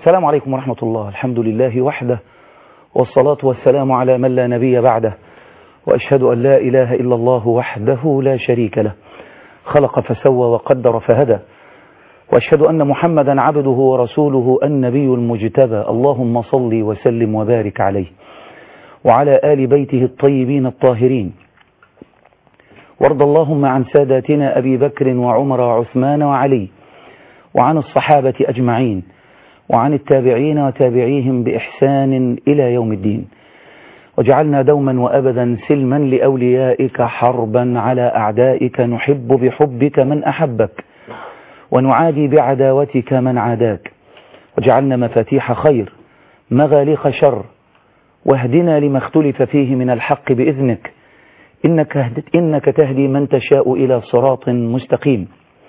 السلام عليكم ورحمة الله الحمد لله وحده والصلاة والسلام على من لا نبي بعده وأشهد أن لا إله إلا الله وحده لا شريك له خلق فسوى وقدر فهدى وأشهد أن محمدا عبده ورسوله النبي المجتبى اللهم صل وسلم وبارك عليه وعلى آل بيته الطيبين الطاهرين وارض اللهم عن ساداتنا أبي بكر وعمر وعثمان وعلي وعن الصحابة أجمعين وعن التابعين وتابعيهم بإحسان إلى يوم الدين وجعلنا دوما وأبدا سلما لأوليائك حربا على أعدائك نحب بحبك من أحبك ونعادي بعداوتك من عاداك وجعلنا مفاتيح خير مغاليق شر واهدنا لما اختلف فيه من الحق بإذنك إنك, إنك تهدي من تشاء إلى صراط مستقيم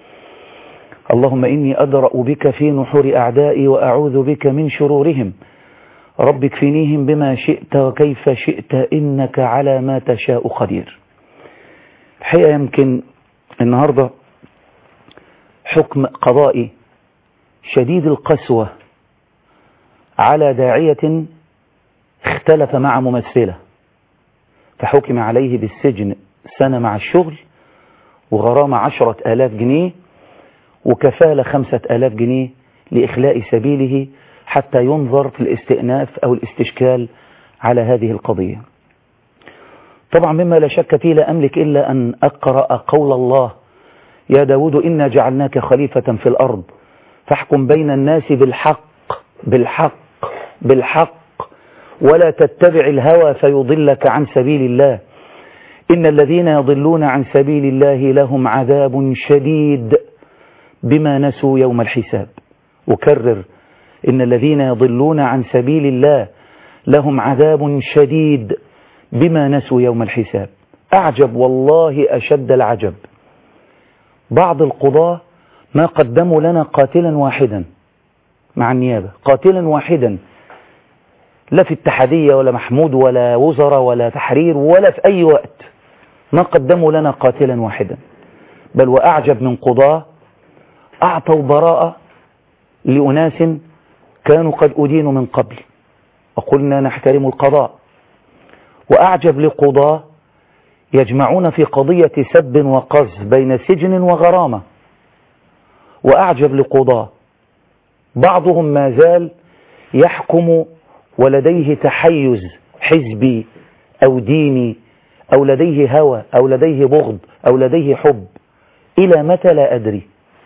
اللهم إني أدرأ بك في نحور أعدائي وأعوذ بك من شرورهم رب اكفنيهم بما شئت وكيف شئت إنك على ما تشاء قدير الحقيقة يمكن النهاردة حكم قضائي شديد القسوة على داعية اختلف مع ممثلة فحكم عليه بالسجن سنة مع الشغل وغرامة عشرة آلاف جنيه وكفالة خمسة آلاف جنيه لإخلاء سبيله حتى ينظر في الاستئناف أو الاستشكال على هذه القضية طبعا مما لا شك فيه لا أملك إلا أن أقرأ قول الله يا داود إنا جعلناك خليفة في الأرض فاحكم بين الناس بالحق بالحق بالحق ولا تتبع الهوى فيضلك عن سبيل الله إن الذين يضلون عن سبيل الله لهم عذاب شديد بما نسوا يوم الحساب أكرر إن الذين يضلون عن سبيل الله لهم عذاب شديد بما نسوا يوم الحساب أعجب والله أشد العجب بعض القضاة ما قدموا لنا قاتلا واحدا مع النيابة قاتلا واحدا لا في اتحادية ولا محمود ولا وزراء ولا تحرير ولا في أي وقت ما قدموا لنا قاتلا واحدا بل وأعجب من قضاة أعطوا براءة لأناس كانوا قد أدينوا من قبل وقلنا نحترم القضاء وأعجب لقضاة يجمعون في قضية سب وقذف بين سجن وغرامة وأعجب لقضاة بعضهم ما زال يحكم ولديه تحيز حزبي أو ديني أو لديه هوى أو لديه بغض أو لديه حب إلى متى لا أدري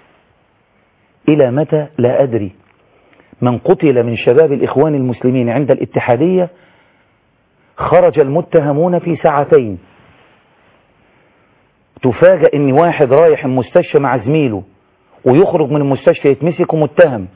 إلى متى لا أدري من قتل من شباب الإخوان المسلمين عند الاتحادية خرج المتهمون في ساعتين تفاجأ ان واحد رايح المستشفى مع زميله ويخرج من المستشفى يتمسك متهم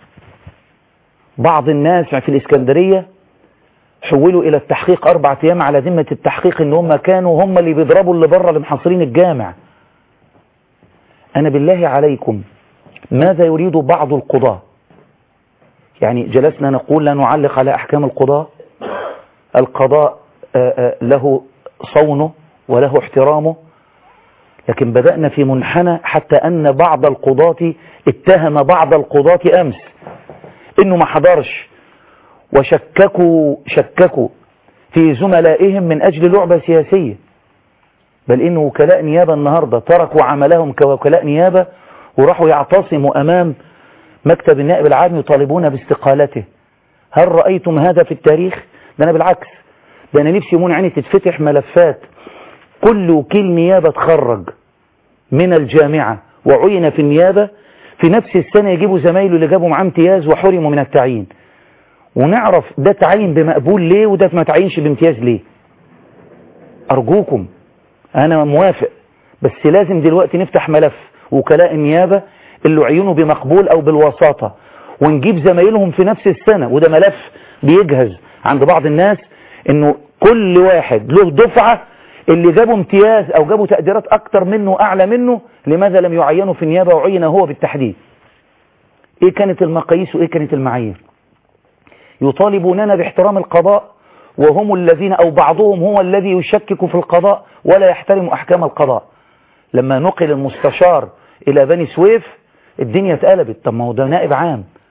بعض الناس في الإسكندرية حولوا إلى التحقيق أربعة أيام على ذمة التحقيق إن هم كانوا هم اللي بيضربوا اللي بره اللي محاصرين الجامع أنا بالله عليكم ماذا يريد بعض القضاة يعني جلسنا نقول لا نعلق على أحكام القضاء القضاء له صونه وله احترامه لكن بدأنا في منحنى حتى أن بعض القضاة اتهم بعض القضاة أمس إنه ما حضرش وشككوا شككوا في زملائهم من أجل لعبة سياسية بل إن وكلاء نيابة النهاردة تركوا عملهم كوكلاء نيابة وراحوا يعتصموا أمام مكتب النائب العام يطالبون باستقالته هل رأيتم هذا في التاريخ؟ ده أنا بالعكس ده أنا نفسي يمون عيني تتفتح ملفات كل وكيل نيابة تخرج من الجامعة وعين في النيابة في نفس السنة يجيبوا زمايله اللي جابوا معاه امتياز وحرموا من التعيين ونعرف ده تعين بمقبول ليه وده ما تعينش بامتياز ليه أرجوكم أنا موافق بس لازم دلوقتي نفتح ملف وكلاء النيابة اللي عينوا بمقبول أو بالوساطة ونجيب زمايلهم في نفس السنة وده ملف بيجهز عند بعض الناس انه كل واحد له دفعة اللي جابوا امتياز او جابوا تقديرات اكتر منه واعلى منه لماذا لم يعينوا في النيابة وعين هو بالتحديد ايه كانت المقاييس وايه كانت المعايير يطالبوننا باحترام القضاء وهم الذين او بعضهم هو الذي يشكك في القضاء ولا يحترم احكام القضاء لما نقل المستشار الى بني سويف الدنيا اتقلبت طب ما هو ده نائب عام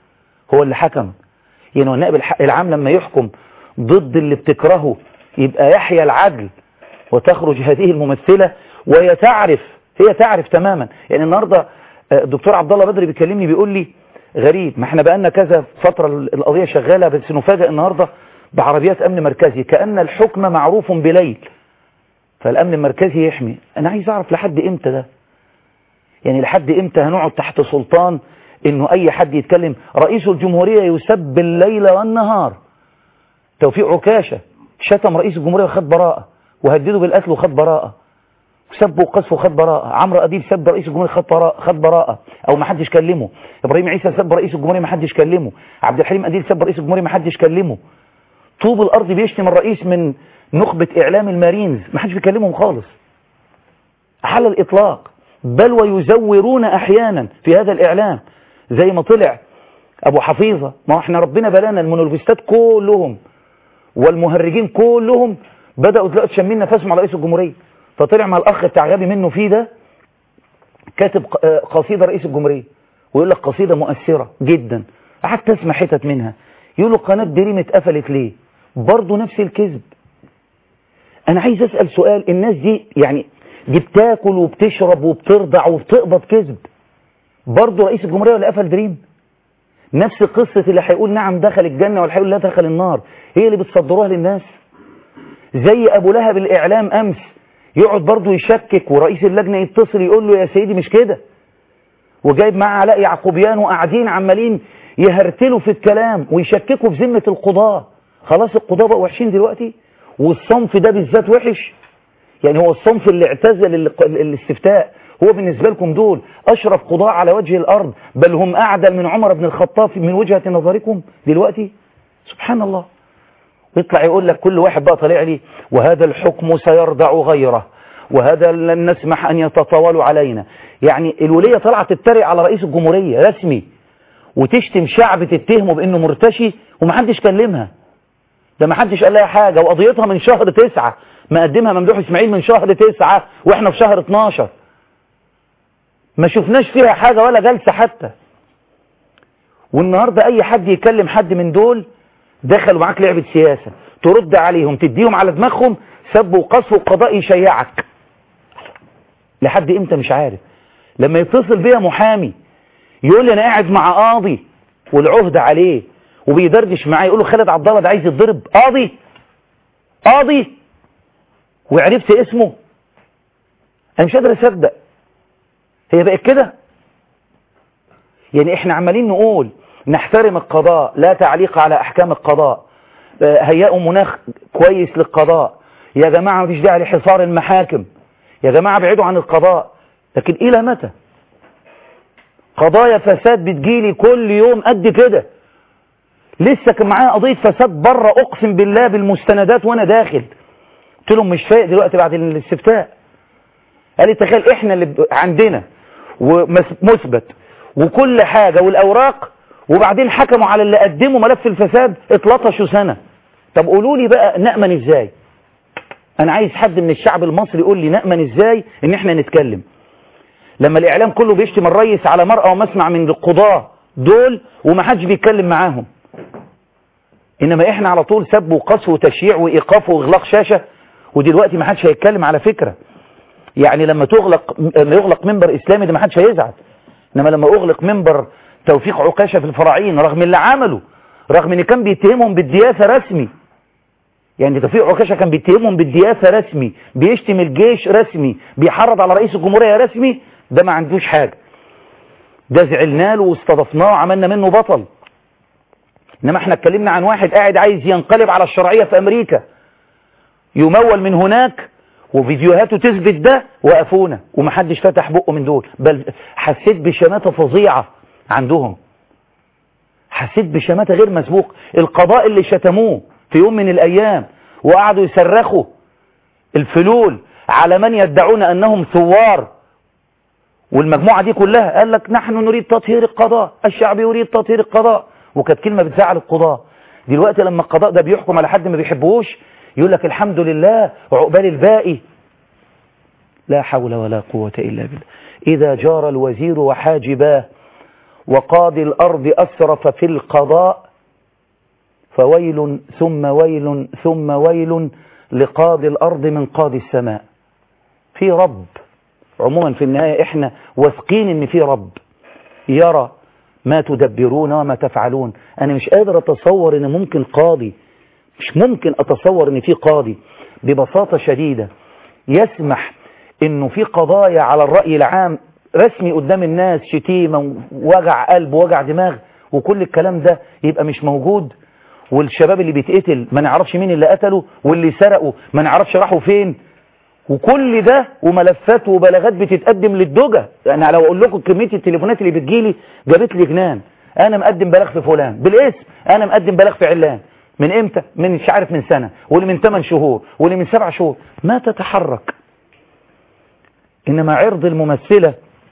هو اللي حكم يعني النائب العام لما يحكم ضد اللي بتكرهه يبقى يحيى العدل وتخرج هذه الممثلة وهي تعرف هي تعرف تماما يعني النهاردة الدكتور عبد الله بدري بيكلمني بيقول لي غريب ما احنا بقالنا كذا فترة القضية شغالة بس نفاجئ النهاردة بعربيات أمن مركزي كأن الحكم معروف بليل فالأمن المركزي يحمي أنا عايز أعرف لحد إمتى ده يعني لحد إمتى هنقعد تحت سلطان إنه أي حد يتكلم رئيس الجمهورية يسب الليل والنهار توفيق عكاشة شتم رئيس الجمهورية وخد براءة وهدده بالقتل وخد براءة سب وقذف وخد براءة عمرو أديب سب رئيس الجمهورية خد براءة خد براءة أو ما حدش كلمه إبراهيم عيسى سب رئيس الجمهورية ما حدش كلمه عبد الحليم أديب سب رئيس الجمهورية ما حدش كلمه طوب الأرض بيشتم الرئيس من نخبة إعلام المارينز ما حدش بيكلمهم خالص على الإطلاق بل ويزورون أحيانا في هذا الإعلام زي ما طلع أبو حفيظة ما احنا ربنا بلانا المونولوجيستات كلهم والمهرجين كلهم بدأوا دلوقتي شامين نفسهم على رئيس الجمهورية فطلع مع الأخ بتاع غبي منه فيه ده كاتب قصيدة رئيس الجمهورية ويقول لك قصيدة مؤثرة جدا قعدت اسمع حتت منها يقول له قناة دريم اتقفلت ليه برضه نفس الكذب انا عايز اسأل سؤال الناس دي يعني دي بتاكل وبتشرب وبترضع وبتقبض كذب برضه رئيس الجمهورية ولا قفل دريم نفس قصة اللي هيقول نعم دخل الجنة واللي هيقول لا دخل النار هي اللي بتصدروها للناس زي ابو لهب الاعلام امس يقعد برضه يشكك ورئيس اللجنة يتصل يقول له يا سيدي مش كده وجايب معاه علاء يعقوبيان وقاعدين عمالين يهرتلوا في الكلام ويشككوا في ذمة القضاة خلاص القضاة بقوا وحشين دلوقتي والصنف ده بالذات وحش يعني هو الصنف اللي اعتزل الاستفتاء هو بالنسبة لكم دول أشرف قضاء على وجه الأرض بل هم أعدل من عمر بن الخطاب من وجهة نظركم دلوقتي سبحان الله يطلع يقول لك كل واحد بقى طالع لي وهذا الحكم سيرضع غيره وهذا لن نسمح أن يتطاولوا علينا يعني الولية طلعت تتريق على رئيس الجمهورية رسمي وتشتم شعب تتهمه بأنه مرتشي ومحدش كلمها ده محدش قال لها حاجة وقضيتها من شهر تسعة مقدمها ممدوح اسماعيل من شهر تسعة واحنا في شهر 12 ما شفناش فيها حاجة ولا جلسة حتى والنهاردة اي حد يكلم حد من دول دخلوا معاك لعبة سياسة ترد عليهم تديهم على دماغهم سب وقصف والقضاء يشيعك لحد امتى مش عارف لما يتصل بيا محامي يقول لي انا قاعد مع قاضي والعهد عليه وبيدردش معايا يقول له خالد عبد الله ده عايز يتضرب قاضي قاضي وعرفت اسمه انا مش قادر اصدق هي بقت كده يعني احنا عمالين نقول نحترم القضاء لا تعليق على احكام القضاء هيئوا مناخ كويس للقضاء يا جماعة مفيش داعي لحصار المحاكم يا جماعة ابعدوا عن القضاء لكن الى متى قضايا فساد بتجيلي كل يوم قد كده لسه كان معايا قضية فساد بره اقسم بالله بالمستندات وانا داخل قلت لهم مش فايق دلوقتي بعد الاستفتاء قال لي تخيل احنا اللي عندنا ومثبت وكل حاجة والاوراق وبعدين حكموا على اللي قدموا ملف الفساد اتلطشوا سنة طب قولوا لي بقى نأمن ازاي انا عايز حد من الشعب المصري يقول لي نأمن ازاي ان احنا نتكلم لما الاعلام كله بيشتم الرئيس على مرأة ومسمع من القضاة دول ومحدش بيتكلم معاهم انما احنا على طول سب وقصف وتشييع وايقاف واغلاق شاشة ودلوقتي محدش هيتكلم على فكرة يعني لما تغلق لما يغلق منبر اسلامي ده محدش هيزعل انما لما اغلق منبر توفيق عكاشة في الفراعين رغم اللي عمله رغم ان كان بيتهمهم بالدياثة رسمي يعني توفيق عكاشة كان بيتهمهم بالدياثة رسمي بيشتم الجيش رسمي بيحرض على رئيس الجمهورية رسمي ده ما عندوش حاجة ده زعلنا له واستضفناه وعملنا منه بطل انما احنا اتكلمنا عن واحد قاعد عايز ينقلب على الشرعية في امريكا يمول من هناك وفيديوهاته تثبت ده وقفونا ومحدش فتح بقه من دول بل حسيت بشماتة فظيعة عندهم حسيت بشماتة غير مسبوق القضاء اللي شتموه في يوم من الأيام وقعدوا يصرخوا الفلول على من يدعون أنهم ثوار والمجموعة دي كلها قال لك نحن نريد تطهير القضاء الشعب يريد تطهير القضاء وكانت كلمة بتزعل القضاء دلوقتي لما القضاء ده بيحكم على حد ما بيحبوش يقول لك الحمد لله وعقبال الباقي لا حول ولا قوة إلا بالله إذا جار الوزير وحاجباه وقاضي الأرض أسرف في القضاء فويل ثم ويل ثم ويل لقاضي الأرض من قاضي السماء في رب عموما في النهاية احنا واثقين ان في رب يرى ما تدبرون وما تفعلون انا مش قادر اتصور ان ممكن قاضي مش ممكن اتصور ان في قاضي ببساطة شديدة يسمح انه في قضايا على الرأي العام رسمي قدام الناس شتيمة ووجع قلب ووجع دماغ وكل الكلام ده يبقى مش موجود والشباب اللي بيتقتل ما نعرفش مين اللي قتله واللي سرقوا ما نعرفش راحوا فين وكل ده وملفات وبلاغات بتتقدم للدجى يعني لو اقول لكم كميه التليفونات اللي بتجيلي جابت لي جنان انا مقدم بلاغ في فلان بالاسم انا مقدم بلاغ في علان من امتى من مش عارف من سنه واللي من 8 شهور واللي من 7 شهور ما تتحرك انما عرض الممثله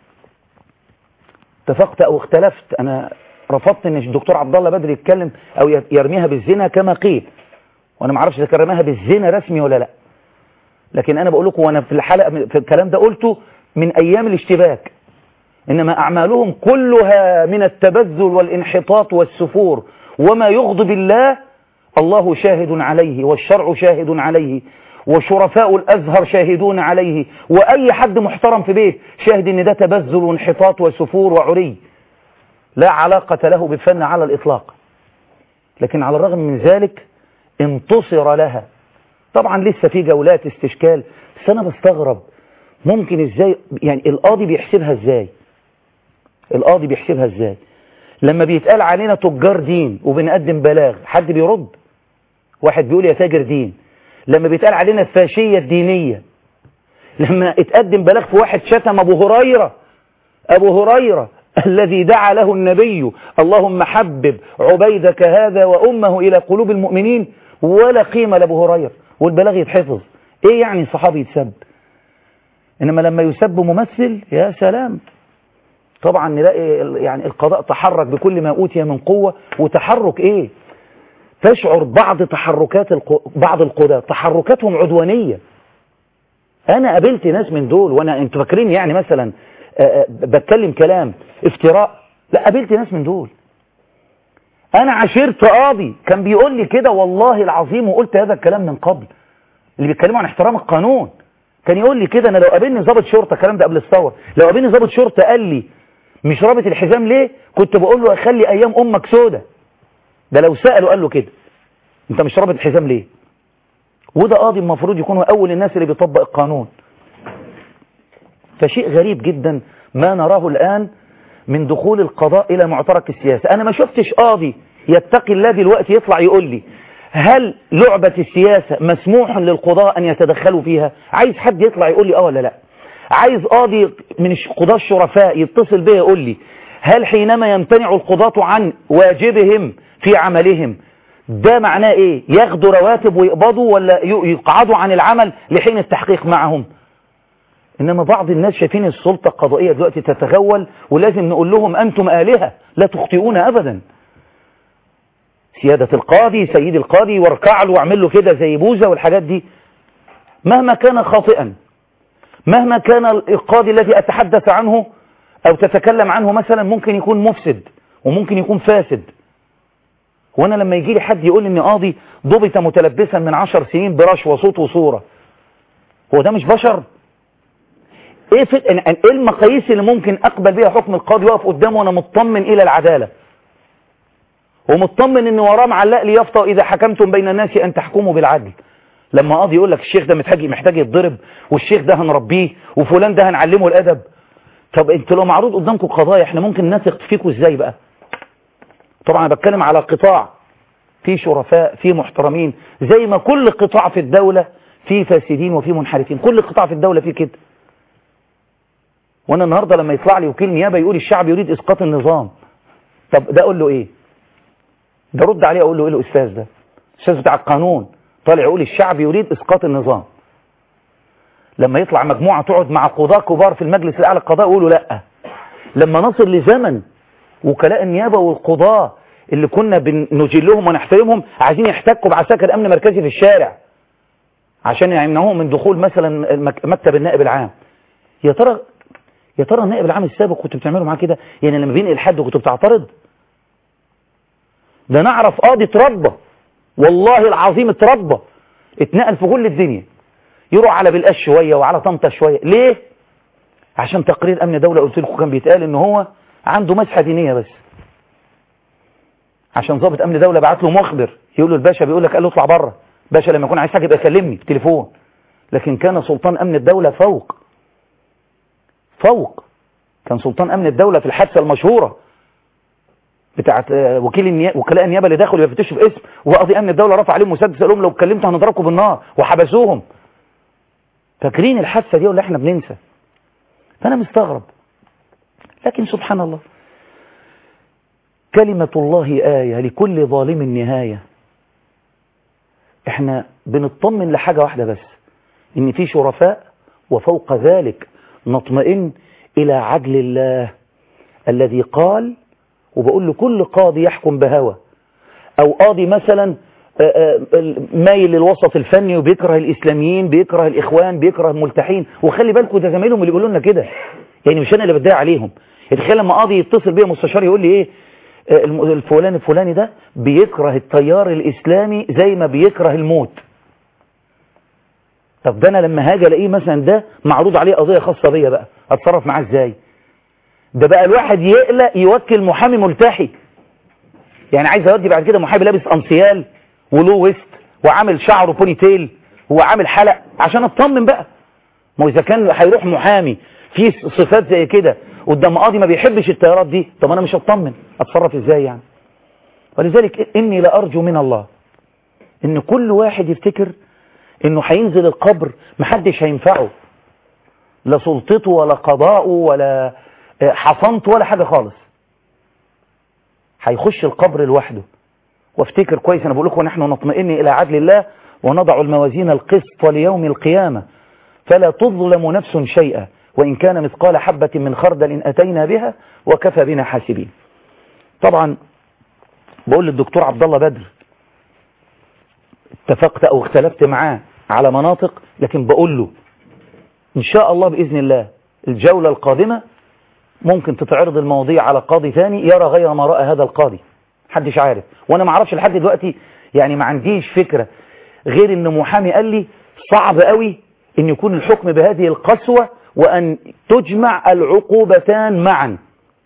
اتفقت او اختلفت انا رفضت ان الدكتور عبد الله بدر يتكلم او يرميها بالزنا كما قيل وانا ما اعرفش اذا كان رماها بالزنا رسمي ولا لا لكن انا بقول لكم وانا في الحلقه في الكلام ده قلته من ايام الاشتباك انما اعمالهم كلها من التبذل والانحطاط والسفور وما يغضب الله الله شاهد عليه والشرع شاهد عليه وشرفاء الازهر شاهدون عليه واي حد محترم في بيت شاهد ان ده تبذل وانحطاط وسفور وعري لا علاقة له بالفن على الاطلاق لكن على الرغم من ذلك انتصر لها طبعا لسه في جولات استشكال بس انا بستغرب ممكن ازاي يعني القاضي بيحسبها ازاي القاضي بيحسبها ازاي لما بيتقال علينا تجار دين وبنقدم بلاغ حد بيرد واحد بيقول يا تاجر دين لما بيتقال علينا الفاشية الدينية لما اتقدم بلاغ في واحد شتم ابو هريرة ابو هريرة الذي دعا له النبي اللهم حبب عبيدك هذا وامه الى قلوب المؤمنين ولا قيمة لابو هريرة والبلاغ يتحفظ ايه يعني صحابي يتسب انما لما يسب ممثل يا سلام طبعا نلاقي يعني القضاء تحرك بكل ما اوتي من قوة وتحرك ايه تشعر بعض تحركات القو... بعض القضاة تحركاتهم عدوانية انا قابلت ناس من دول وانا انتوا فاكرين يعني مثلا أه بتكلم كلام افتراء لا قابلت ناس من دول انا عشرت قاضي كان بيقول لي كده والله العظيم وقلت هذا الكلام من قبل اللي بيتكلموا عن احترام القانون كان يقول لي كده انا لو قابلني ضابط شرطه الكلام ده قبل الثوره لو قابلني ضابط شرطه قال لي مش رابط الحزام ليه كنت بقول له اخلي ايام امك سودة ده لو ساله قال له كده انت مش رابط الحزام ليه وده قاضي المفروض يكون هو اول الناس اللي بيطبق القانون فشيء غريب جدا ما نراه الان من دخول القضاء الى معترك السياسة انا ما شفتش قاضي يتقي الله دلوقتي يطلع يقول لي هل لعبة السياسة مسموح للقضاء ان يتدخلوا فيها عايز حد يطلع يقول لي اه ولا لا عايز قاضي من القضاة الشرفاء يتصل بي يقول لي هل حينما يمتنع القضاة عن واجبهم في عملهم ده معناه ايه ياخدوا رواتب ويقبضوا ولا يقعدوا عن العمل لحين التحقيق معهم انما بعض الناس شايفين السلطة القضائية دلوقتي تتغول ولازم نقول لهم انتم آلهة لا تخطئون ابدا سيادة القاضي سيد القاضي واركع له واعمل له كده زي بوزة والحاجات دي مهما كان خاطئا مهما كان القاضي الذي أتحدث عنه أو تتكلم عنه مثلا ممكن يكون مفسد وممكن يكون فاسد وانا لما يجي لي حد يقول لي ان قاضي ضبط متلبسا من عشر سنين برشوة صوت وصورة هو ده مش بشر ايه, في... ايه المقاييس اللي ممكن اقبل بيها حكم القاضي واقف قدامه وانا مطمن الى العدالة ومطمن ان وراه معلق لي يافطه اذا حكمتم بين الناس ان تحكموا بالعدل لما قاضي يقول لك الشيخ ده محتاج محتاج يتضرب والشيخ ده هنربيه وفلان ده هنعلمه الادب طب انتوا لو معروض قدامكم قضايا احنا ممكن نثق فيكم ازاي بقى طبعا انا بتكلم على قطاع في شرفاء في محترمين زي ما كل قطاع في الدولة في فاسدين وفي منحرفين كل قطاع في الدولة فيه كده وانا النهاردة لما يطلع لي وكيل نيابة يقول الشعب يريد اسقاط النظام طب ده اقول له ايه ده رد عليه اقول له ايه الاستاذ ده الاستاذ بتاع القانون طالع يقول الشعب يريد اسقاط النظام لما يطلع مجموعة تقعد مع قضاة كبار في المجلس الاعلى القضاء يقولوا لا لما نصل لزمن وكلاء النيابة والقضاة اللي كنا بنجلهم ونحترمهم عايزين يحتكوا بعساكر امن مركزي في الشارع عشان يمنعوهم من دخول مثلا مكتب النائب العام يا ترى يا ترى النائب العام السابق كنتوا بتعملوا معاه كده يعني لما بينقل حد كنتوا بتعترض ده نعرف قاضي اتربى والله العظيم اتربى اتنقل في كل الدنيا يروح على بلقاس شوية وعلى طنطا شوية ليه عشان تقرير امن دولة قلت لكم كان بيتقال ان هو عنده مسحة دينية بس عشان ضابط امن دولة بعت له مخبر يقول له الباشا بيقول لك قال له اطلع بره باشا لما يكون عايز حاجة يبقى كلمني في تليفون لكن كان سلطان امن الدولة فوق فوق كان سلطان امن الدولة في الحادثة المشهورة بتاعت وكيل النيابه وكلاء النيابه اللي دخلوا يفتشوا في اسم وقاضي امن الدوله رفع عليهم مسدس قال لهم لو اتكلمتوا هنضربكم بالنار وحبسوهم فاكرين الحادثه دي ولا احنا بننسى فانا مستغرب لكن سبحان الله كلمة الله آية لكل ظالم نهاية احنا بنطمن لحاجة واحدة بس ان في شرفاء وفوق ذلك نطمئن الى عدل الله الذي قال وبقول لكل قاضي يحكم بهوى او قاضي مثلا مايل للوسط الفني وبيكره الاسلاميين بيكره الاخوان بيكره الملتحين وخلي بالكم ده زمايلهم اللي بيقولوا لنا كده يعني مش انا اللي بتضايق عليهم تخيل لما قاضي يتصل بيا مستشار يقول لي ايه الفلان الفلاني ده بيكره التيار الاسلامي زي ما بيكره الموت طب ده انا لما هاجي الاقيه مثلا ده معروض عليه قضيه خاصه بيا بقى اتصرف معاه ازاي ده بقى الواحد يقلق يوكل محامي ملتحي يعني عايز اودي بعد كده محامي لابس انسيال ولو ويست وعامل شعره بوني تيل وعامل حلق عشان اطمن بقى ما اذا كان هيروح محامي في صفات زي كده قدام قاضي ما بيحبش التيارات دي طب انا مش هطمن اتصرف ازاي يعني ولذلك اني لارجو من الله ان كل واحد يفتكر انه هينزل القبر محدش هينفعه لا سلطته ولا قضاءه ولا حصنته ولا حاجة خالص هيخش القبر لوحده وافتكر كويس انا بقول لكم نحن نطمئن الى عدل الله ونضع الموازين القسط ليوم القيامة فلا تظلم نفس شيئا وإن كان مثقال حبة من خردل أتينا بها وكفى بنا حاسبين طبعا بقول للدكتور عبد الله بدر اتفقت أو اختلفت معاه على مناطق لكن بقول له إن شاء الله بإذن الله الجولة القادمة ممكن تتعرض المواضيع على قاضي ثاني يرى غير ما رأى هذا القاضي محدش عارف وانا ما اعرفش لحد دلوقتي يعني ما عنديش فكرة غير ان محامي قال لي صعب قوي ان يكون الحكم بهذه القسوة وان تجمع العقوبتان معا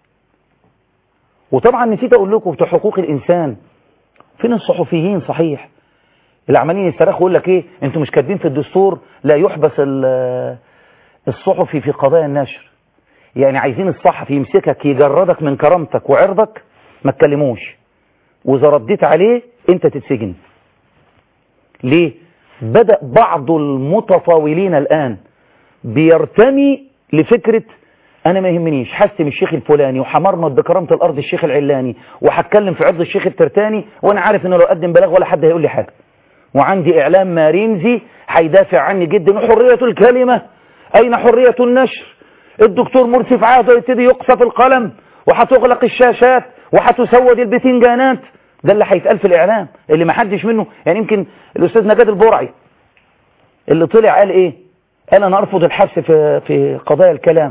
وطبعا نسيت اقول لكم في حقوق الانسان فين الصحفيين صحيح اللي عمالين يصرخوا يقول لك ايه انتوا مش كاتبين في الدستور لا يحبس الصحفي في قضايا النشر يعني عايزين الصحفي يمسكك يجردك من كرامتك وعرضك ما تكلموش واذا رديت عليه انت تتسجن ليه بدأ بعض المتطاولين الآن بيرتمي لفكرة أنا ما يهمنيش حسم الشيخ الفلاني وحمرمط بكرامة الأرض الشيخ العلاني وهتكلم في عرض الشيخ الترتاني وأنا عارف إنه لو قدم بلاغ ولا حد هيقول لي حاجة وعندي إعلام مارينزي هيدافع عني جدا وحرية الكلمة أين حرية النشر الدكتور مرسي في عهده يبتدي يقصف القلم وهتغلق الشاشات وهتسود البتنجانات ده اللي هيتقال في الإعلام اللي ما حدش منه يعني يمكن الأستاذ نجاد البرعي اللي طلع قال إيه قال أنا أرفض الحبس في في قضايا الكلام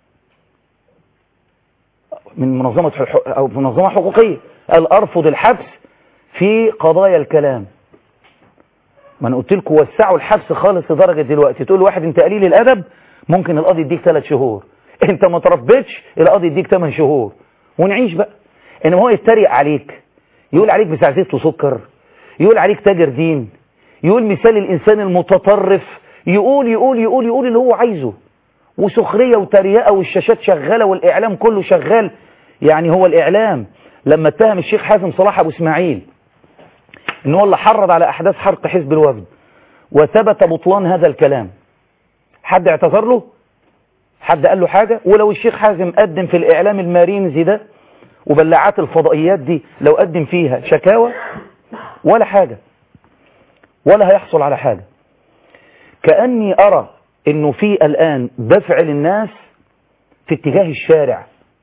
من منظمة أو منظمة حقوقية قال أرفض الحبس في قضايا الكلام ما أنا قلت لكم وسعوا الحبس خالص لدرجة دلوقتي تقول واحد أنت قليل الأدب ممكن القاضي يديك ثلاث شهور أنت ما تربيتش القاضي يديك ثمان شهور ونعيش بقى إنما هو يتريق عليك يقول عليك بتاع زيت وسكر يقول عليك تاجر دين يقول مثال الإنسان المتطرف يقول يقول يقول يقول اللي هو عايزه وسخرية وتريقة والشاشات شغالة والإعلام كله شغال يعني هو الإعلام لما اتهم الشيخ حازم صلاح أبو إسماعيل إن هو اللي حرض على أحداث حرق حزب الوفد وثبت بطلان هذا الكلام حد اعتذر له حد قال له حاجة ولو الشيخ حازم قدم في الإعلام المارينزي ده وبلاعات الفضائيات دي لو قدم فيها شكاوى ولا حاجة ولا هيحصل على حاجة كأني أرى انه في الآن دفع للناس في اتجاه الشارع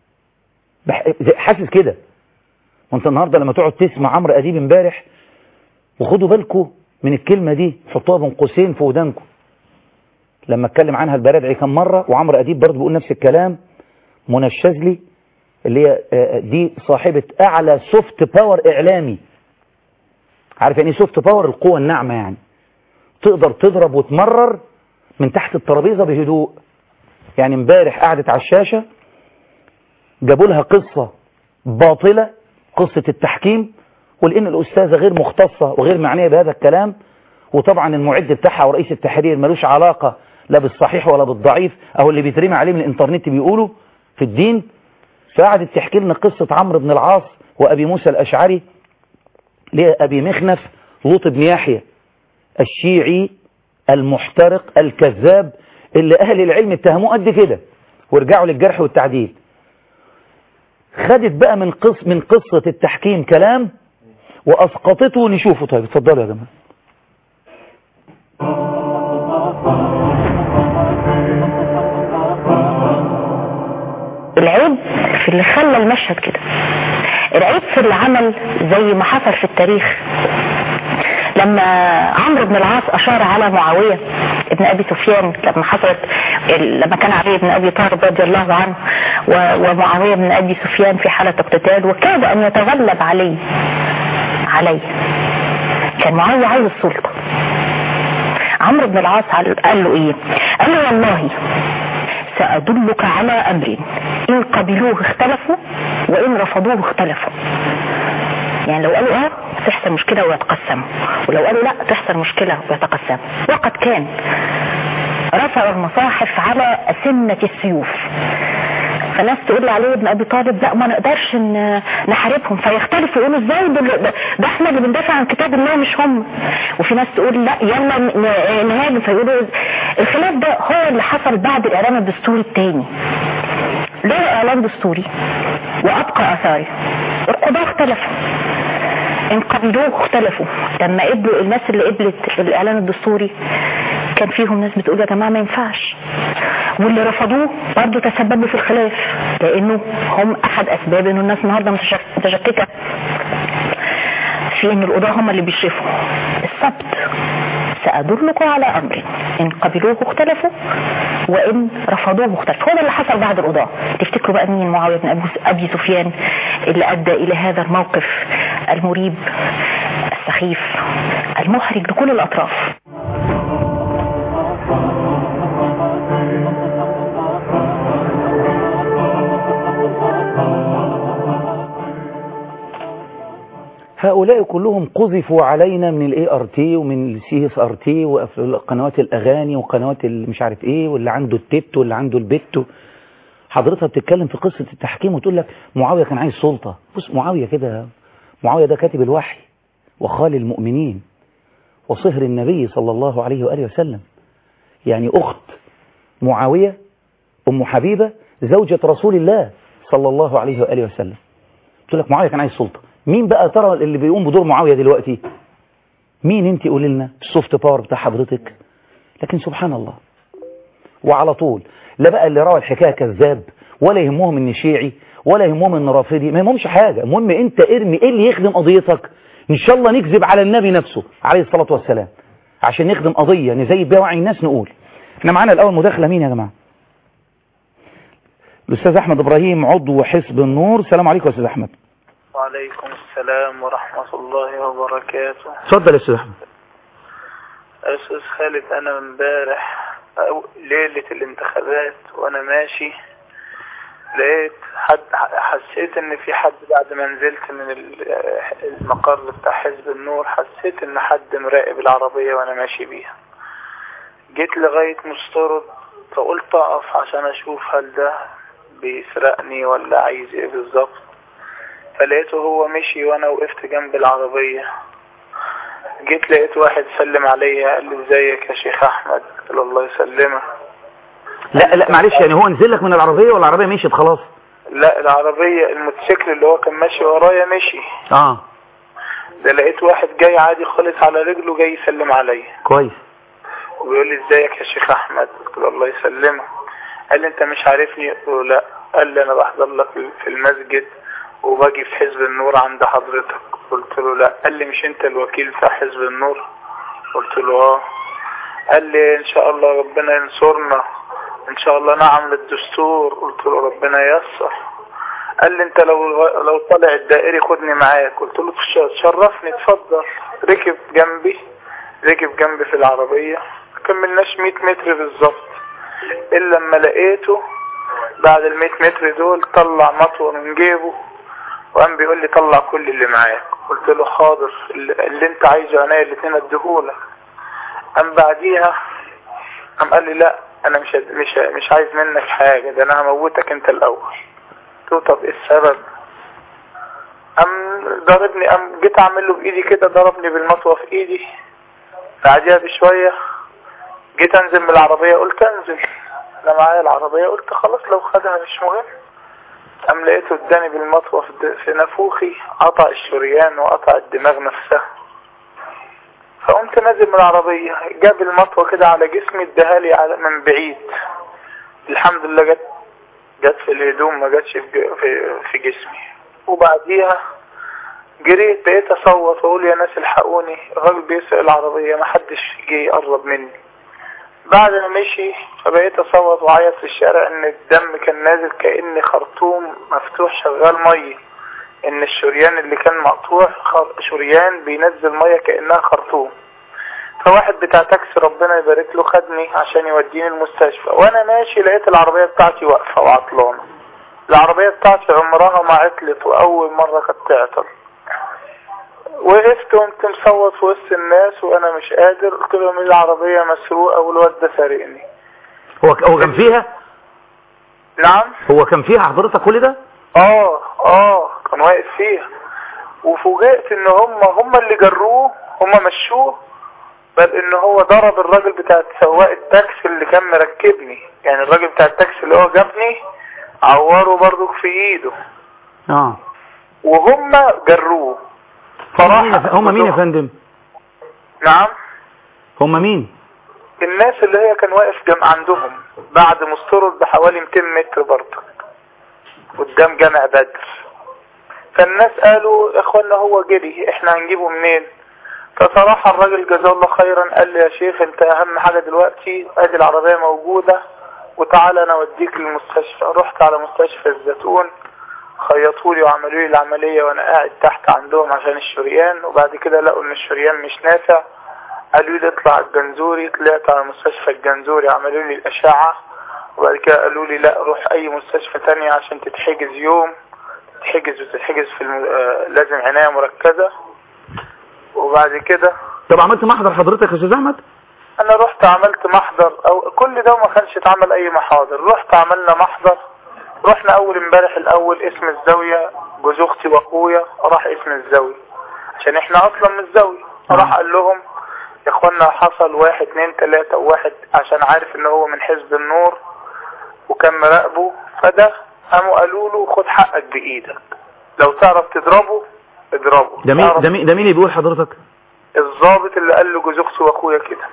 حاسس كده وانت النهاردة لما تقعد تسمع عمرو أديب امبارح وخدوا بالكم من الكلمة دي حطوها بين قوسين في ودانكم لما اتكلم عنها البرادعي كم مرة وعمرو أديب برضه بيقول نفس الكلام منى الشاذلي اللي هي آه، دي صاحبة أعلى سوفت باور إعلامي عارف يعني سوفت باور القوة الناعمة يعني تقدر تضرب وتمرر من تحت الترابيزة بهدوء يعني امبارح قعدت على الشاشة جابوا لها قصة باطلة قصة التحكيم ولأن الأستاذة غير مختصة وغير معنية بهذا الكلام وطبعا المعد بتاعها ورئيس التحرير ملوش علاقة لا بالصحيح ولا بالضعيف أو اللي بيترمي عليه من الإنترنت بيقولوا في الدين فقعدت تحكي لنا قصة عمرو بن العاص وأبي موسى الأشعري لأبي مخنف لوط بن يحيى الشيعي المحترق الكذاب اللي أهل العلم اتهموه قد كده ورجعوا للجرح والتعديل خدت بقى من قص من قصة التحكيم كلام وأسقطته نشوفه طيب اتفضلوا يا جماعة العيب في اللي خلى المشهد كده العيب في اللي عمل زي ما حصل في التاريخ لما عمرو بن العاص اشار على معاوية ابن ابي سفيان لما حصلت لما كان علي بن ابي طالب رضي الله عنه و- ومعاوية بن ابي سفيان في حالة اقتتال وكاد ان يتغلب عليه عليه كان معاوية عايز السلطة عمرو بن العاص قال قال له ايه قال له والله سأدلك على أمر إن قبلوه اختلفوا وإن رفضوه اختلفوا يعني لو قالوا اه تحصل مشكلة ويتقسموا ولو قالوا لا تحصل مشكلة ويتقسموا وقد كان رفعوا المصاحف على أسنة السيوف فناس تقول علي ابن ابي طالب لا ما نقدرش ن- نحاربهم فيختلفوا يقولوا ازاي دول- ده, ده احنا اللي بندافع عن كتاب الله مش هم وفي ناس تقول لا يلا ن- ن- نهاجم فيقولوا الخلاف ده هو اللي حصل بعد الاعلان الدستوري الثاني ليه اعلان دستوري وابقى اثاره القضاة اختلفوا ان قبلوه اختلفوا لما قبلوا الناس اللي قبلت الاعلان الدستوري كان فيهم ناس بتقول يا جماعه ما ينفعش واللي رفضوه برضه تسببوا في الخلاف لانه هم احد اسباب انه الناس النهارده متشك- متشككه في ان القضاة هم اللي بيشرفوا السبت سأدلك على أمر إن قبلوه اختلفوا وإن رفضوه اختلفوا هو ده اللي حصل بعد القضاء تفتكروا بقى مين معاوية بن أبو- أبي سفيان اللي أدى إلى هذا الموقف المريب السخيف المحرج لكل الأطراف هؤلاء كلهم قذفوا علينا من الاي ار تي ومن السي اس ار تي وقنوات الاغاني وقنوات اللي مش عارف ايه واللي عنده التيت واللي عنده البت حضرتها بتتكلم في قصة التحكيم وتقول لك معاوية كان عايز سلطة بص معاوية كده معاوية ده كاتب الوحي وخال المؤمنين وصهر النبي صلى الله عليه وآله وسلم يعني أخت معاوية أم حبيبة زوجة رسول الله صلى الله عليه وآله وسلم قلت لك معاوية كان عايز سلطة مين بقى ترى اللي بيقوم بدور معاوية دلوقتي مين انت قولي لنا السوفت باور بتاع حضرتك لكن سبحان الله وعلى طول لا بقى اللي روى الحكاية كذاب ولا يهمهم ان شيعي ولا يهمهم ان رافضي ما يهمهمش حاجة المهم انت ارمي ايه اللي يخدم قضيتك ان شاء الله نكذب على النبي نفسه عليه الصلاة والسلام عشان نخدم قضية نزيد بيها وعي الناس نقول احنا معانا الاول مداخلة مين يا جماعة الاستاذ احمد ابراهيم عضو حزب النور السلام عليكم يا استاذ احمد وعليكم السلام ورحمة الله وبركاته اتفضل يا استاذ احمد أستاذ خالد أنا امبارح أو ليلة الانتخابات وأنا ماشي لقيت حد حسيت إن في حد بعد ما نزلت من ال- المقر بتاع حزب النور حسيت إن حد مراقب العربية وأنا ماشي بيها جيت لغاية مسترد فقلت أقف عشان أشوف هل ده بيسرقني ولا عايز إيه بالظبط فلقيته هو مشي وانا وقفت جنب العربية جيت لقيت واحد سلم عليا قال لي ازيك يا شيخ احمد قلت له الله يسلمك لا لا معلش يعني هو نزل لك من العربية ولا العربية مشيت خلاص لا العربية الموتوسيكل اللي هو كان ماشي ورايا مشي اه ده لقيت واحد جاي عادي خالص على رجله جاي يسلم عليا كويس وبيقول لي ازيك يا شيخ احمد قلت له الله يسلمك قال لي انت مش عارفني قلت له لا قال لي انا بحضر لك في المسجد وباجي في حزب النور عند حضرتك قلت له لا قال لي مش انت الوكيل بتاع حزب النور قلت له اه قال لي ان شاء الله ربنا ينصرنا ان شاء الله نعمل الدستور قلت له ربنا ييسر قال لي انت لو لو طالع الدائري خدني معاك قلت له تش- تشرفني اتفضل ركب جنبي ركب جنبي في العربية كملناش 100 متر بالظبط الا لما لقيته بعد ال 100 متر دول طلع مطوة من جيبه وقام بيقول لي طلع كل اللي معاك قلت له حاضر اللي اللي انت عايزه عينيا الاتنين اديهولك قام بعديها قام قال لي لا انا مش مش مش عايز منك حاجة ده انا هموتك انت الاول قلت له طب ايه السبب قام ضربني قام جيت اعمل له بايدي كده ضربني بالمطوة في ايدي بعديها بشوية جيت انزل من العربية قلت انزل انا معايا العربية قلت خلاص لو خدها مش مهم قام لقيته اداني بالمطوة في د- في نافوخي قطع الشريان وقطع الدماغ نفسها فقمت نازل من العربية جاب المطوة كده على جسمي اداهالي على من بعيد الحمد لله جت جت في الهدوم ما جاتش في ج- في, في جسمي وبعديها جريت بقيت اصوت واقول يا ناس الحقوني الراجل بيسرق العربية ما حدش جه يقرب مني بعد ما مشي فبقيت اصوت وعيط في الشارع ان الدم كان نازل كأن خرطوم مفتوح شغال مية ان الشريان اللي كان مقطوع خر... شريان بينزل مية كأنها خرطوم فواحد بتاع تاكسي ربنا يبارك له خدني عشان يوديني المستشفى وانا ماشي لقيت العربية بتاعتي واقفة وعطلانة العربية بتاعتي عمرها ما عطلت واول مرة كانت تعطل وقفت وقمت مصوت في وسط الناس وانا مش قادر قلت لهم العربية مسروقة والواد ده سارقني هو هو كان فيها نعم هو كان فيها حضرتك كل ده اه اه كان واقف فيها وفوجئت ان هم هم اللي جروه هم مشوه بل ان هو ضرب الراجل بتاع سواق التاكسي اللي كان مركبني يعني الراجل بتاع التاكسي اللي هو جابني عوره برضك في ايده اه وهم جروه هم مين يا ف- هم مين يا فندم نعم هم مين الناس اللي هي كان واقف جم عندهم بعد مسترد بحوالي 200 متر برضه قدام جامع بدر فالناس قالوا يا اخوانا هو جري احنا هنجيبه منين فصراحة الراجل جزاه الله خيرا قال لي يا شيخ انت اهم حاجة دلوقتي ادي العربية موجودة وتعالى انا اوديك للمستشفى رحت على مستشفى الزيتون خيطوا لي وعملوا لي العملية وانا قاعد تحت عندهم عشان الشريان وبعد كده لقوا ان الشريان مش نافع قالوا لي اطلع الجنزوري طلعت على مستشفى الجنزوري عملوا لي الاشعة وبعد كده قالوا لي لا روح اي مستشفى تانية عشان تتحجز يوم تتحجز وتتحجز في الم... آه، لازم عناية مركزة وبعد كده طب عملت محضر حضرتك يا استاذ احمد انا رحت عملت محضر او كل ده ما كانش اتعمل اي محاضر رحت عملنا محضر رحنا اول امبارح الاول اسم الزاوية جوز اختي واخويا راح اسم الزاوية عشان احنا اصلا من الزاوية راح قال لهم يا اخوانا حصل واحد اتنين تلاتة وواحد عشان عارف ان هو من حزب النور وكان مراقبه فده قاموا قالوا له خد حقك بايدك لو تعرف تضربه اضربه ده مين تعرف- ده مين ده مين اللي بيقول حضرتك الضابط اللي قال له جوز اختي واخويا كده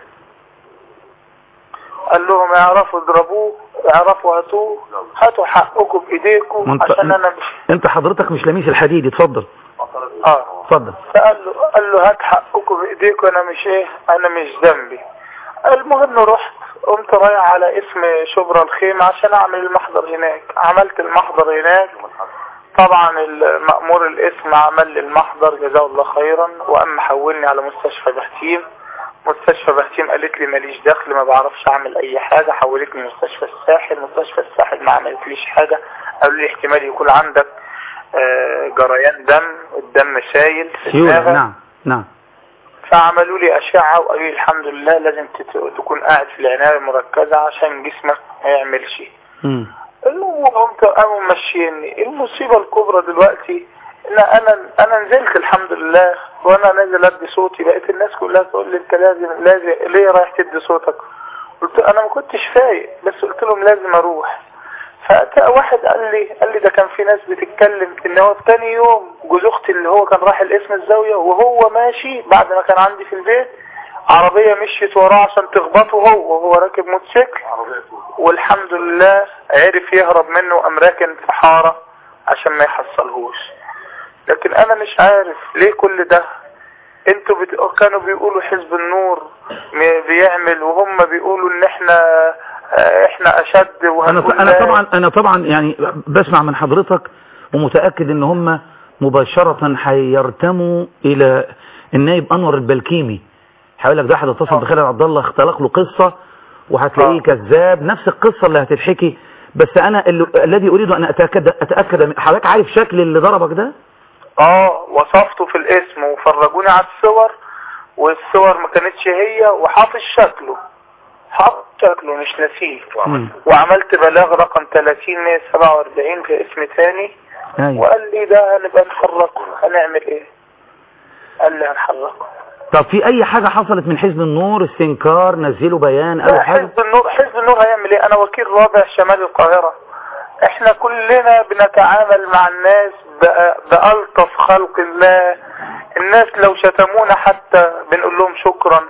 قال لهم اعرفوا اضربوه اعرفوا هاتوه هاتوا حقكم بايديكم ما انت- عشان انا مش انت حضرتك مش لميس الحديد اتفضل اه اتفضل فقال له قال له هات حقكم بايديكم انا مش ايه انا مش ذنبي المهم رحت قمت رايح على اسم شبرا الخيمة عشان اعمل المحضر هناك عملت المحضر هناك طبعا المأمور الاسم عمل لي المحضر جزاه الله خيرا وقام حولني على مستشفى بهتيم مستشفى بهتيم قالت لي ماليش دخل ما بعرفش اعمل اي حاجة حولتني مستشفى الساحل مستشفى الساحل ما عملتليش حاجة قالوا لي احتمال يكون عندك آه، جريان دم الدم سايل في سيولة دماغك. نعم نعم فعملوا لي أشعة وقالوا لي الحمد لله لازم تت- تكون قاعد في العناية المركزة عشان جسمك ما يعملش مم. المهم قمت قاموا ماشييني المصيبة الكبرى دلوقتي ان انا انا نزلت الحمد لله وانا نازل ادي صوتي بقيت الناس كلها تقول لي انت لازم لازم ليه رايح تدي صوتك قلت انا ما كنتش فايق بس قلت لهم لازم اروح فأتى واحد قال لي قال لي ده كان في ناس بتتكلم ان هو في تاني يوم جوز اختي اللي هو كان رايح الاسم الزاوية وهو ماشي بعد ما كان عندي في البيت عربية مشيت وراه عشان تخبطه هو وهو راكب موتوسيكل والحمد لله عرف يهرب منه وقام راكن في حارة عشان ما يحصلهوش لكن انا مش عارف ليه كل ده انتوا بت... كانوا بيقولوا حزب النور م- بيعمل وهم بيقولوا ان احنا آه، احنا اشد انا وهنقول انا لا. طبعا انا طبعا يعني بسمع من حضرتك ومتاكد ان هم مباشره هيرتموا الى النائب انور البلكيمي هيقول لك ده واحد اتصل آه. بخالد عبد الله اختلق له قصه وهتلاقيه آه. كذاب نفس القصه اللي هتتحكي بس انا ال- الذي اريد ان اتاكد اتاكد من- حضرتك عارف شكل اللي ضربك ده اه وصفته في الاسم وفرجوني على الصور والصور ما كانتش هي وحافظ شكله حافظ شكله مش نسيه مم. وعملت بلاغ رقم 30147 في اسم تاني ايوه وقال لي ده هنبقى نحركه هنعمل ايه قال لي هنحركه طب في اي حاجه حصلت من حزب النور استنكار نزلوا بيان قالوا لا، حاجه حزب النور حزب النور هيعمل ايه انا وكيل رابع شمال القاهرة احنا كلنا بنتعامل مع الناس بأ- بألطف خلق الله الناس لو شتمونا حتى بنقول لهم شكرا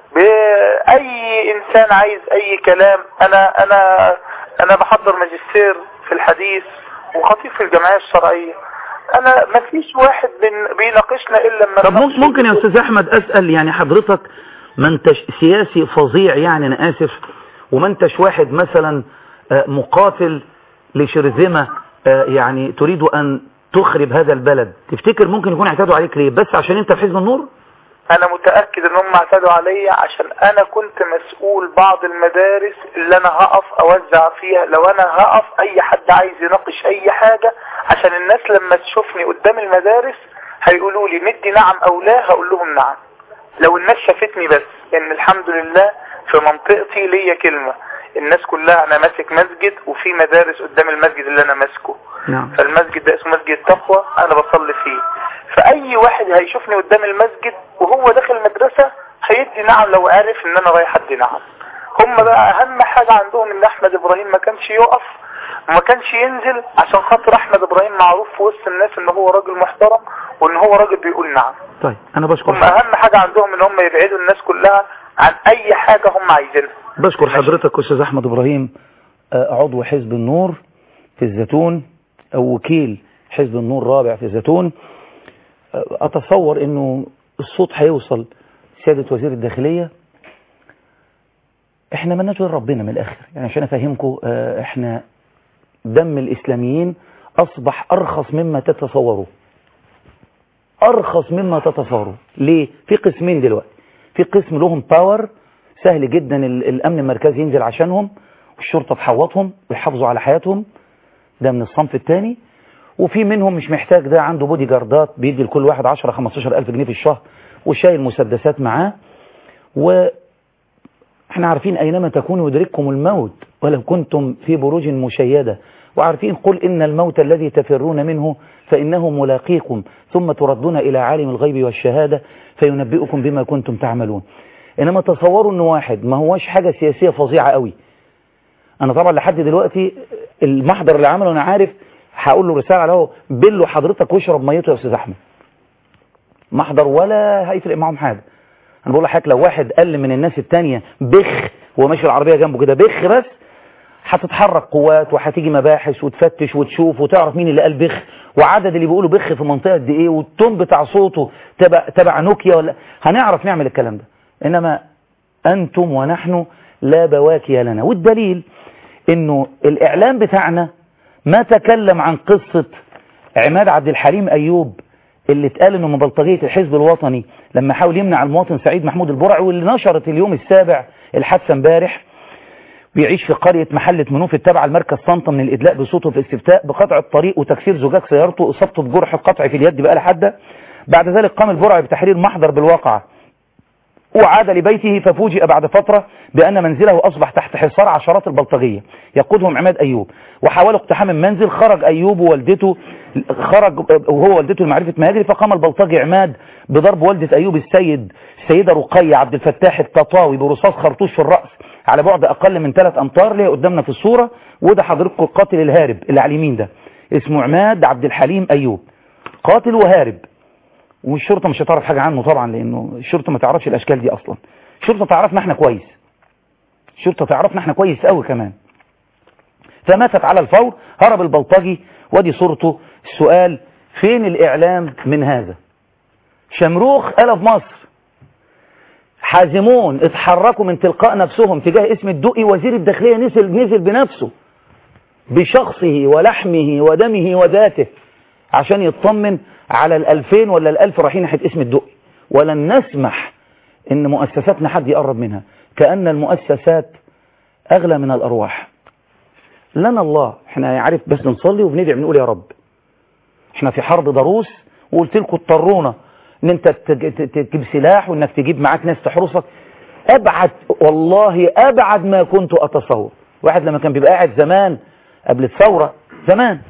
بأي انسان عايز اي كلام انا انا انا بحضر ماجستير في الحديث وخطيب في الجمعية الشرعية انا ما فيش واحد بين- بيناقشنا الا لما طب مم- نناقشه. ممكن يا استاذ احمد اسال يعني حضرتك ما انتش سياسي فظيع يعني انا اسف وما انتش واحد مثلا آه، مقاتل لشرذمه آه، يعني تريد ان تخرب هذا البلد تفتكر ممكن يكون اعتادوا عليك ليه بس عشان انت في حزب النور انا متأكد ان هم اعتدوا عليا عشان انا كنت مسؤول بعض المدارس اللي انا هقف اوزع فيها لو انا هقف اي حد عايز يناقش اي حاجة عشان الناس لما تشوفني قدام المدارس هيقولوا لي ندي نعم او لا هقول لهم نعم لو الناس شافتني بس ان الحمد لله في منطقتي ليا كلمة الناس كلها انا ماسك مسجد وفي مدارس قدام المسجد اللي انا ماسكه نعم فالمسجد ده اسمه مسجد التقوى انا بصلي فيه فاي واحد هيشوفني قدام المسجد وهو داخل المدرسة هيدي نعم لو عارف ان انا رايح ادي نعم هم بقى اهم حاجة عندهم ان احمد ابراهيم ما كانش يقف وما كانش ينزل عشان خاطر احمد ابراهيم معروف في وسط الناس ان هو راجل محترم وان هو راجل بيقول نعم طيب انا بشكر هم اهم حاجة عندهم ان هم يبعدوا الناس كلها عن اي حاجة هم عايزينها بشكر حضرتك استاذ احمد ابراهيم آه، عضو حزب النور في الزيتون او وكيل حزب النور رابع في الزيتون آه، اتصور انه الصوت هيوصل سيادة وزير الداخلية احنا مالناش غير ربنا من الاخر يعني عشان افهمكم آه، احنا دم الاسلاميين اصبح ارخص مما تتصوروا ارخص مما تتصوروا ليه في قسمين دلوقتي في قسم لهم باور سهل جدا ال- الامن المركزي ينزل عشانهم والشرطه تحوطهم ويحافظوا على حياتهم ده من الصنف الثاني وفي منهم مش محتاج ده عنده بودي جاردات بيدي لكل واحد 10 15 الف جنيه في الشهر وشايل مسدسات معاه واحنا عارفين اينما تكونوا يدرككم الموت ولو كنتم في بروج مشيده وعارفين قل ان الموت الذي تفرون منه فانه ملاقيكم ثم تردون الى عالم الغيب والشهاده فينبئكم بما كنتم تعملون انما تصوروا ان واحد ما هواش حاجه سياسيه فظيعه قوي انا طبعا لحد دلوقتي المحضر اللي عمله انا عارف هقول له رساله على اهو بله حضرتك واشرب ميته يا استاذ احمد محضر ولا هيفرق معاهم حاجه انا بقول لحضرتك لو واحد قل من الناس التانية بخ وهو ماشي العربيه جنبه كده بخ بس هتتحرك قوات وهتيجي مباحث وتفتش وتشوف وتعرف مين اللي قال بخ وعدد اللي بيقولوا بخ في منطقه قد ايه والتون بتاع صوته تبع تبع نوكيا ولا هنعرف نعمل الكلام ده انما انتم ونحن لا بواكي لنا والدليل انه الاعلام بتاعنا ما تكلم عن قصة عماد عبد الحليم ايوب اللي اتقال انه من بلطجية الحزب الوطني لما حاول يمنع المواطن سعيد محمود البرعي واللي نشرت اليوم السابع الحادثة امبارح بيعيش في قرية محلة منوف التابعة لمركز طنطا من الإدلاء بصوته في استفتاء بقطع الطريق وتكسير زجاج سيارته إصابته بجرح قطع في اليد بقى حادة بعد ذلك قام البرعي بتحرير محضر بالواقعة وعاد لبيته ففوجئ بعد فترة بأن منزله أصبح تحت حصار عشرات البلطجية يقودهم عماد أيوب وحاولوا اقتحام المنزل خرج أيوب ووالدته خرج وهو والدته لمعرفة ما يجري فقام البلطجي عماد بضرب والدة أيوب السيد السيدة رقية عبد الفتاح التطاوي برصاص خرطوش في الرأس على بعد أقل من ثلاث أمتار اللي هي قدامنا في الصورة وده حضرتكم القاتل الهارب اللي على اليمين ده اسمه عماد عبد الحليم أيوب قاتل وهارب والشرطة مش هتعرف حاجة عنه طبعا لأنه الشرطة ما تعرفش الأشكال دي أصلا الشرطة تعرفنا احنا كويس الشرطة تعرفنا احنا كويس قوي كمان فماتت على الفور هرب البلطجي ودي صورته السؤال فين الإعلام من هذا شمروخ قلب مصر حازمون اتحركوا من تلقاء نفسهم تجاه اسم الدقي وزير الداخلية نزل نزل بنفسه بشخصه ولحمه ودمه وذاته عشان يطمن على الألفين ولا الألف رايحين ناحية اسم الدقي ولن نسمح ان مؤسساتنا حد يقرب منها كأن المؤسسات أغلى من الأرواح لنا الله احنا عارف بس نصلي وبندعي بنقول يا رب احنا في حرب ضروس وقلت لكم اضطرونا ان انت تجيب سلاح وانك تجيب معاك ناس تحرسك ابعد والله ابعد ما كنت اتصور واحد لما كان بيبقى قاعد زمان قبل الثورة زمان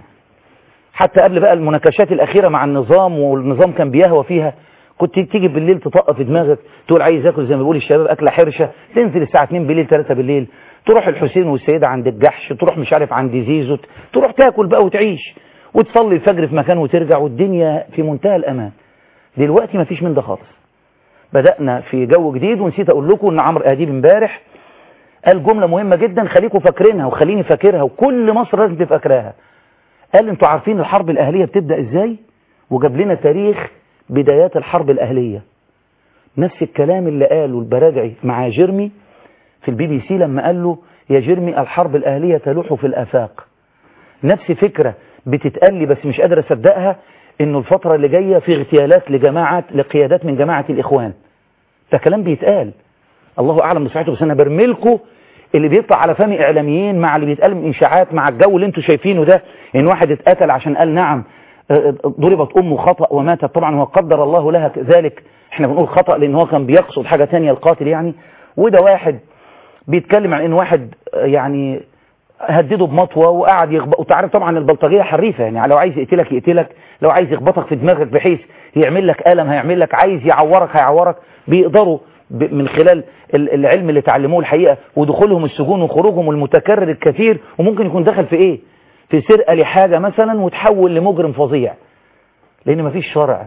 حتى قبل بقى المناكشات الاخيرة مع النظام والنظام كان بيهوى فيها كنت تيجي بالليل تطق في دماغك تقول عايز اكل زي ما بيقول الشباب اكله حرشه تنزل الساعه 2 بالليل 3 بالليل تروح الحسين والسيده عند الجحش تروح مش عارف عند زيزو تروح تاكل بقى وتعيش وتصلي الفجر في مكان وترجع والدنيا في منتهى الامان دلوقتي ما فيش من ده خالص بدأنا في جو جديد ونسيت اقول لكم ان عمرو اديب امبارح قال جمله مهمه جدا خليكم فاكرينها وخليني فاكرها وكل مصر لازم تبقى فاكراها قال انتوا عارفين الحرب الاهليه بتبدا ازاي وجاب لنا تاريخ بدايات الحرب الأهلية نفس الكلام اللي قاله البرادعي مع جيرمي في البي بي سي لما قال له يا جيرمي الحرب الأهلية تلوح في الآفاق نفس فكرة بتتقال لي بس مش قادر أصدقها إنه الفترة اللي جاية في اغتيالات لجماعة لقيادات من جماعة الإخوان ده كلام بيتقال الله أعلم بصحته بس أنا برملكوا اللي بيطلع على فم إعلاميين مع اللي بيتقال من إنشاعات مع الجو اللي انتوا شايفينه ده إن واحد اتقتل عشان قال نعم ضربت أمه خطأ وماتت طبعا هو قدر الله لها ذلك احنا بنقول خطأ لأن هو كان بيقصد حاجة تانية القاتل يعني وده واحد بيتكلم عن ان واحد يعني هدده بمطوة وقعد يخبط وتعرف طبعا البلطجية حريفة يعني لو عايز يقتلك يقتلك لو عايز يخبطك في دماغك بحيث يعمل لك ألم هيعمل لك عايز يعورك هيعورك بيقدروا من خلال العلم اللي تعلموه الحقيقة ودخولهم السجون وخروجهم المتكرر الكثير وممكن يكون دخل في ايه في سرقة لحاجة مثلا وتحول لمجرم فظيع لان مفيش شرع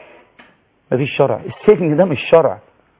مفيش شرع السجن ده مش شرع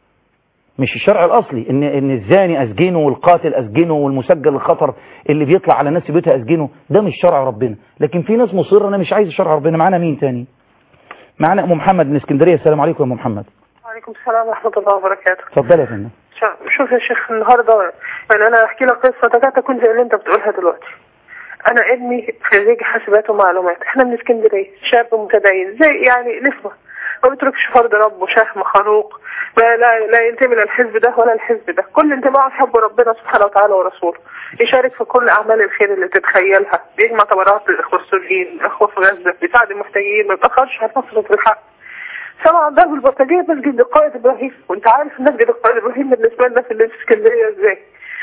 مش الشرع الاصلي ان ان الزاني اسجنه والقاتل اسجنه والمسجل الخطر اللي بيطلع على ناس في بيوتها اسجنه ده مش شرع ربنا لكن في ناس مصره انا مش عايز شرع ربنا معانا مين تاني معانا ام محمد من اسكندريه السلام عليكم يا ام محمد وعليكم السلام ورحمه الله وبركاته اتفضلي يا فندم شوف يا شيخ النهارده يعني انا احكي لك قصه تكاد تكون زي اللي انت بتقولها دلوقتي انا ابني خريج حاسبات ومعلومات احنا من اسكندريه شاب متدين زي يعني نسبه ما بيتركش فرض ربه شهم خروق لا لا, لا ينتمي لا الحزب ده ولا الحزب ده كل انتماءه حب ربنا سبحانه وتعالى ورسوله يشارك في كل اعمال الخير اللي تتخيلها بيجمع تبرعات للاخوه السوريين الاخوه في غزه بيساعد المحتاجين ما بيتاخرش على نصره الحق سمع ضرب البلطجيه مسجد القائد ابراهيم وانت عارف مسجد القائد ابراهيم بالنسبه لنا في الاسكندريه ازاي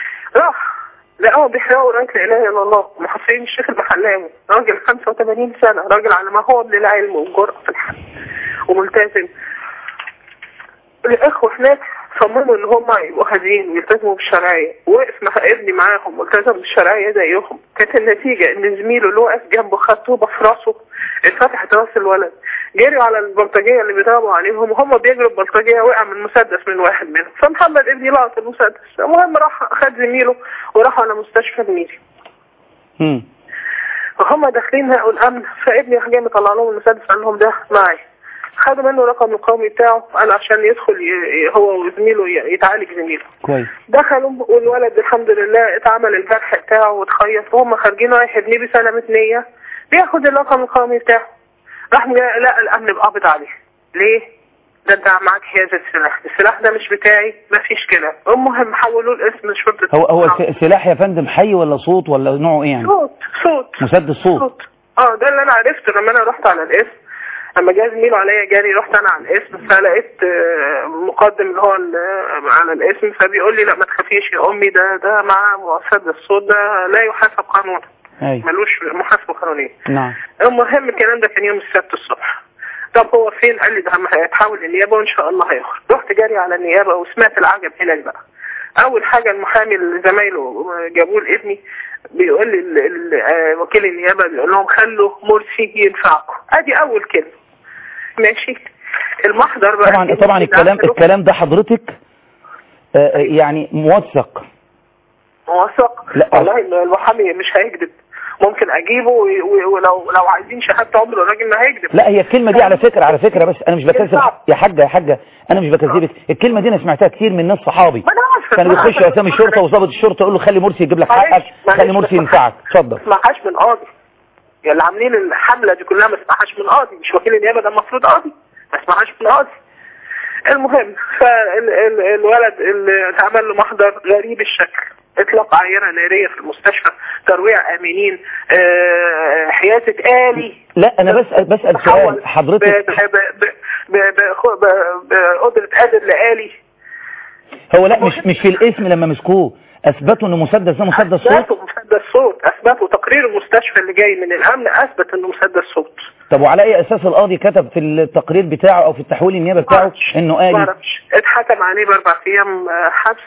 راح لقاهم بيحرقوا رايه لا اله الا الله محاصرين الشيخ المحلاوي راجل 85 سنه راجل على ما هو من العلم والجرأه في الحق وملتزم الاخوه هناك صمموا ان هم يبقوا هادين ويلتزموا بالشرعيه وقف مع ابني معاهم والتزم بالشرعيه زيهم كانت النتيجه ان زميله اللي واقف جنبه خد طوبه في راسه اتفتحت راس الولد جريوا على البلطجيه اللي بيضربوا عليهم وهم بيجروا البلطجيه وقع من مسدس من واحد منهم فمحمد ابني لقط المسدس المهم راح خد زميله وراحوا على مستشفى الميري امم وهم داخلين هقوا الامن فابني راح جاي مطلع لهم المسدس قال لهم ده معي خدوا منه رقم القومي بتاعه قال عشان يدخل ي- هو وزميله ي- يتعالج زميله كويس دخلوا والولد الحمد لله اتعمل الجرح بتاعه واتخيط وهم خارجين رايح يبنيه بسلامة نية بياخد الرقم القومي بتاعه راح جا- لقى الامن بقبض عليه ليه؟ ده انت معاك هذا السلاح السلاح ده مش بتاعي مفيش كده المهم حولوه لاسم شرطة هو هو س- سلاح يا فندم حي ولا صوت ولا نوعه ايه يعني صوت صوت مسدس صوت صوت اه ده اللي انا عرفته لما انا رحت على الاسم لما جه زميله عليا جاري رحت انا على الاسم فلقيت آه، مقدم اللي هو ال- على الاسم فبيقول لي لا ما تخافيش يا امي ده ده مع مسدس صوت ده لا يحاسب قانونا اي ملوش محاسبه قانونيه نعم المهم الكلام ده كان يوم السبت الصبح طب هو فين قال لي ده هم هيتحول للنيابه وان شاء الله هيخرج رحت جاري على النيابه وسمعت العجب هناك بقى اول حاجه المحامي اللي زمايله جابوه لابني بيقول لي ال- ال- آه، وكيل النيابه بيقول لهم خلوا مرسي ينفعكم ادي اول كلمه ماشي المحضر بقى طبعا طبعا الكلام الكلام ده حضرتك آه، آه، يعني موثق موثق لا. والله المحامي مش هيكذب ممكن اجيبه و- و- ولو لو عايزين شهاده عمر الراجل ما هيكذب لا هي الكلمة دي على فكرة على فكرة بس أنا مش بكذب صعب. يا حاجة يا حاجة أنا مش بكذبك الكلمة دي أنا سمعتها كتير من ناس صحابي ما انا عارفه كانوا ما أنا بيخشوا عارفة. أسامي الشرطة وظابط الشرطة يقول له خلي مرسي يجيب لك حقك معلش، معلش، خلي مرسي بس ما ينفعك حد- اتفضل ما اسمعهاش من قاضي يعني اللي عاملين الحمله دي كلها ما اسمعهاش من قاضي مش وكيل النيابه ده المفروض قاضي ما اسمعهاش من قاضي المهم فالولد اللي اتعمل له محضر غريب الشكل اطلاق عينه ناريه في المستشفى ترويع امينين آه، حيازه الي لا أنا بسأل بسأل تحول سؤال حضرتك ب- ب- ب- ب- ب- ب- بقدره قادر لآلي هو لا مش مش في الاسم لما مسكوه أثبتوا إن مسدس ده مسدس صوت اثبتوا مسدس صوت اثبتوا تقرير المستشفى اللي جاي من الامن اثبت انه مسدس صوت طب وعلى أي أساس القاضي كتب في التقرير بتاعه أو في التحويل النيابة بتاعه معرفش. إنه آلي معرفش اتحكم عليه باربع ايام آه، حبس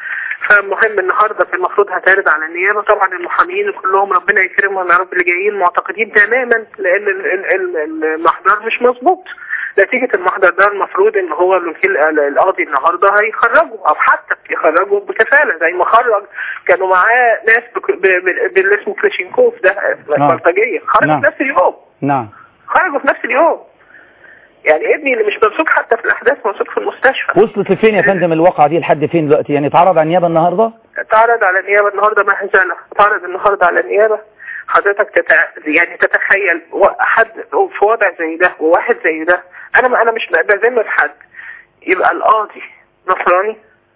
فالمهم النهارده في المفروض هتعرض على النيابه طبعا المحامين كلهم ربنا يكرمهم يا رب اللي جايين معتقدين تماما لان ال- ال- ال- المحضر مش مظبوط نتيجة المحضر ده المفروض ان هو الوكيل ال- القاضي النهارده هيخرجه او حتى يخرجه بكفالة زي ما خرج كانوا معاه ناس بك- ب- ب- باللي اسمه كلاشينكوف ده نعم. البلطجية خرجوا نعم. في نفس اليوم نعم خرجوا في نفس اليوم يعني ابني اللي مش ممسوك حتى في الاحداث ممسوك في المستشفى وصلت لفين يا فندم الواقعة دي لحد فين دلوقتي يعني اتعرض على النيابة النهاردة اتعرض على النيابه النهارده مهزله اتعرض النهارده على النيابه حضرتك تت... يعني تتخيل و- حد في وضع زي ده وواحد زي ده انا ما انا مش بذمة حد يبقى القاضي نصراني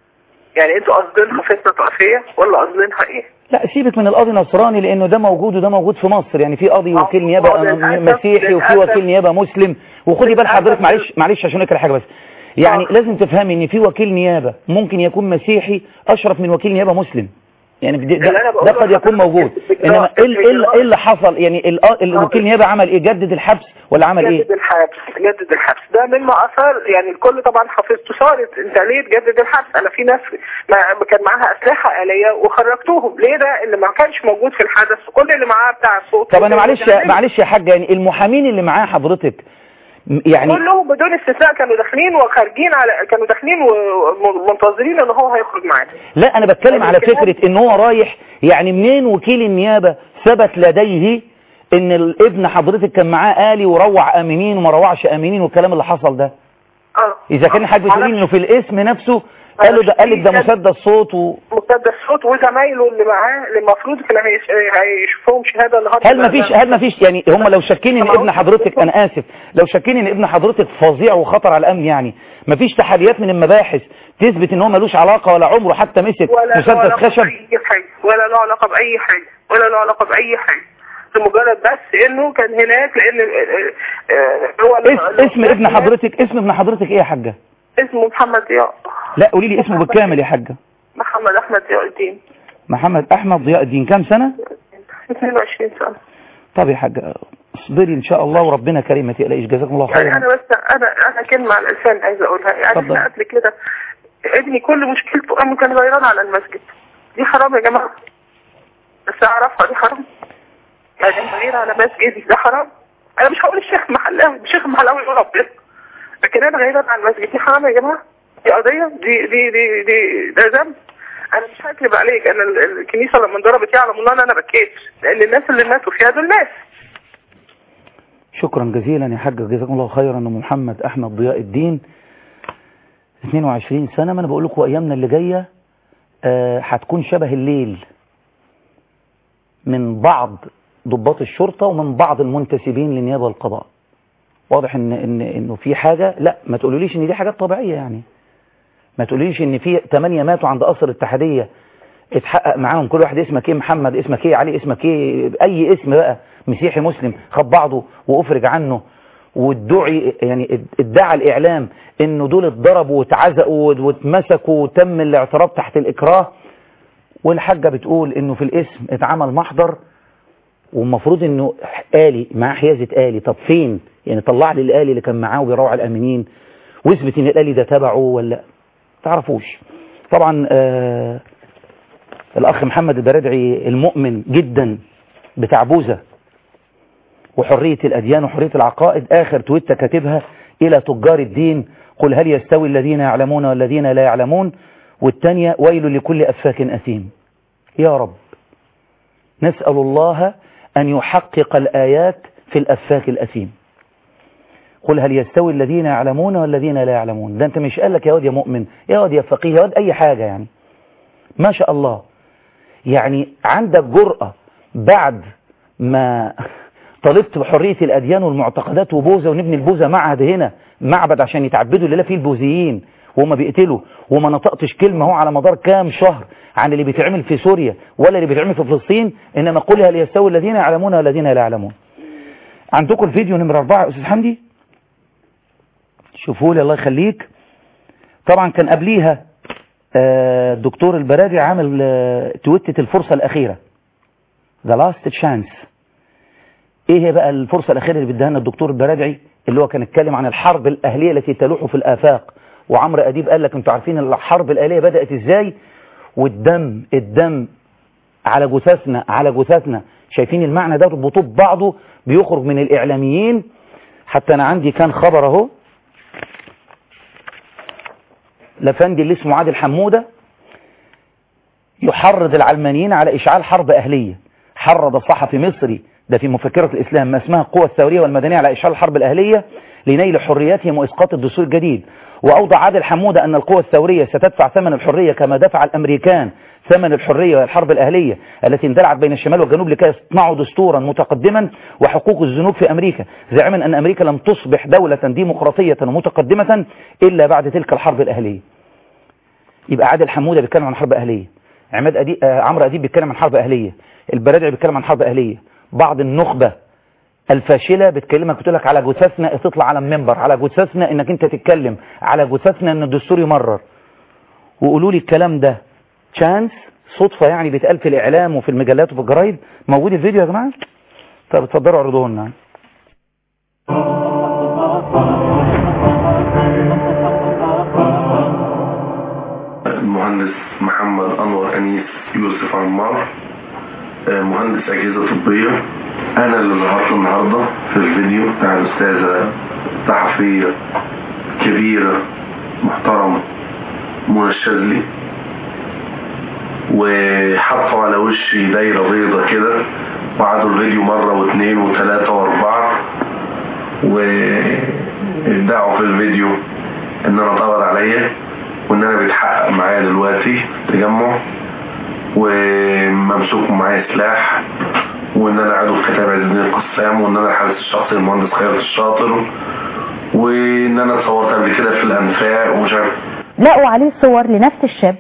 يعني انتوا قاصدينها فتنه طائفيه ولا قاصدينها ايه؟ لا سيبك من القاضي نصراني لانه ده موجود وده موجود في مصر يعني في قاضي آه، وكيل آه، نيابه للأسف، مسيحي وفي للأسف. وكيل نيابه مسلم وخدي بال للأسف. حضرتك معلش معلش عشان اكره حاجه بس يعني آه. لازم تفهمي ان في وكيل نيابه ممكن يكون مسيحي اشرف من وكيل نيابه مسلم يعني ده, اللي أنا ده, بقوله ده قد يكون لحضرتك موجود الإجراء- انما ايه ال- ايه ال- الإجراء- إيه اللي حصل يعني ال- الوكيل نيابه عمل ايه جدد الحبس ولا عمل ايه جدد الحبس جدد الحبس ده مما اثار يعني الكل طبعا حفظته صارت انت ليه تجدد الحبس انا في ناس ما كان معاها اسلحه اليه وخرجتوهم ليه ده اللي ما كانش موجود في الحدث كل اللي معاه بتاع الصوت طب انا معلش معلش يا حاج يعني المحامين اللي معاه حضرتك م- يعني كلهم بدون استثناء كانوا داخلين وخارجين على كانوا داخلين ومنتظرين ان هو هيخرج معانا لا انا بتكلم على الكلام- فكرة ان هو رايح يعني منين وكيل النيابة ثبت لديه ان الابن حضرتك كان معاه آلي وروع امينين وما روعش امينين والكلام اللي حصل ده اه اذا كان حد بتقولين انه في الاسم نفسه قال له ده قال لك ده مسدس صوت و... مسدس صوت وزمايله اللي معاه اللي المفروض كانوا هيش- هيشوفوهم شهاده النهارده هل ما فيش هل ما فيش يعني هم لو شاكين ان ابن حضرتك انا اسف لو شاكين ان ابن حضرتك فظيع وخطر على الامن يعني ما فيش تحريات من المباحث تثبت ان هو ملوش علاقة ولا عمره حتى مسك ولا له مسدس علاقة خشب بأي حاجة ولا له علاقة بأي حاجة ولا له علاقة بأي حاجة لمجرد بس انه كان هناك لان آه، آه، هو اس- اسم ابن حضرتك اسم ابن حضرتك ايه يا حاجة اسمه محمد ضياء لا قولي لي اسمه بالكامل يا حاجة محمد احمد ضياء الدين محمد احمد ضياء الدين كام سنة 22 سنة طب يا حاجة اصبري ان شاء الله وربنا كريم ما تقلقيش جزاكم الله يعني خيرا انا بس انا انا كلمة على الانسان عايزة اقولها يعني اتفضل. احنا قبل كده ابني كل مشكلته انه كان غيران على المسجد دي حرام يا جماعة بس اعرفها دي حرام يعني غير على مسجدي ده حرام انا مش هقول الشيخ محلاوي الشيخ محلاوي يقول ربنا لكن انا غيران على المسجد دي حرام يا جماعة دي قضية دي دي دي دي ده ذنب انا مش هكذب عليك انا ال- الكنيسة لما انضربت يعلم الله انا بكيت لان الناس اللي ماتوا فيها دول ناس شكرا جزيلا يا حاج جزاكم الله خيرا ام محمد احمد ضياء الدين 22 سنة ما انا بقول لكم ايامنا اللي جاية آه، هتكون شبه الليل من بعض ضباط الشرطة ومن بعض المنتسبين للنيابة والقضاء واضح ان ان انه في حاجة لا ما تقولوليش ان دي حاجات طبيعية يعني ما تقوليش ان في 8 ماتوا عند قصر الاتحادية اتحقق معاهم كل واحد اسمك ايه محمد اسمك ايه علي اسمك ايه اي اسم بقى مسيحي مسلم خد بعضه وافرج عنه وادعي يعني ادعى الاعلام انه دول اتضربوا واتعزقوا واتمسكوا وتم الاعتراف تحت الاكراه والحاجة بتقول انه في الاسم اتعمل محضر والمفروض انه آلي معاه حيازة آلي طب فين يعني طلع لي الآلي اللي كان معاه وبيروع الامنين واثبت ان الآلي ده تبعه ولا تعرفوش طبعا آه الاخ محمد البرادعي المؤمن جدا بتاع بوزة وحرية الاديان وحرية العقائد اخر تويتة كاتبها الى تجار الدين قل هل يستوي الذين يعلمون والذين لا يعلمون والتانية ويل لكل افاك اثيم يا رب نسأل الله أن يحقق الآيات في الأفاك الأثيم قل هل يستوي الذين يعلمون والذين لا يعلمون ده أنت مش قال لك يا واد يا مؤمن يا واد يا فقيه يا واد أي حاجة يعني ما شاء الله يعني عندك جرأة بعد ما طالبت بحرية الأديان والمعتقدات وبوزة ونبني البوزة معهد هنا معبد عشان يتعبدوا لله فيه البوذيين وهم بيقتلوا وما نطقتش كلمة هو على مدار كام شهر عن اللي بيتعمل في سوريا ولا اللي بيتعمل في فلسطين إنما قل هل يستوي الذين يعلمون والذين لا يعلمون عندكم الفيديو نمرة أربعة يا أستاذ حمدي شوفوا لي الله يخليك طبعا كان قبليها آه، الدكتور البرادي عامل آه، تويتة الفرصة الأخيرة The last chance ايه هي بقى الفرصة الأخيرة اللي بيديها لنا الدكتور البرادعي اللي هو كان اتكلم عن الحرب الأهلية التي تلوح في الآفاق وعمرو أديب قال لك انتوا عارفين الحرب الأهلية بدأت ازاي والدم الدم على جثثنا على جثثنا شايفين المعنى ده ربطوه ببعضه بيخرج من الإعلاميين حتى أنا عندي كان خبر أهو لفندي اللي اسمه عادل حمودة يحرض العلمانيين على إشعال حرب أهلية حرض صحفي مصري ده في مفكرة الإسلام ما اسمها القوى الثورية والمدنية على إشعال الحرب الأهلية لنيل حرياتهم وإسقاط الدستور الجديد وأوضع عادل حمودة أن القوى الثورية ستدفع ثمن الحرية كما دفع الأمريكان ثمن الحرية والحرب الأهلية التي اندلعت بين الشمال والجنوب لكي يصنعوا دستورا متقدما وحقوق الذنوب في أمريكا زعما أن أمريكا لم تصبح دولة ديمقراطية ومتقدمة إلا بعد تلك الحرب الأهلية يبقى عادل حمودة بيتكلم عن حرب أهلية عماد أديب آه عمرو أديب بيتكلم عن حرب أهلية البرادعي بيتكلم عن حرب أهلية بعض النخبة الفاشلة بتكلمك بتقول لك على جثثنا تطلع على المنبر على جثثنا انك انت تتكلم على جثثنا ان الدستور يمرر وقولوا لي الكلام ده تشانس صدفة يعني بيتقال في الاعلام وفي المجلات وفي الجرايد موجود الفيديو يا جماعة طب اتفضلوا اعرضوه لنا المهندس محمد أنور أنيس يوسف عمار آه، مهندس أجهزة طبية أنا اللي ظهرت النهاردة في الفيديو بتاع الأستاذة صحفية كبيرة محترمة منى الشاذلي وحطوا على وشي دايرة بيضة كده وقعدوا الفيديو مرة واثنين وثلاثة واربعة وادعوا في الفيديو ان انا اتقبض عليا وان انا بيتحقق معايا دلوقتي تجمع وممسوك معايا سلاح وان انا عضو في كتاب عز الدين القسام وان انا الحارس الشخصي للمهندس خيرت الشاطر وان انا اتصورت قبل كده في الانفاق ومش عارف لقوا عليه صور لنفس الشاب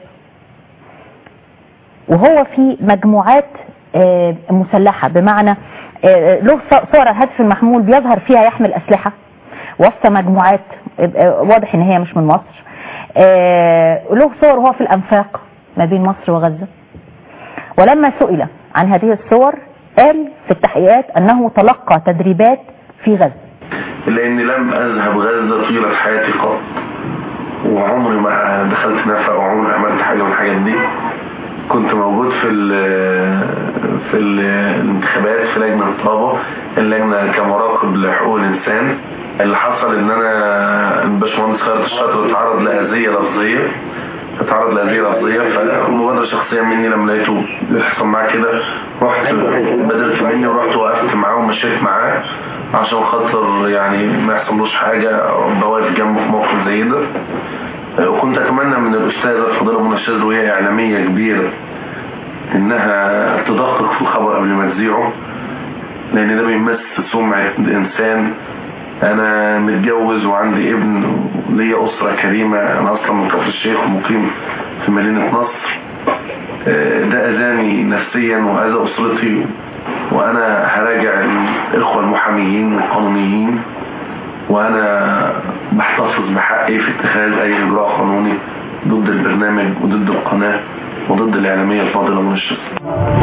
وهو في مجموعات آه، مسلحة بمعنى آه، له ص- صور الهدف المحمول بيظهر فيها يحمل أسلحة وسط مجموعات آه، واضح ان هي مش من مصر آه، له صور وهو في الأنفاق ما بين مصر وغزة ولما سئل عن هذه الصور قال في التحقيقات أنه تلقى تدريبات في غزة لاني لم اذهب غزة طيلة حياتي قط وعمري ما دخلت نفق وعمري عملت حاجة من الحاجات دي كنت موجود في ال في ال الانتخابات في لجنة الطلبة اللجنة كمراقب لحقوق الإنسان اللي حصل إن أنا الباشمهندس خالد الشاطر اتعرض لأذية لفظية اتعرض لأذية لفظية فمبادرة شخصية مني لما لقيته يحصل معاه كده رحت بدلت مني ورحت وقفت معاه ومشيت معاه عشان خاطر يعني ما يحصلوش حاجة أبقى واقف جنبه في موقف زي ده وكنت أتمنى من الأستاذة الفضيلة منى الشاذلي وهي إعلامية كبيرة إنها تدقق في الخبر قبل ما تذيعه لأن ده بيمس سمعة إنسان أنا متجوز وعندي ابن ليا أسرة كريمة أنا أصلا من كفر الشيخ ومقيم في مدينة نصر آه، ده أذاني نفسيا وأذى أسرتي وأنا هراجع الإخوة المحاميين والقانونيين وأنا بحتفظ بحقي في اتخاذ أي إجراء قانوني ضد البرنامج وضد القناة وضد الإعلامية الفاضلة من الشخص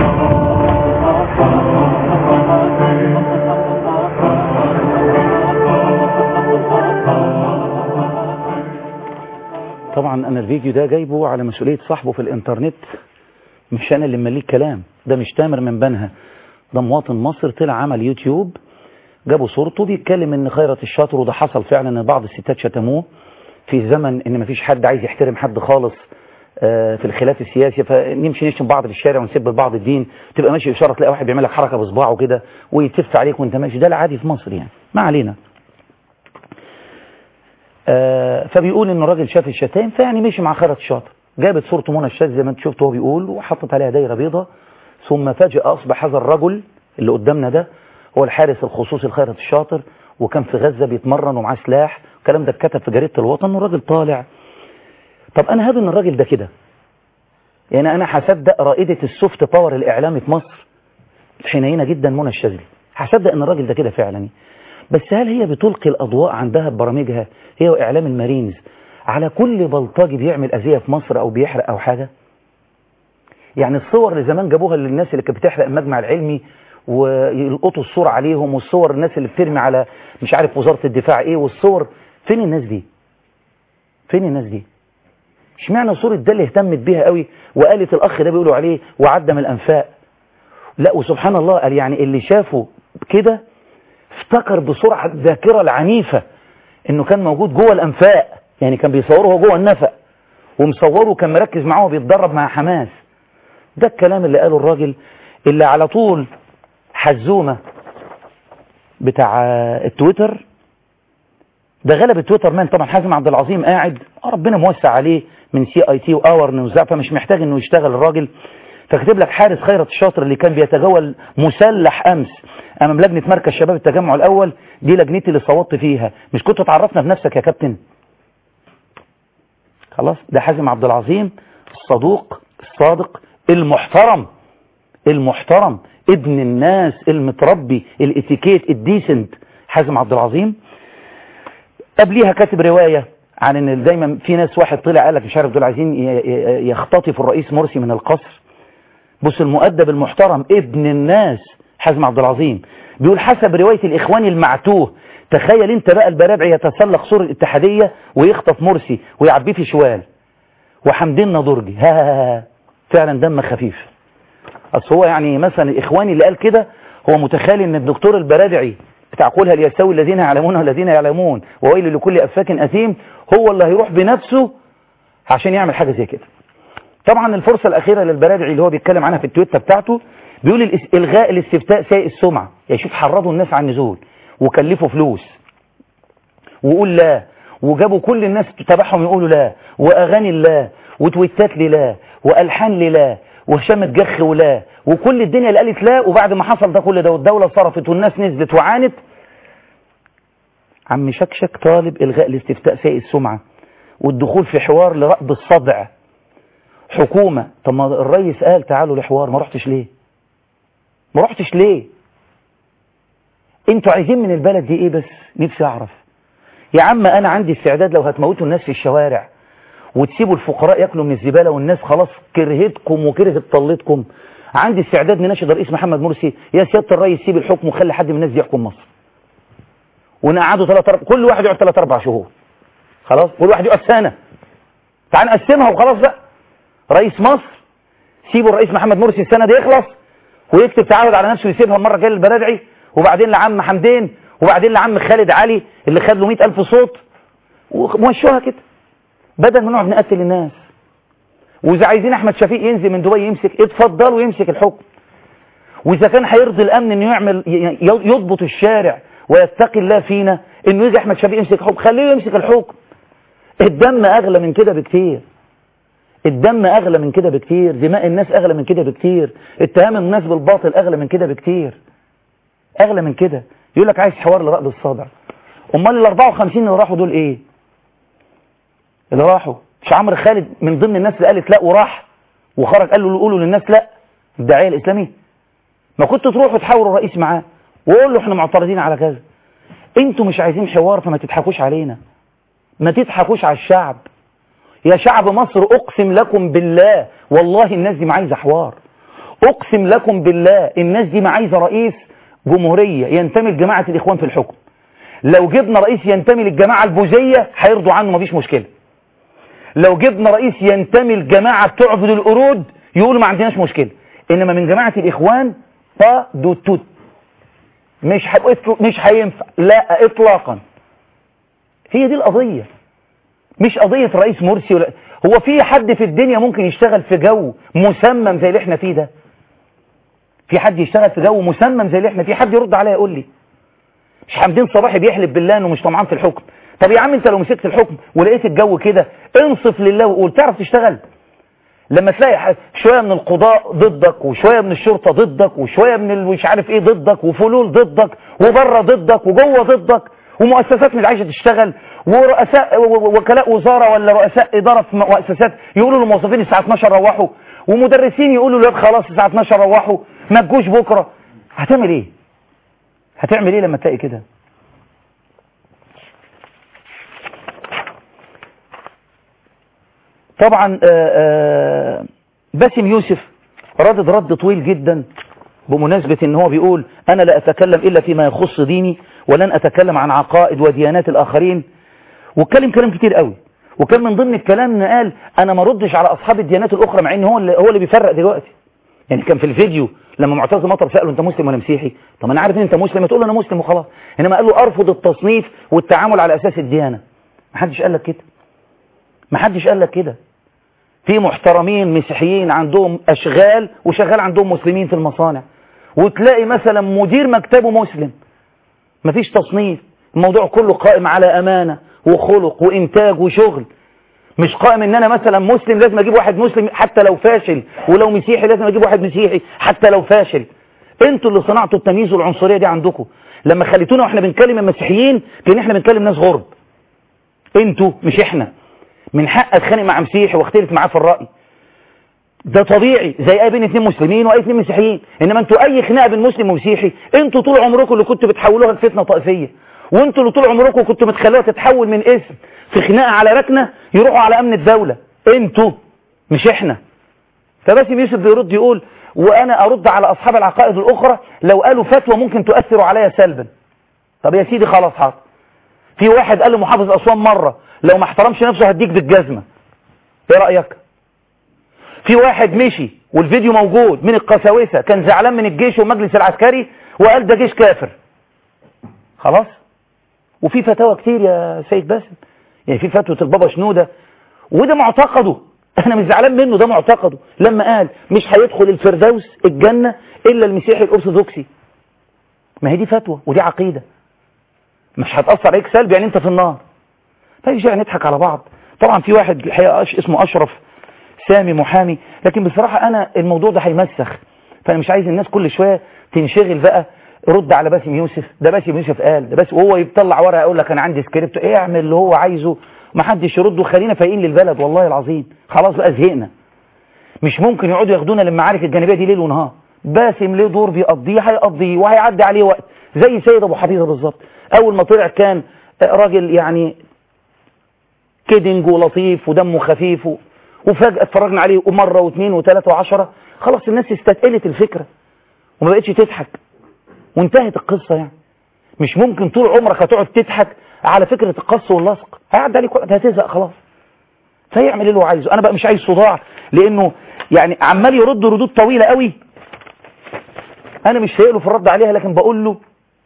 طبعا انا الفيديو ده جايبه على مسؤولية صاحبه في الانترنت مش انا اللي مليه الكلام ده مش تامر من بنها ده مواطن مصر طلع عمل يوتيوب جابوا صورته بيتكلم ان خيرت الشاطر وده حصل فعلا ان بعض الستات شتموه في زمن ان مفيش حد عايز يحترم حد خالص آه، في الخلاف السياسي فنمشي نشتم بعض في الشارع ونسب بعض الدين تبقى ماشي اشاره تلاقي واحد بيعمل لك حركه بصباعه كده ويتف عليك وانت ماشي ده العادي في مصر يعني ما علينا آه، فبيقول ان الراجل شاف الشتايم فيعني مشي مع خيرت الشاطر جابت صورته منى الشاذ زي ما انت شفت هو بيقول وحطت عليها دايره بيضاء ثم فجأة اصبح هذا الرجل اللي قدامنا ده هو الحارس الخصوصي لخيرت الشاطر وكان في غزه بيتمرن ومعاه سلاح الكلام ده اتكتب في جريده الوطن والراجل طالع طب انا هذا ان الراجل ده كده يعني انا هصدق رائده السوفت باور الاعلامي في مصر حنينه جدا منى الشاذلي هصدق ان الراجل ده كده فعلا بس هل هي بتلقي الاضواء عندها ببرامجها هي واعلام المارينز على كل بلطجي بيعمل اذيه في مصر او بيحرق او حاجه يعني الصور اللي زمان جابوها للناس اللي كانت بتحرق المجمع العلمي ويلقطوا الصور عليهم والصور الناس اللي بترمي على مش عارف وزاره الدفاع ايه والصور فين الناس دي فين الناس دي اشمعنى صورة ده اللي اهتمت بيها قوي وقالت الأخ ده بيقولوا عليه وعدم الأنفاق لا وسبحان الله قال يعني اللي شافه كده افتكر بسرعة الذاكرة العنيفة انه كان موجود جوه الأنفاق يعني كان بيصوره هو جوه النفق ومصوره كان مركز معاه وبيتدرب مع حماس ده الكلام اللي قاله الراجل اللي على طول حزومة بتاع التويتر ده غلب التويتر مان طبعا حازم عبد العظيم قاعد ربنا موسع عليه من سي اي تي واور نوزع فمش محتاج انه يشتغل الراجل فكتب لك حارس خيرت الشاطر اللي كان بيتجول مسلح امس امام لجنه مركز شباب التجمع الاول دي لجنتي اللي صوتت فيها مش كنت تعرفنا بنفسك يا كابتن خلاص ده حازم عبد العظيم الصدوق الصادق المحترم المحترم ابن الناس المتربي الاتيكيت الديسنت حازم عبد العظيم قبليها كاتب رواية عن ان دايما في ناس واحد طلع قال لك مش عارف دول عايزين يختطفوا الرئيس مرسي من القصر بص المؤدب المحترم ابن الناس حازم عبد العظيم بيقول حسب رواية الاخوان المعتوه تخيل انت بقى البرابعي يتسلق سور الاتحادية ويخطف مرسي ويعبيه في شوال وحمدين نضرجي ها, ها, ها فعلا دم خفيف اصل هو يعني مثلا الاخواني اللي قال كده هو متخيل ان الدكتور البرادعي بتاع قول هل يستوي الذين يعلمون والذين يعلمون وويل لكل افاك اثيم هو اللي هيروح بنفسه عشان يعمل حاجه زي كده طبعا الفرصه الاخيره للبرادعي اللي هو بيتكلم عنها في التويتر بتاعته بيقول الغاء الاستفتاء سيء السمعه يعني شوف حرضوا الناس على النزول وكلفوا فلوس وقول لا وجابوا كل الناس تتابعهم يقولوا لا واغاني لا وتويتات لا والحان لا وهشام جخ ولا وكل الدنيا اللي قالت لا وبعد ما حصل ده كل ده والدولة صرفت والناس نزلت وعانت عم شكشك طالب إلغاء الاستفتاء سيء السمعة والدخول في حوار لرأب الصدع حكومة طب ما الرئيس قال تعالوا لحوار ما رحتش ليه ما رحتش ليه انتوا عايزين من البلد دي ايه بس نفسي اعرف يا عم انا عندي استعداد لو هتموتوا الناس في الشوارع وتسيبوا الفقراء ياكلوا من الزبالة والناس خلاص كرهتكم وكرهت طلتكم عندي استعداد نناشد الرئيس محمد مرسي يا سيادة الرئيس سيب الحكم وخلي حد من الناس دي يحكم مصر ونقعدوا ثلاث أربع كل واحد يقعد ثلاث أربع شهور خلاص كل واحد يقعد سنة تعال نقسمها وخلاص بقى رئيس مصر سيبوا الرئيس محمد مرسي السنة دي يخلص ويكتب تعهد على نفسه يسيبها المرة الجاية للبرادعي وبعدين لعم حمدين وبعدين لعم خالد علي اللي خد له 100000 صوت ومشوها كده بدل ما نقعد نقتل الناس واذا عايزين احمد شفيق ينزل من دبي يمسك اتفضل ويمسك الحكم واذا كان هيرضي الامن انه يعمل يضبط الشارع ويتقي الله فينا انه يجي احمد شفيق يمسك الحكم خليه يمسك الحكم الدم اغلى من كده بكتير الدم اغلى من كده بكتير دماء الناس اغلى من كده بكتير اتهام الناس بالباطل اغلى من كده بكتير اغلى من كده يقول لك عايز حوار لرأب الصدع امال ال 54 اللي راحوا دول ايه اللي راحوا مش عمرو خالد من ضمن الناس اللي قالت لا وراح وخرج قال له قولوا للناس لا الداعيه الاسلامي ما كنت تروحوا تحاوروا الرئيس معاه وقول له احنا معترضين على كذا انتوا مش عايزين حوار فما تضحكوش علينا ما تضحكوش على الشعب يا شعب مصر اقسم لكم بالله والله الناس دي ما عايزه حوار اقسم لكم بالله الناس دي ما عايزه رئيس جمهوريه ينتمي لجماعه الاخوان في الحكم لو جبنا رئيس ينتمي للجماعه البوذيه هيرضوا عنه مفيش مشكله لو جبنا رئيس ينتمي لجماعة بتعبد القرود يقولوا ما عندناش مشكلة إنما من جماعة الإخوان با دو توت مش مش هينفع لا إطلاقا هي دي القضية مش قضية رئيس مرسي ولا هو في حد في الدنيا ممكن يشتغل في جو مسمم زي اللي احنا فيه ده في حد يشتغل في جو مسمم زي اللي احنا فيه حد يرد عليا يقول لي مش حمدين صباحي بيحلف بالله انه مش طمعان في الحكم طب يا عم انت لو مسكت الحكم ولقيت الجو كده انصف لله وقول تعرف تشتغل لما تلاقي شوية من القضاء ضدك وشوية من الشرطة ضدك وشوية من مش عارف ايه ضدك وفلول ضدك وبره ضدك وجوه ضدك ومؤسسات مش عايزة تشتغل ورؤساء وكلاء وزارة ولا رؤساء إدارة في مؤسسات يقولوا للموظفين الساعة 12 روحوا ومدرسين يقولوا للولاد خلاص الساعة 12 روحوا ما تجوش بكرة هتعمل ايه هتعمل ايه لما تلاقي كده طبعا آآ آآ باسم يوسف ردد رد طويل جدا بمناسبة ان هو بيقول انا لا اتكلم الا فيما يخص ديني ولن اتكلم عن عقائد وديانات الاخرين واتكلم كلام كتير قوي وكان من ضمن الكلام ان قال انا ما ردش على اصحاب الديانات الاخرى مع ان هو اللي هو اللي بيفرق دلوقتي يعني كان في الفيديو لما معتز مطر ساله انت مسلم ولا مسيحي طب انا عارف ان انت مسلم تقول له انا مسلم وخلاص انما قال له ارفض التصنيف والتعامل على اساس الديانه ما حدش قال لك كده ما حدش قال لك كده في محترمين مسيحيين عندهم اشغال وشغال عندهم مسلمين في المصانع وتلاقي مثلا مدير مكتبه مسلم مفيش تصنيف الموضوع كله قائم على امانه وخلق وانتاج وشغل مش قائم ان انا مثلا مسلم لازم اجيب واحد مسلم حتى لو فاشل ولو مسيحي لازم اجيب واحد مسيحي حتى لو فاشل انتوا اللي صنعتوا التمييز والعنصريه دي عندكم لما خليتونا واحنا بنكلم المسيحيين كان احنا بنكلم ناس غرب انتوا مش احنا من حق اتخانق مع مسيحي واختلف معاه في الراي ده طبيعي زي اي بين اثنين مسلمين واي اثنين مسيحيين انما انتوا اي خناقه بين مسلم ومسيحي انتوا طول عمركم اللي كنتوا بتحولوها لفتنه طائفيه وانتوا اللي طول عمركم كنتوا بتخلوها تتحول من اسم في خناقه على ركنه يروحوا على امن الدوله انتوا مش احنا فباسم يوسف بيرد يقول وانا ارد على اصحاب العقائد الاخرى لو قالوا فتوى ممكن تؤثر عليا سلبا طب يا سيدي خلاص حاضر في واحد قال لمحافظ اسوان مره لو ما احترمش نفسه هديك بالجزمه ايه رايك في واحد مشي والفيديو موجود من القساوسه كان زعلان من الجيش والمجلس العسكري وقال ده جيش كافر خلاص وفي فتاوى كتير يا سيد باسم يعني في فتوى البابا شنودة وده معتقده انا مش زعلان منه ده معتقده لما قال مش هيدخل الفردوس الجنة الا المسيحي الارثوذكسي ما هي دي فتوى ودي عقيدة مش هتأثر عليك سلبي يعني انت في النار فيجي نضحك على بعض طبعا في واحد الحقيقة اسمه اشرف سامي محامي لكن بصراحة انا الموضوع ده هيمسخ فانا مش عايز الناس كل شوية تنشغل بقى رد على باسم يوسف ده باسم يوسف قال ده بس وهو يطلع ورقه يقول لك انا عندي سكريبت ايه اعمل اللي هو عايزه ما حدش يرد وخلينا فايقين للبلد والله العظيم خلاص بقى زهقنا مش ممكن يقعدوا ياخدونا للمعارك الجانبيه دي ليل ونهار باسم ليه دور بيقضيه هيقضيه وهيعدي عليه وقت زي سيد ابو حفيظه بالظبط اول ما طلع كان راجل يعني كيدنج ولطيف ودمه خفيف وفجاه اتفرجنا عليه مره واثنين وثلاثه وعشره خلاص الناس استثقلت الفكره وما بقتش تضحك وانتهت القصة يعني مش ممكن طول عمرك هتقعد تضحك على فكرة القص واللصق هيعدي عليك وقت هتزهق خلاص فيعمل اللي هو عايزه انا بقى مش عايز صداع لانه يعني عمال يرد ردود طويلة قوي انا مش سائله في الرد عليها لكن بقول له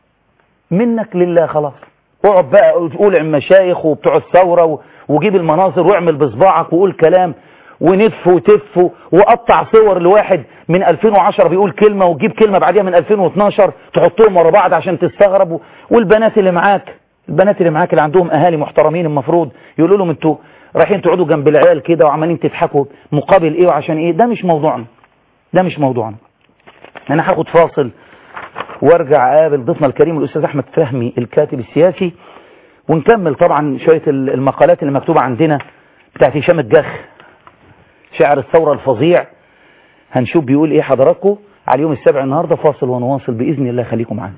منك لله خلاص اقعد بقى تقول عن مشايخ وبتوع الثورة وجيب المناظر واعمل بصباعك وقول كلام ونف وتف وقطع صور لواحد من 2010 بيقول كلمة وتجيب كلمة بعديها من 2012 تحطهم ورا بعض عشان تستغرب والبنات اللي معاك البنات اللي معاك اللي عندهم اهالي محترمين المفروض يقولوا لهم انتوا رايحين تقعدوا جنب العيال كده وعمالين تضحكوا مقابل ايه وعشان ايه ده مش موضوعنا ده مش موضوعنا انا هاخد فاصل وارجع اقابل ضيفنا الكريم الاستاذ احمد فهمي الكاتب السياسي ونكمل طبعا شوية المقالات اللي مكتوبة عندنا بتاعت هشام الجخ شاعر الثورة الفظيع هنشوف بيقول ايه حضراتكم على اليوم السابع النهاردة فاصل ونواصل بإذن الله خليكم معانا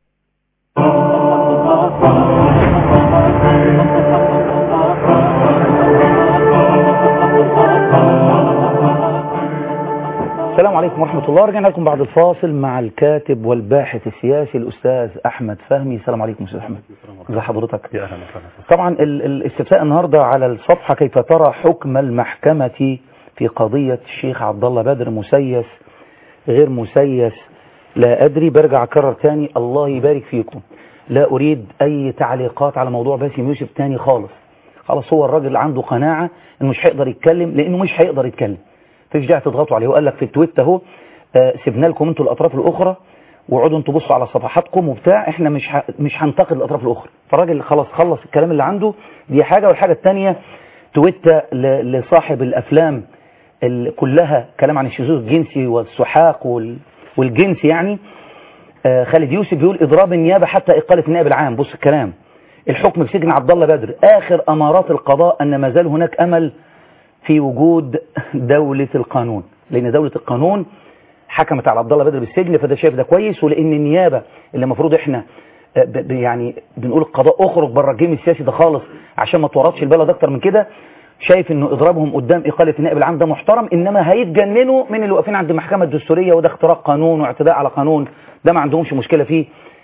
السلام عليكم ورحمة الله رجعنا لكم بعد الفاصل مع الكاتب والباحث السياسي الأستاذ أحمد فهمي السلام عليكم أستاذ أحمد ازي حضرتك يا أهلا وسهلا طبعا ال- الاستفتاء النهاردة على الصفحة كيف ترى حكم المحكمة في قضية الشيخ عبد الله بدر مسيس غير مسيس لا أدري برجع أكرر تاني الله يبارك فيكم لا أريد أي تعليقات على موضوع باسم يوسف تاني خالص خلاص هو الراجل عنده قناعة انه مش هيقدر يتكلم لانه مش هيقدر يتكلم فيش داعي تضغطوا عليه وقال لك في التويت اهو آه، سيبنا لكم انتوا الاطراف الاخرى وقعدوا انتوا بصوا على صفحاتكم وبتاع احنا مش ه... مش هنتقد الاطراف الاخرى فالراجل خلاص خلص الكلام اللي عنده دي حاجة والحاجة الثانيه تويتة ل... لصاحب الافلام ال... كلها كلام عن الشذوذ الجنسي والسحاق وال... والجنس يعني آه، خالد يوسف بيقول اضراب النيابه حتى اقاله النائب العام بص الكلام الحكم في سجن عبد الله بدر اخر امارات القضاء ان ما زال هناك امل في وجود دوله القانون لان دوله القانون حكمت على عبد الله بدر بالسجن فده شايف ده كويس ولان النيابه اللي المفروض احنا آه، ب- ب- يعني بنقول القضاء اخرج بره الجيم السياسي ده خالص عشان ما تورطش البلد اكتر من كده شايف انه اضرابهم قدام اقاله النائب العام ده محترم انما هيتجننوا من اللي واقفين عند المحكمه الدستوريه وده اختراق قانون واعتداء على قانون ده ما عندهمش مشكله فيه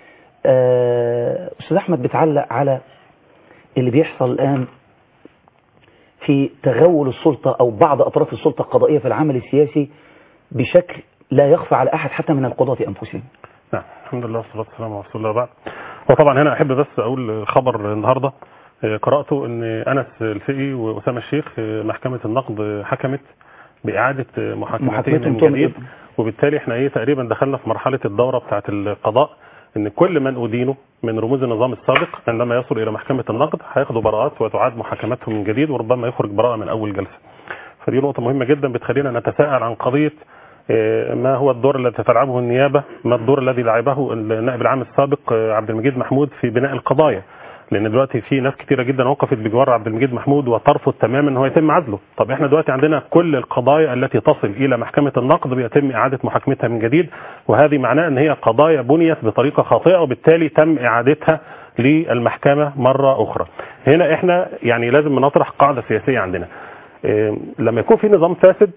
آه، استاذ احمد بتعلق على اللي بيحصل الان في تغول السلطه او بعض اطراف السلطه القضائيه في العمل السياسي بشكل لا يخفى على احد حتى من القضاة انفسهم نعم الحمد لله والصلاة والسلام على رسول الله بعد وطبعا هنا أحب بس أقول خبر النهاردة آه، قرأته أن أنس الفقي وأسامة الشيخ آه، محكمة النقد حكمت بإعادة آه، محاكمتهم محاكمتهم من تم- جديد وبالتالي احنا ايه تقريبا دخلنا في مرحلة الدورة بتاعة القضاء ان كل من أدينه من رموز النظام السابق عندما يصل إلى محكمة النقد هياخدوا براءات وتعاد محاكمتهم من جديد وربما يخرج براءة من أول جلسة فدي نقطة مهمة جدا بتخلينا نتساءل عن قضية آه، ما هو الدور الذي تلعبه النيابة ما الدور الذي لعبه النائب العام السابق آه، عبد المجيد محمود في بناء القضايا لان دلوقتي في ناس كتيره جدا وقفت بجوار عبد المجيد محمود وترفض تماما ان هو يتم عزله طب احنا دلوقتي عندنا كل القضايا التي تصل الى محكمه النقد بيتم اعاده محاكمتها من جديد وهذه معناه ان هي قضايا بنيت بطريقه خاطئه وبالتالي تم اعادتها للمحكمه مره اخرى هنا احنا يعني لازم نطرح قاعده سياسيه عندنا إيه، لما يكون في نظام فاسد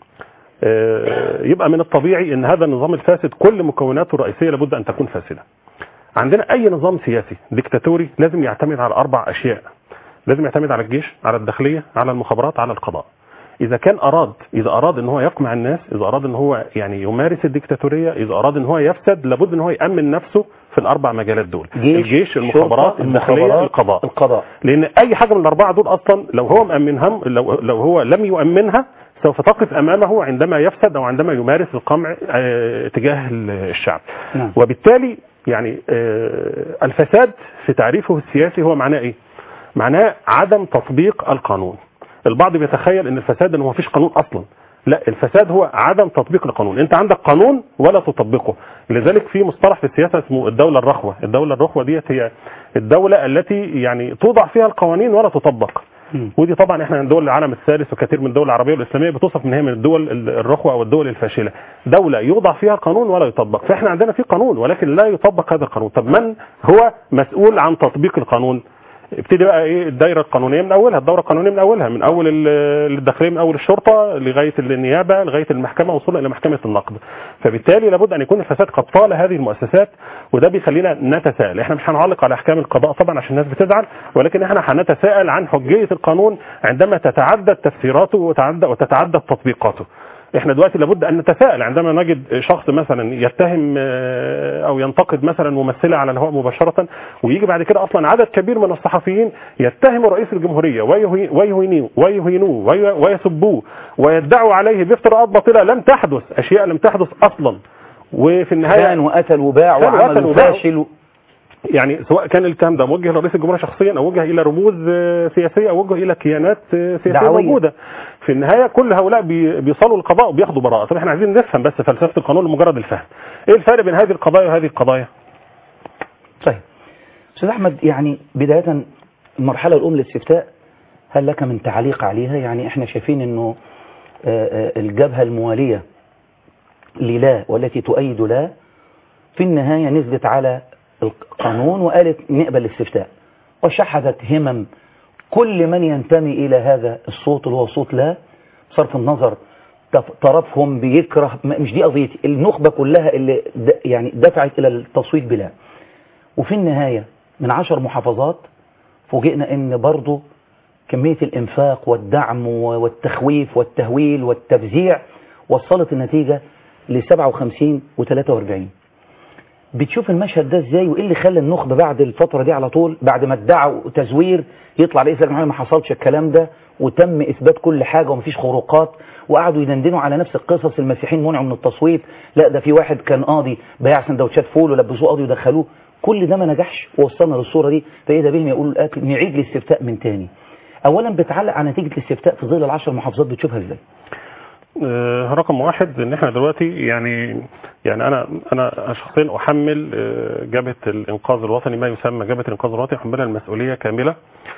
آه، يبقى من الطبيعي ان هذا النظام الفاسد كل مكوناته الرئيسيه لابد ان تكون فاسده. عندنا اي نظام سياسي ديكتاتوري لازم يعتمد على اربع اشياء. لازم يعتمد على الجيش، على الداخليه، على المخابرات، على القضاء. اذا كان اراد اذا اراد ان هو يقمع الناس، اذا اراد ان هو يعني يمارس الديكتاتوريه، اذا اراد ان هو يفسد لابد ان هو يامن نفسه في الاربع مجالات دول. الجيش، المخابرات، شرطة، الداخليه، المخابرات، القضاء. القضاء لان اي حاجه من الاربعه دول اصلا لو هو مامنها لو لو هو لم يؤمنها سوف تقف امامه عندما يفسد او عندما يمارس القمع آه، تجاه الشعب نعم. وبالتالي يعني آه، الفساد في تعريفه السياسي هو معناه ايه معناه عدم تطبيق القانون البعض بيتخيل ان الفساد ان هو مفيش قانون اصلا لا الفساد هو عدم تطبيق القانون انت عندك قانون ولا تطبقه لذلك في مصطلح في السياسه اسمه الدوله الرخوه الدوله الرخوه ديت هي الدوله التي يعني توضع فيها القوانين ولا تطبق مم. ودي طبعا احنا من دول العالم الثالث وكثير من الدول العربيه والاسلاميه بتوصف ان هي من الدول ال- الرخوه او الدول الفاشله دوله يوضع فيها القانون ولا يطبق فاحنا عندنا في قانون ولكن لا يطبق هذا القانون طب من هو مسؤول عن تطبيق القانون ابتدي بقى ايه الدايره القانونيه من اولها الدوره القانونيه من اولها من اول ال- الداخليه من اول الشرطه لغايه النيابه لغايه المحكمه وصولا الى محكمه النقد فبالتالي لابد ان يكون الفساد قد طال هذه المؤسسات وده بيخلينا نتساءل احنا مش هنعلق على احكام القضاء طبعا عشان الناس بتزعل ولكن احنا هنتساءل عن حجيه القانون عندما تتعدد تفسيراته وتتعدد وتتعدد تطبيقاته احنا دلوقتي لابد ان نتساءل عندما نجد شخص مثلا يتهم آه، او ينتقد مثلا ممثله على الهواء مباشره ويجي بعد كده اصلا عدد كبير من الصحفيين يتهم رئيس الجمهوريه ويهي- ويهينوه ويهينوه وي- ويسبوه ويدعوا عليه بافتراءات باطله لم تحدث اشياء لم تحدث اصلا وفي النهايه خان وقتل وباع خان وقتل وعمل وباع. وفاشل و... يعني سواء كان الاتهام ده موجه لرئيس الجمهوريه شخصيا او وجه الى رموز آه، سياسيه او وجه الى كيانات آه، سياسيه دعوية. موجوده في النهايه كل هؤلاء بي- بيصلوا القضاء وبياخدوا براءه طب احنا عايزين نفهم بس فلسفه القانون لمجرد الفهم ايه الفرق بين هذه القضايا وهذه القضايا طيب استاذ احمد يعني بدايه المرحله الاولى للاستفتاء هل لك من تعليق عليها يعني احنا شايفين انه آه، آه، الجبهه المواليه للا والتي تؤيد لا في النهايه نزلت على القانون وقالت نقبل الاستفتاء وشحذت همم كل من ينتمي الى هذا الصوت اللي هو صوت لا بصرف النظر تف- طرفهم بيكره م- مش دي قضيتي النخبه كلها اللي د- يعني دفعت الى التصويت بلا وفي النهاية من عشر محافظات فوجئنا ان برضو كمية الانفاق والدعم و- والتخويف والتهويل والتفزيع وصلت النتيجة ل 57 و 43 بتشوف المشهد ده ازاي وايه اللي خلى النخبه بعد الفتره دي على طول بعد ما ادعوا تزوير يطلع رئيس لجنه المحامين ما حصلش الكلام ده وتم اثبات كل حاجه ومفيش خروقات وقعدوا يدندنوا على نفس القصص المسيحيين منعوا من التصويت لا ده في واحد كان قاضي بايع سندوتشات فول ولبسوه قاضي ودخلوه كل ده ما نجحش ووصلنا للصوره دي فاذا بهم يقولوا الاكل نعيد الاستفتاء من تاني اولا بتعلق على نتيجه الاستفتاء في ظل العشر محافظات بتشوفها ازاي آه، رقم واحد ان احنا دلوقتي يعني يعني انا انا شخصيا احمل آه، جبهه الانقاذ الوطني ما يسمى جبهه الانقاذ الوطني احملها المسؤوليه كامله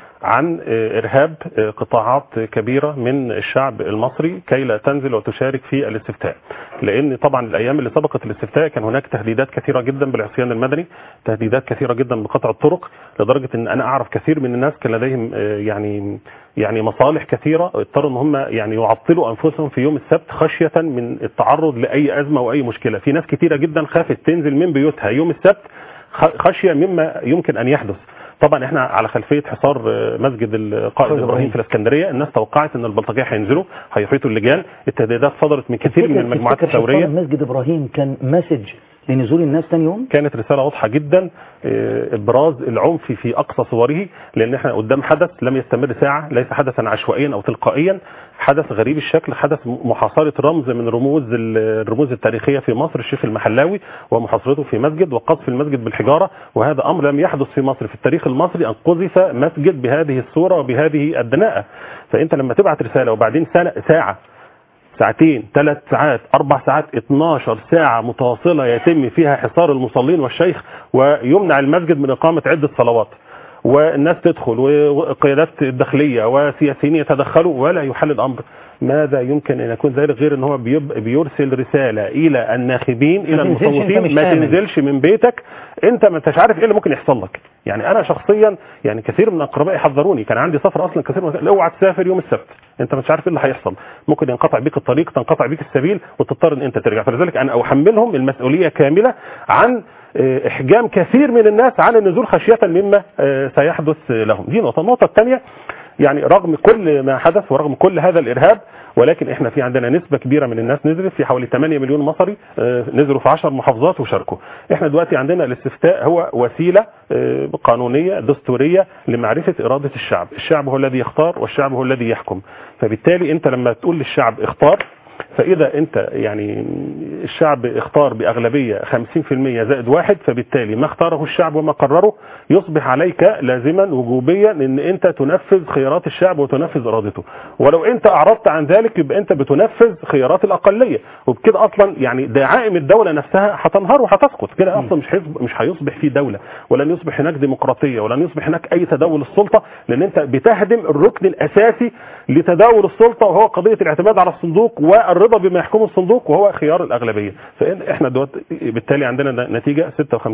عن آه، ارهاب آه، قطاعات كبيره من الشعب المصري كي لا تنزل وتشارك في الاستفتاء لان طبعا الايام اللي سبقت الاستفتاء كان هناك تهديدات كثيره جدا بالعصيان المدني تهديدات كثيره جدا بقطع الطرق لدرجه ان انا اعرف كثير من الناس كان لديهم آه، يعني يعني مصالح كثيره اضطروا ان هم يعني يعطلوا انفسهم في يوم السبت خشيه من التعرض لاي ازمه واي مشكله في ناس كثيره جدا خافت تنزل من بيوتها يوم السبت خ- خشيه مما يمكن ان يحدث طبعا احنا على خلفيه حصار آه، مسجد القائد أستاذ ابراهيم إبراهيم. في الاسكندريه الناس توقعت ان البلطجيه هينزلوا هيحيطوا اللجان التهديدات صدرت من كثير من تفتكر- المجموعات تفتكر الثوريه حصار مسجد ابراهيم كان مسج لنزول الناس تاني يوم كانت رسالة واضحة جدا آه، ابراز العنف في اقصى صوره لان احنا قدام حدث لم يستمر ساعة ليس حدثا عشوائيا او تلقائيا حدث غريب الشكل حدث محاصرة رمز من رموز ال- الرموز التاريخية في مصر الشيخ المحلاوي ومحاصرته في مسجد وقذف المسجد بالحجارة وهذا امر لم يحدث في مصر في التاريخ المصري ان قذف مسجد بهذه الصورة وبهذه الدناءة فانت لما تبعت رسالة وبعدين سنة ساعة ساعتين ثلاث ساعات اربع ساعات 12 ساعة متواصلة يتم فيها حصار المصلين والشيخ ويمنع المسجد من اقامة عدة صلوات والناس تدخل وقيادات الداخلية وسياسيين يتدخلوا ولا يحل الامر ماذا يمكن ان يكون ذلك غير ان هو بيب- بيرسل رسالة الى الناخبين الى تنزلش، أنت المصوتين مش ما آمن. تنزلش من بيتك انت ما انتش عارف ايه اللي ممكن يحصل لك يعني انا شخصيا يعني كثير من اقربائي حذروني كان عندي سفر اصلا كثير من اوعى تسافر يوم السبت انت مش عارف ايه اللي هيحصل ممكن ينقطع بيك الطريق تنقطع بيك السبيل وتضطر ان انت ترجع فلذلك انا احملهم المسؤوليه كامله عن آه، احجام كثير من الناس عن النزول خشيه مما آه، سيحدث لهم دي نقطه النقطه الثانيه يعني رغم كل ما حدث ورغم كل هذا الارهاب ولكن احنا في عندنا نسبه كبيره من الناس نزلت في حوالي 8 مليون مصري آه، نزلوا في 10 محافظات وشاركوا احنا دلوقتي عندنا الاستفتاء هو وسيله آه، قانونيه دستوريه لمعرفه اراده الشعب الشعب هو الذي يختار والشعب هو الذي يحكم فبالتالي انت لما تقول للشعب اختار فاذا انت يعني الشعب اختار باغلبيه 50% زائد واحد فبالتالي ما اختاره الشعب وما قرره يصبح عليك لازما وجوبيا ان انت تنفذ خيارات الشعب وتنفذ ارادته ولو انت اعرضت عن ذلك يبقى انت بتنفذ خيارات الاقليه وبكده اصلا يعني دعائم الدوله نفسها هتنهار وهتسقط كده اصلا مش هيصبح مش هيصبح في دوله ولن يصبح هناك ديمقراطيه ولن يصبح هناك اي تداول السلطه لان انت بتهدم الركن الاساسي لتداول السلطه وهو قضيه الاعتماد على الصندوق والرضا بما يحكمه الصندوق وهو خيار الاغلبيه فإن احنا دلوقتي بالتالي عندنا نتيجه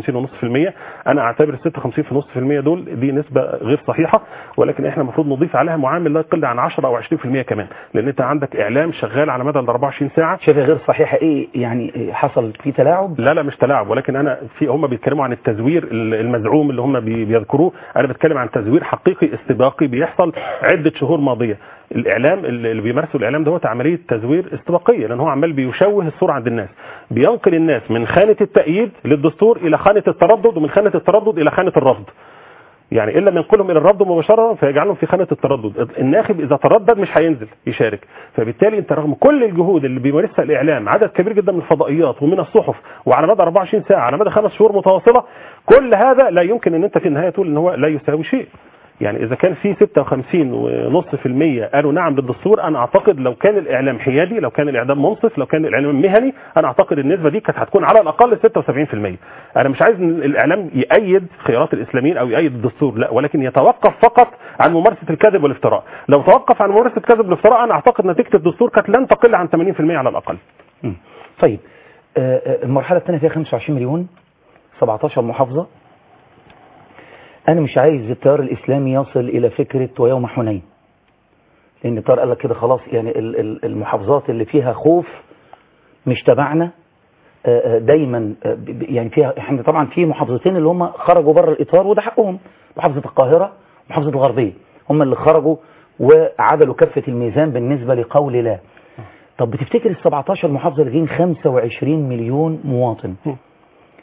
56.5% انا اعتبر ال 56.5% دول دي نسبه غير صحيحه ولكن احنا المفروض نضيف عليها معامل لا يقل عن 10 او 20% كمان لان انت عندك اعلام شغال على مدى ال 24 ساعه شايفها غير صحيحه ايه يعني إيه حصل في تلاعب لا لا مش تلاعب ولكن انا في هم بيتكلموا عن التزوير المزعوم اللي هم بي- بيذكروه انا بتكلم عن تزوير حقيقي استباقي بيحصل عده شهور ماضيه الاعلام اللي بيمارسوا الاعلام دوت عمليه تزوير استباقيه لان هو عمال بيشوه الصوره عند الناس بينقل الناس من خانه التأييد للدستور الى خانه التردد ومن خانه التردد الى خانه الرفض يعني الا ينقلهم الى الرفض مباشره فيجعلهم في خانه التردد الناخب اذا تردد مش هينزل يشارك فبالتالي انت رغم كل الجهود اللي بيمارسها الاعلام عدد كبير جدا من الفضائيات ومن الصحف وعلى مدى 24 ساعه على مدى خمس شهور متواصله كل هذا لا يمكن ان انت في النهايه تقول ان هو لا يساوي شيء يعني اذا كان في 56.5% قالوا نعم للدستور انا اعتقد لو كان الاعلام حيادي لو كان الاعلام منصف لو كان الاعلام مهني انا اعتقد النسبه دي كانت هتكون على الاقل 76% انا مش عايز ان الاعلام يأيد خيارات الاسلاميين او يأيد الدستور لا ولكن يتوقف فقط عن ممارسه الكذب والافتراء لو توقف عن ممارسه الكذب والافتراء انا اعتقد نتيجه الدستور كانت لن تقل عن 80% على الاقل مم. طيب آه، آه، المرحله الثانيه فيها 25 مليون 17 محافظه انا مش عايز التيار الاسلامي يصل الى فكره ويوم حنين لان التيار قال لك كده خلاص يعني ال- ال- المحافظات اللي فيها خوف مش تبعنا آه، آه، دايما آه، ب- ب- يعني فيها احنا طبعا في محافظتين اللي هم خرجوا بره الاطار وده حقهم محافظه القاهره ومحافظه الغربيه هم اللي خرجوا وعدلوا كفه الميزان بالنسبه لقول لا طب بتفتكر ال 17 محافظه اللي جايين 25 مليون مواطن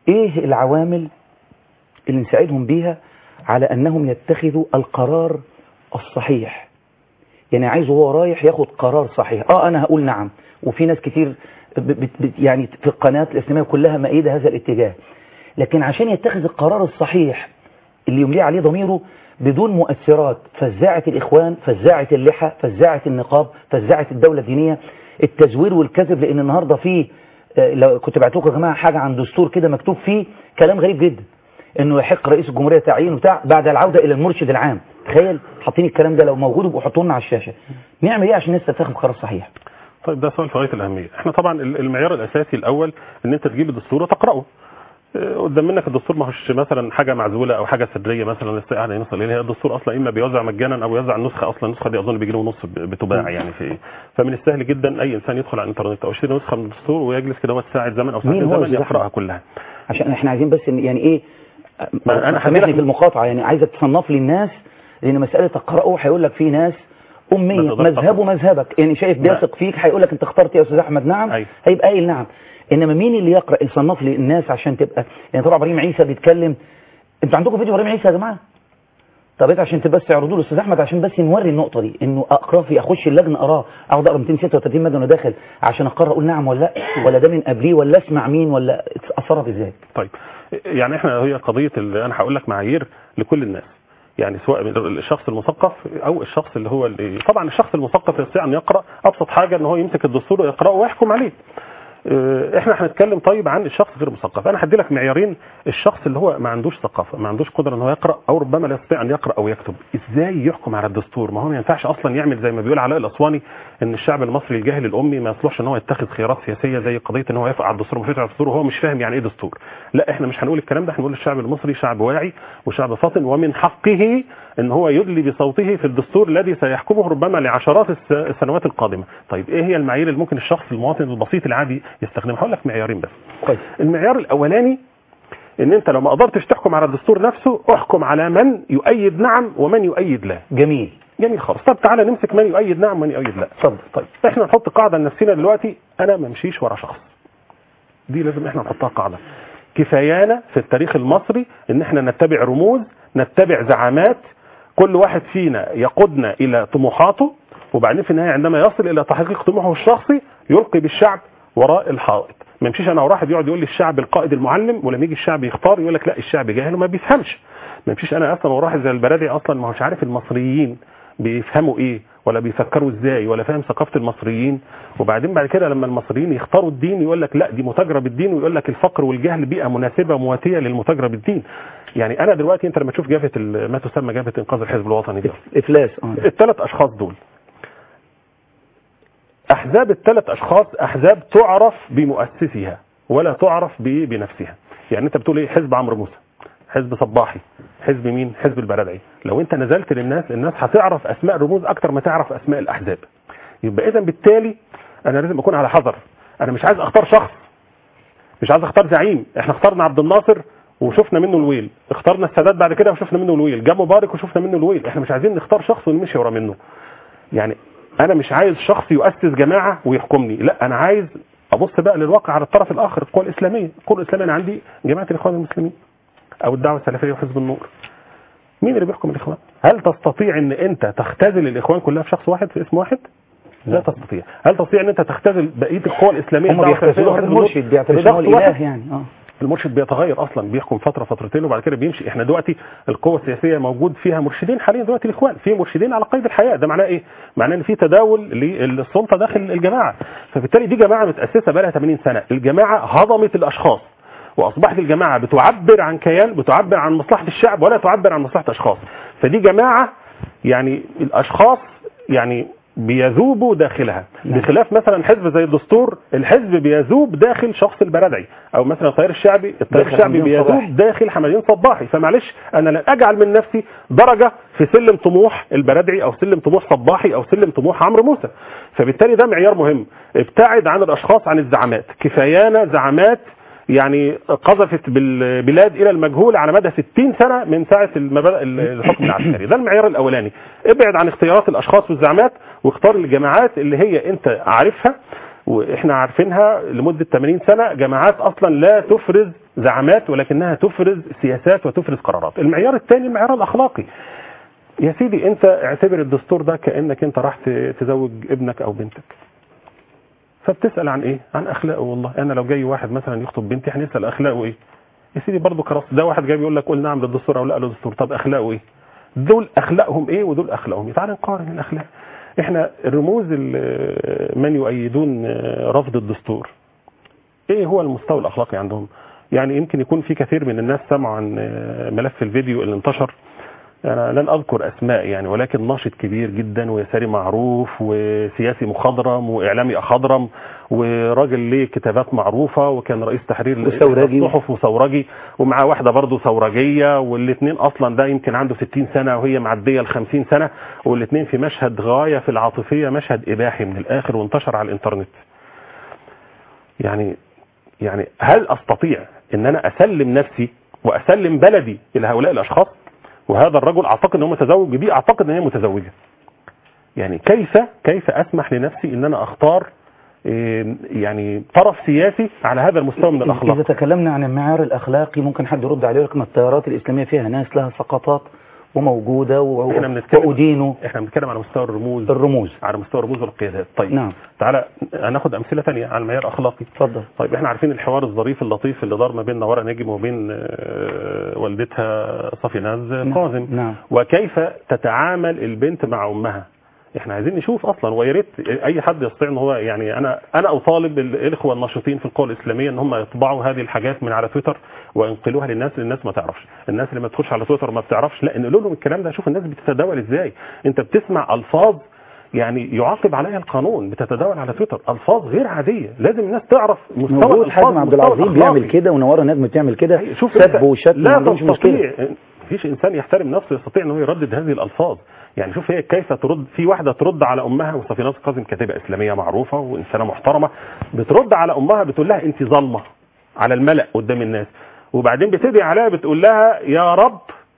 ايه العوامل اللي نساعدهم بيها على انهم يتخذوا القرار الصحيح يعني عايز وهو رايح ياخد قرار صحيح اه انا هقول نعم وفي ناس كتير ب- ب- ب- يعني في القناة الإسلامية كلها مأيدة هذا الاتجاه لكن عشان يتخذ القرار الصحيح اللي يمليه عليه ضميره بدون مؤثرات فزاعة الإخوان فزاعة اللحى فزاعة النقاب فزاعة الدولة الدينية التزوير والكذب لأن النهاردة فيه آه، لو كنت بعت لكم يا جماعة حاجة عن دستور كده مكتوب فيه كلام غريب جدا انه يحق رئيس الجمهورية تعيين بتاع بعد العودة الى المرشد العام تخيل حاطين الكلام ده لو موجود يبقوا حطوه لنا على الشاشة نعمل ايه عشان الناس تتخذ قرار صحيح طيب ده سؤال في غايه الاهميه احنا طبعا ال- المعيار الاساسي الاول ان انت تجيب الدستور وتقراه اه، قدام منك الدستور ما هوش مثلا حاجه معزوله او حاجه سريه مثلا لسه قاعد يوصل اليها الدستور اصلا اما بيوزع مجانا او بيوزع النسخه اصلا النسخه دي اظن بجنيه ونص ب- بتباع يعني في فمن السهل جدا اي انسان يدخل على الانترنت او يشتري نسخه من الدستور ويجلس كده وقت ساعه زمن او مين ساعتين هو زمن الزحمة؟ يقراها كلها عشان احنا عايزين بس إن- يعني ايه ما أنا انا هدي سامحني لك- في المقاطعه يعني عايزك تصنف لي الناس لان مساله القراءه هيقول لك في ناس ما اميه تقدرش مذهبه مذهبك يعني شايف لا. بيثق فيك هيقول لك انت اخترت يا استاذ احمد نعم أيوة. هيبقى قايل نعم انما مين اللي يقرا يصنف لي الناس عشان تبقى يعني طبعا ابراهيم عيسى بيتكلم انتوا عندكم فيديو ابراهيم عيسى يا جماعه طب انت عشان بس تعرضوا له استاذ احمد عشان بس نوري النقطه دي انه اقراه في اخش اللجنه اقراه اقعد اقرا 236 ماده وانا داخل عشان اقرر اقول نعم ولا لا ولا ده من قبليه ولا اسمع مين ولا اتصرف ازاي طيب يعني احنا هي قضيه اللي انا هقول لك معايير لكل الناس يعني سواء من الشخص المثقف او الشخص اللي هو اللي طبعا الشخص المثقف يستطيع ان يقرا ابسط حاجه ان هو يمسك الدستور ويقراه ويحكم عليه اه، احنا هنتكلم طيب عن الشخص غير المثقف انا هدي لك معيارين الشخص اللي هو ما عندوش ثقافه ما عندوش قدره ان هو يقرا او ربما لا يستطيع ان يقرا او يكتب ازاي يحكم على الدستور ما هو ما ينفعش اصلا يعمل زي ما بيقول علاء الاسواني ان الشعب المصري الجاهل الامي ما يصلحش ان هو يتخذ خيارات سياسيه زي قضيه ان هو يوافق على الدستور ومش يوافق على الدستور وهو مش فاهم يعني ايه دستور لا احنا مش هنقول الكلام ده هنقول الشعب المصري شعب واعي وشعب فاطن ومن حقه ان هو يدلي بصوته في الدستور الذي سيحكمه ربما لعشرات الس- السنوات القادمه طيب ايه هي المعايير اللي ممكن الشخص المواطن البسيط العادي يستخدمها هقول لك معيارين بس كويس المعيار الاولاني ان انت لو ما قدرتش تحكم على الدستور نفسه احكم على من يؤيد نعم ومن يؤيد لا جميل جميل خالص طب تعالى نمسك من يؤيد نعم ومن يؤيد لا اتفضل طيب احنا نحط قاعده لنفسنا دلوقتي انا ما امشيش ورا شخص دي لازم احنا نحطها قاعده كفايانا في التاريخ المصري ان احنا نتبع رموز نتبع زعامات كل واحد فينا يقودنا الى طموحاته وبعدين في النهايه عندما يصل الى تحقيق طموحه الشخصي يلقي بالشعب وراء الحائط ما يمشيش انا وراحد يقعد يقول لي الشعب القائد المعلم ولما يجي الشعب يختار يقول لك لا الشعب جاهل وما بيفهمش ما يمشيش انا اصلا وراحد زي البلدي اصلا ما هوش عارف المصريين بيفهموا ايه ولا بيفكروا ازاي ولا فاهم ثقافه المصريين وبعدين بعد كده لما المصريين يختاروا الدين يقول لك لا دي متاجره بالدين ويقول لك الفقر والجهل بيئه مناسبه مواتيه للمتاجره بالدين يعني انا دلوقتي انت لما تشوف جبهه ال- ما تسمى جبهه انقاذ الحزب الوطني دي افلاس اه الثلاث اشخاص دول احزاب الثلاث اشخاص احزاب تعرف بمؤسسها ولا تعرف ب- بنفسها يعني انت بتقول ايه حزب عمرو موسى حزب صباحي حزب مين حزب البلدعي لو انت نزلت للناس الناس هتعرف اسماء الرموز اكتر ما تعرف اسماء الاحزاب يبقى اذا بالتالي انا لازم اكون على حذر انا مش عايز اختار شخص مش عايز اختار زعيم احنا اخترنا عبد الناصر وشفنا منه الويل اخترنا السادات بعد كده وشفنا منه الويل جه مبارك وشفنا منه الويل احنا مش عايزين نختار شخص ونمشي ورا منه يعني انا مش عايز شخص يؤسس جماعه ويحكمني لا انا عايز ابص بقى للواقع على الطرف الاخر القوى الاسلاميه القوى الاسلاميه انا عندي جماعه الاخوان المسلمين او الدعوه السلفيه وحزب النور مين اللي بيحكم الاخوان هل تستطيع ان انت تختزل الاخوان كلها في شخص واحد في اسم واحد لا تستطيع هل تستطيع ان انت تختزل بقيه القوى الاسلاميه هم الدعوة السلفية بيختزلوها وحزب النور بالمرشد في بيعتبروه شخص هو الاله واحد؟ يعني اه المرشد بيتغير اصلا بيحكم فتره فترتين وبعد كده بيمشي احنا دلوقتي القوى السياسيه موجود فيها مرشدين حاليا دلوقتي الاخوان في مرشدين على قيد الحياه ده معناه ايه معناه ان في تداول للسلطه داخل الجماعه فبالتالي دي جماعه متاسسه بقى لها 80 سنه الجماعه هضمت الاشخاص واصبحت الجماعه بتعبر عن كيان بتعبر عن مصلحه الشعب ولا تعبر عن مصلحه اشخاص فدي جماعه يعني الاشخاص يعني بيذوبوا داخلها نعم. بخلاف مثلا حزب زي الدستور الحزب بيذوب داخل شخص البلدعي او مثلا التيار الشعبي التيار داخل الشعبي حمدين صباحي. بيذوب داخل حمدين صباحي فمعلش انا لن اجعل من نفسي درجه في سلم طموح البلدعي او سلم طموح صباحي او سلم طموح عمرو موسى فبالتالي ده معيار مهم ابتعد عن الاشخاص عن الزعامات كفايانا زعامات يعني قذفت بالبلاد الى المجهول على مدى 60 سنه من ساعه المبادئ الحكم العسكري ده المعيار الاولاني ابعد عن اختيارات الاشخاص والزعامات واختار الجماعات اللي هي انت عارفها واحنا عارفينها لمده 80 سنه جماعات اصلا لا تفرز زعامات ولكنها تفرز سياسات وتفرز قرارات المعيار الثاني المعيار الاخلاقي يا سيدي انت اعتبر الدستور ده كانك انت راح ت- تزوج ابنك او بنتك فبتسال عن ايه عن اخلاقه والله انا لو جاي واحد مثلا يخطب بنتي هنسال اخلاقه ايه يا سيدي برضه كرس ده واحد جاي بيقول لك قول نعم للدستور او لا للدستور طب اخلاقه ايه دول اخلاقهم ايه ودول اخلاقهم ايه تعال نقارن الاخلاق احنا الرموز ال- من يؤيدون رفض الدستور ايه هو المستوى الاخلاقي عندهم يعني يمكن يكون في كثير من الناس سمعوا عن ملف الفيديو اللي انتشر انا لن اذكر اسماء يعني ولكن ناشط كبير جدا ويساري معروف وسياسي مخضرم واعلامي اخضرم وراجل ليه كتابات معروفه وكان رئيس تحرير وثورجي. الصحف وثورجي ومعاه واحده برضه ثورجيه والاثنين اصلا ده يمكن عنده 60 سنه وهي معديه ال 50 سنه والاثنين في مشهد غايه في العاطفيه مشهد اباحي من الاخر وانتشر على الانترنت يعني يعني هل استطيع ان انا اسلم نفسي واسلم بلدي الى هؤلاء الاشخاص وهذا الرجل اعتقد ان هو متزوج دي اعتقد ان هي متزوجه يعني كيف كيف اسمح لنفسي ان انا اختار إيه، يعني طرف سياسي على هذا المستوى من إذا الاخلاق تكلمنا عن المعيار الأخلاقي ممكن حد يرد عليه يقول لك ما التيارات الإسلامية فيها ناس لها سقطات وموجودة و- احنا بنتكلم وأدينوا احنا بنتكلم على مستوى الرموز الرموز على مستوى الرموز والقيادات طيب نعم تعالى هناخد امثله ثانيه على المعيار الاخلاقي اتفضل طيب احنا عارفين الحوار الظريف اللطيف اللي دار ما بين نوره نجم وبين آه، والدتها صافي ناز قاسم نعم وكيف تتعامل البنت مع امها احنا عايزين نشوف اصلا ويا ريت اي حد يستطيع ان هو يعني انا انا اطالب الاخوه الناشطين في القوى الاسلاميه ان هم يطبعوا هذه الحاجات من على تويتر وينقلوها للناس الناس ما تعرفش الناس اللي ما تخش على تويتر ما بتعرفش لا انقلوا لهم الكلام ده شوف الناس بتتداول ازاي انت بتسمع الفاظ يعني يعاقب عليها القانون بتتداول على تويتر الفاظ غير عاديه لازم الناس تعرف مستوى موجود الألفاظ حازم عبد والمستوى العظيم بيعمل الأخلاقي. كده ونوار نجم بتعمل كده شوف سب أنت وشتم ما لا عندهمش مشكلة تستطيع مفيش انسان يحترم نفسه يستطيع ان هو يردد هذه الالفاظ يعني شوف هي كيف ترد في واحده ترد على امها وصفي ناصر قاسم كاتبه اسلاميه معروفه وانسانه محترمه بترد على امها بتقول لها انت ظالمه على الملا قدام الناس وبعدين بتدعي عليها بتقول لها يا رب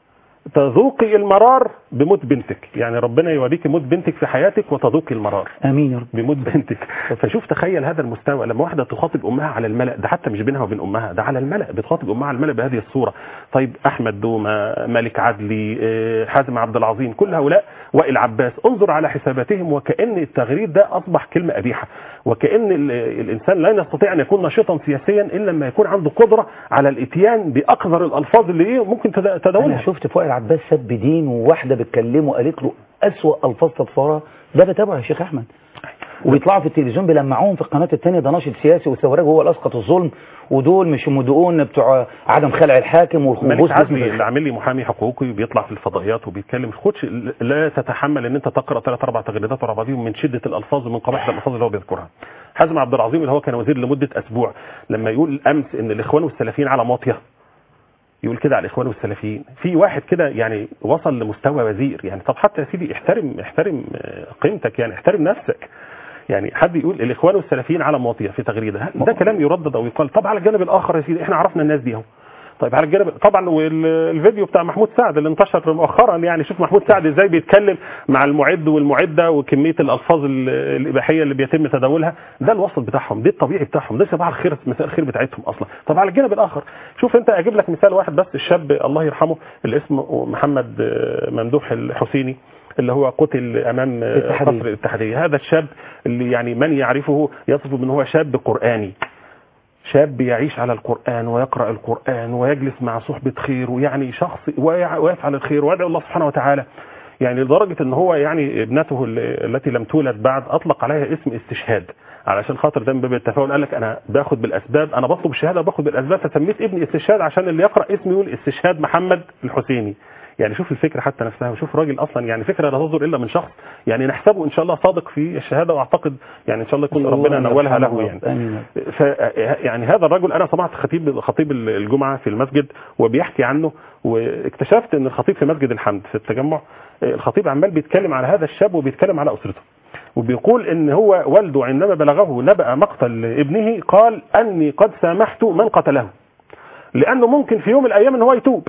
تذوقي المرار بموت بنتك يعني ربنا يوريك موت بنتك في حياتك وتذوقي المرار امين يا رب بموت بنتك فشوف تخيل هذا المستوى لما واحده تخاطب امها على الملا ده حتى مش بينها وبين امها ده على الملا بتخاطب امها على الملا بهذه الصوره طيب احمد دومه مالك عدلي آه، حازم عبد العظيم كل هؤلاء وائل عباس انظر على حساباتهم وكان التغريد ده اصبح كلمه قبيحه وكان ال- الانسان لا يستطيع ان يكون نشيطا سياسيا الا لما يكون عنده قدره على الاتيان باقذر الالفاظ اللي ايه ممكن تدا- انا تداولها شفت فؤاد عباس سب دين وواحده بتكلمه قالت له اسوأ الفاظ تتصورها ده بتابعه يا شيخ احمد وبيطلعوا في التلفزيون بيلمعوهم في القناه الثانيه ده ناشط سياسي والثوراج هو اللي اسقط الظلم ودول مش مدؤون بتوع عدم خلع الحاكم مالك والخبوث عدلي اللي عامل لي محامي حقوقي بيطلع في الفضائيات وبيتكلم خدش لا تتحمل ان انت تقرا ثلاث اربع تغريدات ورا بعضهم من شده الالفاظ ومن قباحه الالفاظ اللي هو بيذكرها. حازم عبد العظيم اللي هو كان وزير لمده اسبوع لما يقول امس ان الاخوان والسلفيين على ماطيه يقول كده على الاخوان والسلفيين في واحد كده يعني وصل لمستوى وزير يعني طب حتى يا سيدي احترم احترم آه، قيمتك يعني احترم نفسك يعني حد يقول الاخوان والسلفيين على ماطيه في تغريده هل ده كلام يردد او يقال طب على الجانب الاخر يا سيدي احنا عرفنا الناس دي اهو طيب على الجانب طبعا والفيديو بتاع محمود سعد اللي انتشر مؤخرا يعني شوف محمود سعد ازاي بيتكلم مع المعد والمعده وكميه الالفاظ ال- الاباحيه اللي بيتم تداولها ده الوسط بتاعهم ده الطبيعي بتاعهم ده صباح الخير مساء الخير بتاعتهم اصلا طب على الجانب الاخر شوف انت اجيب لك مثال واحد بس الشاب الله يرحمه اللي اسمه محمد آه، ممدوح الحسيني اللي هو قتل امام آه، الاتحادية. قصر الاتحاديه هذا الشاب اللي يعني من يعرفه يصف ان هو شاب قراني شاب يعيش على القرآن ويقرأ القرآن ويجلس مع صحبة خير ويعني شخص ويع- ويفعل الخير ويدعو الله سبحانه وتعالى يعني لدرجة ان هو يعني ابنته ال- التي لم تولد بعد اطلق عليها اسم استشهاد علشان خاطر ده من باب التفاؤل قال لك انا باخد بالاسباب انا بطلب الشهاده باخد بالاسباب فسميت ابني استشهاد عشان اللي يقرا اسمي يقول استشهاد محمد الحسيني يعني شوف الفكره حتى نفسها وشوف راجل اصلا يعني فكره لا تصدر الا من شخص يعني نحسبه ان شاء الله صادق في الشهاده واعتقد يعني ان شاء الله يكون نسأل الله ربنا أن نولها يرحمه له يعني آمين. ف يعني هذا الرجل انا سمعت خطيب خطيب الجمعه في المسجد وبيحكي عنه واكتشفت ان الخطيب في مسجد الحمد في التجمع الخطيب عمال بيتكلم على هذا الشاب وبيتكلم على اسرته وبيقول ان هو والده عندما بلغه نبأ مقتل ابنه قال اني قد سامحت من قتله لانه ممكن في يوم من الايام ان هو يتوب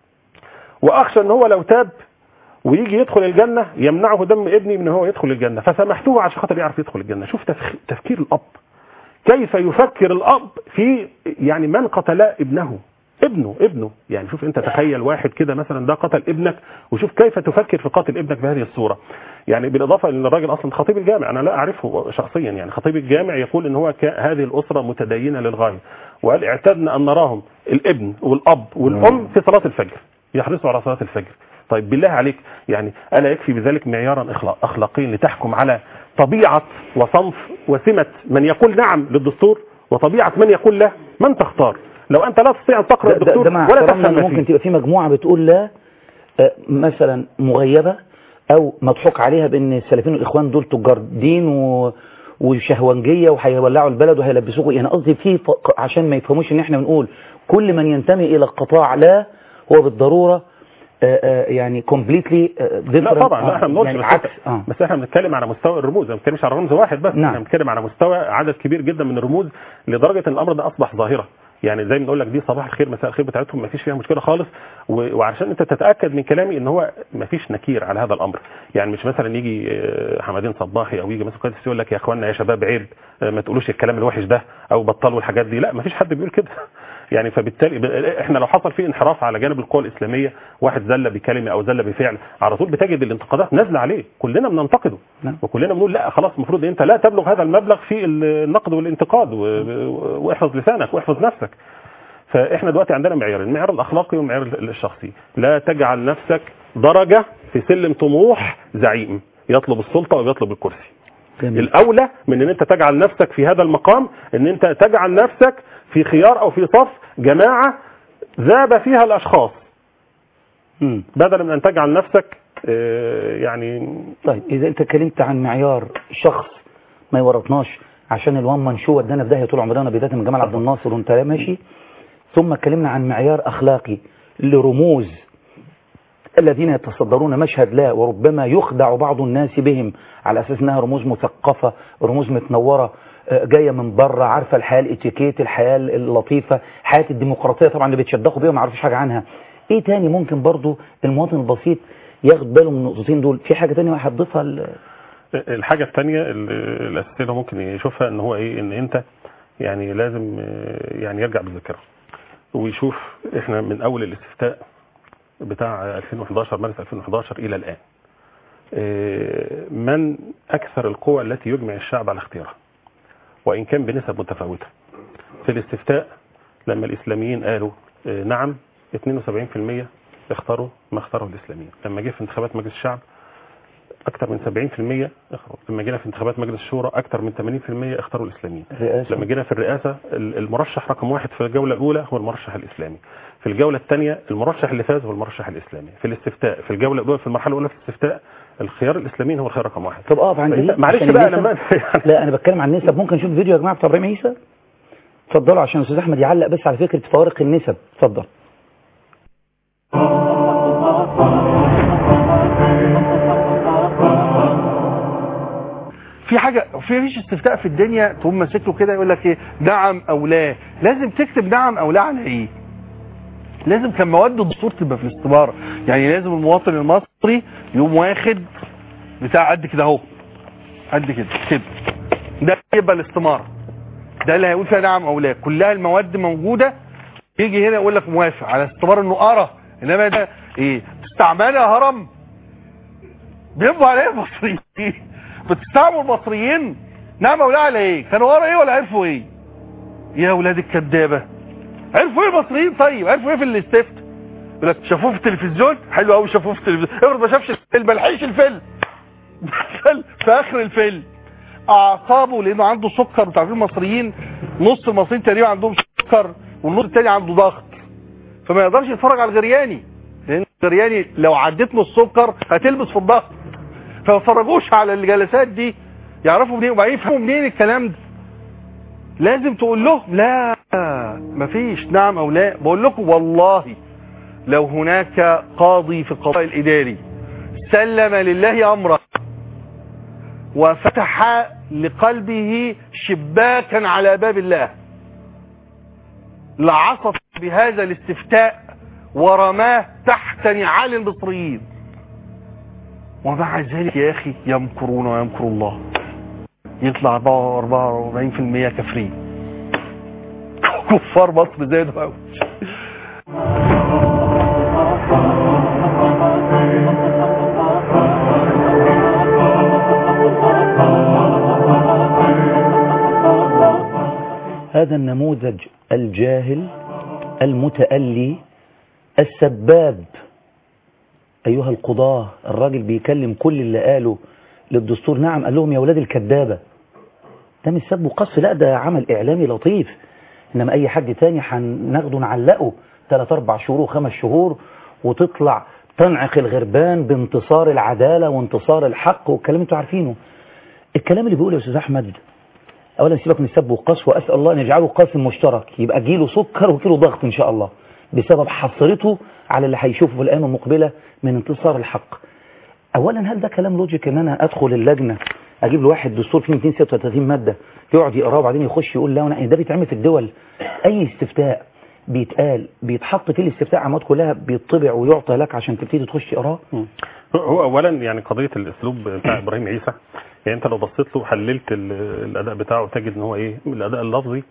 واخشى ان هو لو تاب ويجي يدخل الجنه يمنعه دم ابني من هو يدخل الجنه فسامحته عشان خاطر يعرف يدخل الجنه شوف تفخ- تفكير الاب كيف يفكر الاب في يعني من قتل ابنه ابنه ابنه يعني شوف انت تخيل واحد كده مثلا ده قتل ابنك وشوف كيف تفكر في قتل ابنك بهذه الصوره يعني بالاضافه ان الراجل اصلا خطيب الجامع انا لا اعرفه شخصيا يعني خطيب الجامع يقول ان هو ك- هذه الاسره متدينه للغايه وقال اعتدنا ان نراهم الابن والاب والام في صلاه الفجر يحرصوا على صلاه الفجر طيب بالله عليك يعني الا يكفي بذلك معيارا إخلا- اخلاقيا لتحكم على طبيعه وصنف وسمه من يقول نعم للدستور وطبيعه من يقول لا من تختار لو انت لا تستطيع ان تقرا ده, ده, الدستور ده مع ولا احترامنا تفهم إن ما ممكن فيه تبقى في مجموعة بتقول لا آه، مثلا مغيبة او مضحوك عليها بان السلفيين والاخوان دول تجار دين و وشهوانجية وهيولعوا البلد وهيلبسوكوا يعني قصدي في ف- عشان ما يفهموش ان احنا بنقول كل من ينتمي الى القطاع لا هو بالضرورة آه، آه، يعني كومبليتلي لا طبعا لا احنا ما بنقولش يعني بس, عكس اه بس احنا بنتكلم على مستوى الرموز ما بنتكلمش على رمز واحد بس نعم. احنا بنتكلم على مستوى عدد كبير جدا من الرموز لدرجه ان الامر ده اصبح ظاهره يعني زي ما بنقول لك دي صباح الخير مساء الخير بتاعتهم ما فيش فيها مشكله خالص و- وعشان انت تتاكد من كلامي ان هو ما فيش نكير على هذا الامر يعني مش مثلا يجي آه، حمادين صباحي او يجي مثلا قيادة يقول لك يا اخوانا يا شباب عيب آه، ما تقولوش الكلام الوحش ده او بطلوا الحاجات دي لا ما فيش حد بيقول كده يعني فبالتالي ب- احنا لو حصل فيه انحراف على جانب القوى الاسلاميه واحد زل بكلمه او زل بفعل على طول بتجد الانتقادات نازله عليه كلنا بننتقده نعم. وكلنا بنقول لا خلاص المفروض انت لا تبلغ هذا المبلغ في النقد والانتقاد و- و- واحفظ لسانك واحفظ نفسك فاحنا دلوقتي عندنا معيارين المعيار الاخلاقي والمعيار الشخصي لا تجعل نفسك درجه في سلم طموح زعيم يطلب السلطه ويطلب الكرسي جميل. الاولى من ان انت تجعل نفسك في هذا المقام ان انت تجعل نفسك في خيار او في صف جماعه ذاب فيها الاشخاص مم. بدلا من ان تجعل نفسك آه، يعني طيب اذا انت اتكلمت عن معيار شخص ما يورطناش عشان الوان مان شو ودانا في داهيه طول عمرنا بدايه من جمال عبد الناصر وانت ماشي ثم اتكلمنا عن معيار اخلاقي لرموز الذين يتصدرون مشهد لا وربما يخدع بعض الناس بهم على اساس انها رموز مثقفه رموز متنوره آه، جايه من بره عارفه الحياه الاتيكيت الحياه اللطيفه حياه الديمقراطيه طبعا اللي بيتشدقوا بيها ما يعرفوش حاجه عنها ايه تاني ممكن برضو المواطن البسيط ياخد باله من النقطتين دول في حاجه تانية هتضيفها ل- الحاجه الثانيه الاساسيه اللي ممكن يشوفها ان هو ايه ان انت يعني لازم آه، يعني يرجع بالذاكره ويشوف احنا من اول الاستفتاء بتاع 2011 مارس 2011 الى الان آه، من اكثر القوى التي يجمع الشعب على اختيارها وان كان بنسب متفاوته في الاستفتاء لما الاسلاميين قالوا آه، نعم 72% اختاروا ما اختاره الاسلاميين لما جه في انتخابات مجلس الشعب اكثر من 70% اخروا لما جينا في انتخابات مجلس الشورى اكثر من 80% اختاروا الاسلاميين الرئاسة. لما جينا في الرئاسه ال- المرشح رقم واحد في الجوله الاولى هو المرشح الاسلامي في الجوله الثانيه المرشح اللي فاز هو المرشح الاسلامي في الاستفتاء في الجوله الاولى في المرحله الاولى في الاستفتاء الخيار الاسلاميين هو الخيار رقم واحد طب اقف عند فأنت- دي معلش عشان بقى النسب- لما لا انا بتكلم عن النسب ممكن نشوف فيديو يا جماعه بتاع ابراهيم عيسى اتفضلوا عشان استاذ احمد يعلق بس على فكره فوارق النسب اتفضل في حاجه في فيش استفتاء في الدنيا تقوم ماسك له كده يقول لك ايه نعم او لا لازم تكتب نعم او لا على ايه لازم كان مواد الدستور تبقى في الاستماره يعني لازم المواطن المصري يقوم واخد بتاع قد كده اهو قد كده كده ده يبقى الاستماره ده اللي هيقول فيها نعم او لا كلها المواد موجوده يجي هنا يقول لك موافق على استماره انه ارى انما ده ايه تستعملها هرم بيبقوا عليه المصريين بتستعملوا المصريين نعم ولا على ايه كانوا ورا ايه ولا عرفوا ايه يا اولاد الكدابه عرفوا ايه المصريين طيب عرفوا ايه في الاستفت يقول لك شافوه في التلفزيون حلو قوي شافوه في التلفزيون افرض ما شافش الفيلم ما لحقش الفيلم دخل في اخر الفيلم اعصابه لانه عنده سكر انتوا عارفين المصريين نص المصريين تقريبا عندهم سكر والنص التاني عنده ضغط فما يقدرش يتفرج على الغرياني لان الغرياني لو عديت له السكر هتلبس في الضغط فما يتفرجوش على الجلسات دي يعرفوا منين وبعدين يفهموا منين الكلام ده لازم تقول لهم لا مفيش نعم او لا بقول لكم والله لو هناك قاضي في القضاء الاداري سلم لله امره وفتح لقلبه شباكا على باب الله لعصف بهذا الاستفتاء ورماه تحت نعال المصريين ومع ذلك يا اخي يمكرون ويمكر الله يطلع 44% كافرين كفار مصر زادوا قوي هذا النموذج الجاهل المتألي السباب أيها القضاة الراجل بيكلم كل اللي قاله للدستور نعم قال لهم يا ولاد الكذابة ده مش سب وقص لا ده عمل إعلامي لطيف إنما أي حد تاني هناخده نعلقه ثلاث أربع شهور وخمس شهور وتطلع تنعق الغربان بانتصار العدالة وانتصار الحق والكلام انتوا عارفينه الكلام اللي بيقوله يا أستاذ أحمد اولا سيبك من السب والقص واسال الله ان يجعله قاسم مشترك يبقى جيله سكر وكيلو ضغط ان شاء الله بسبب حصرته على اللي هيشوفه في الايام المقبله من انتصار الحق اولا هل ده كلام لوجيك ان انا ادخل اللجنه اجيب له واحد دستور فيه 236 ماده يقعد يقراه وبعدين يخش يقول لا وانا ده بيتعمل في الدول اي استفتاء بيتقال بيتحط فيه الاستفتاء عماد كلها بيطبع ويعطى لك عشان تبتدي تخش تقراه هو اولا يعني قضيه الاسلوب بتاع ابراهيم عيسى يعني انت لو بصيت له حللت ال- الاداء بتاعه تجد ان هو ايه الاداء اللفظي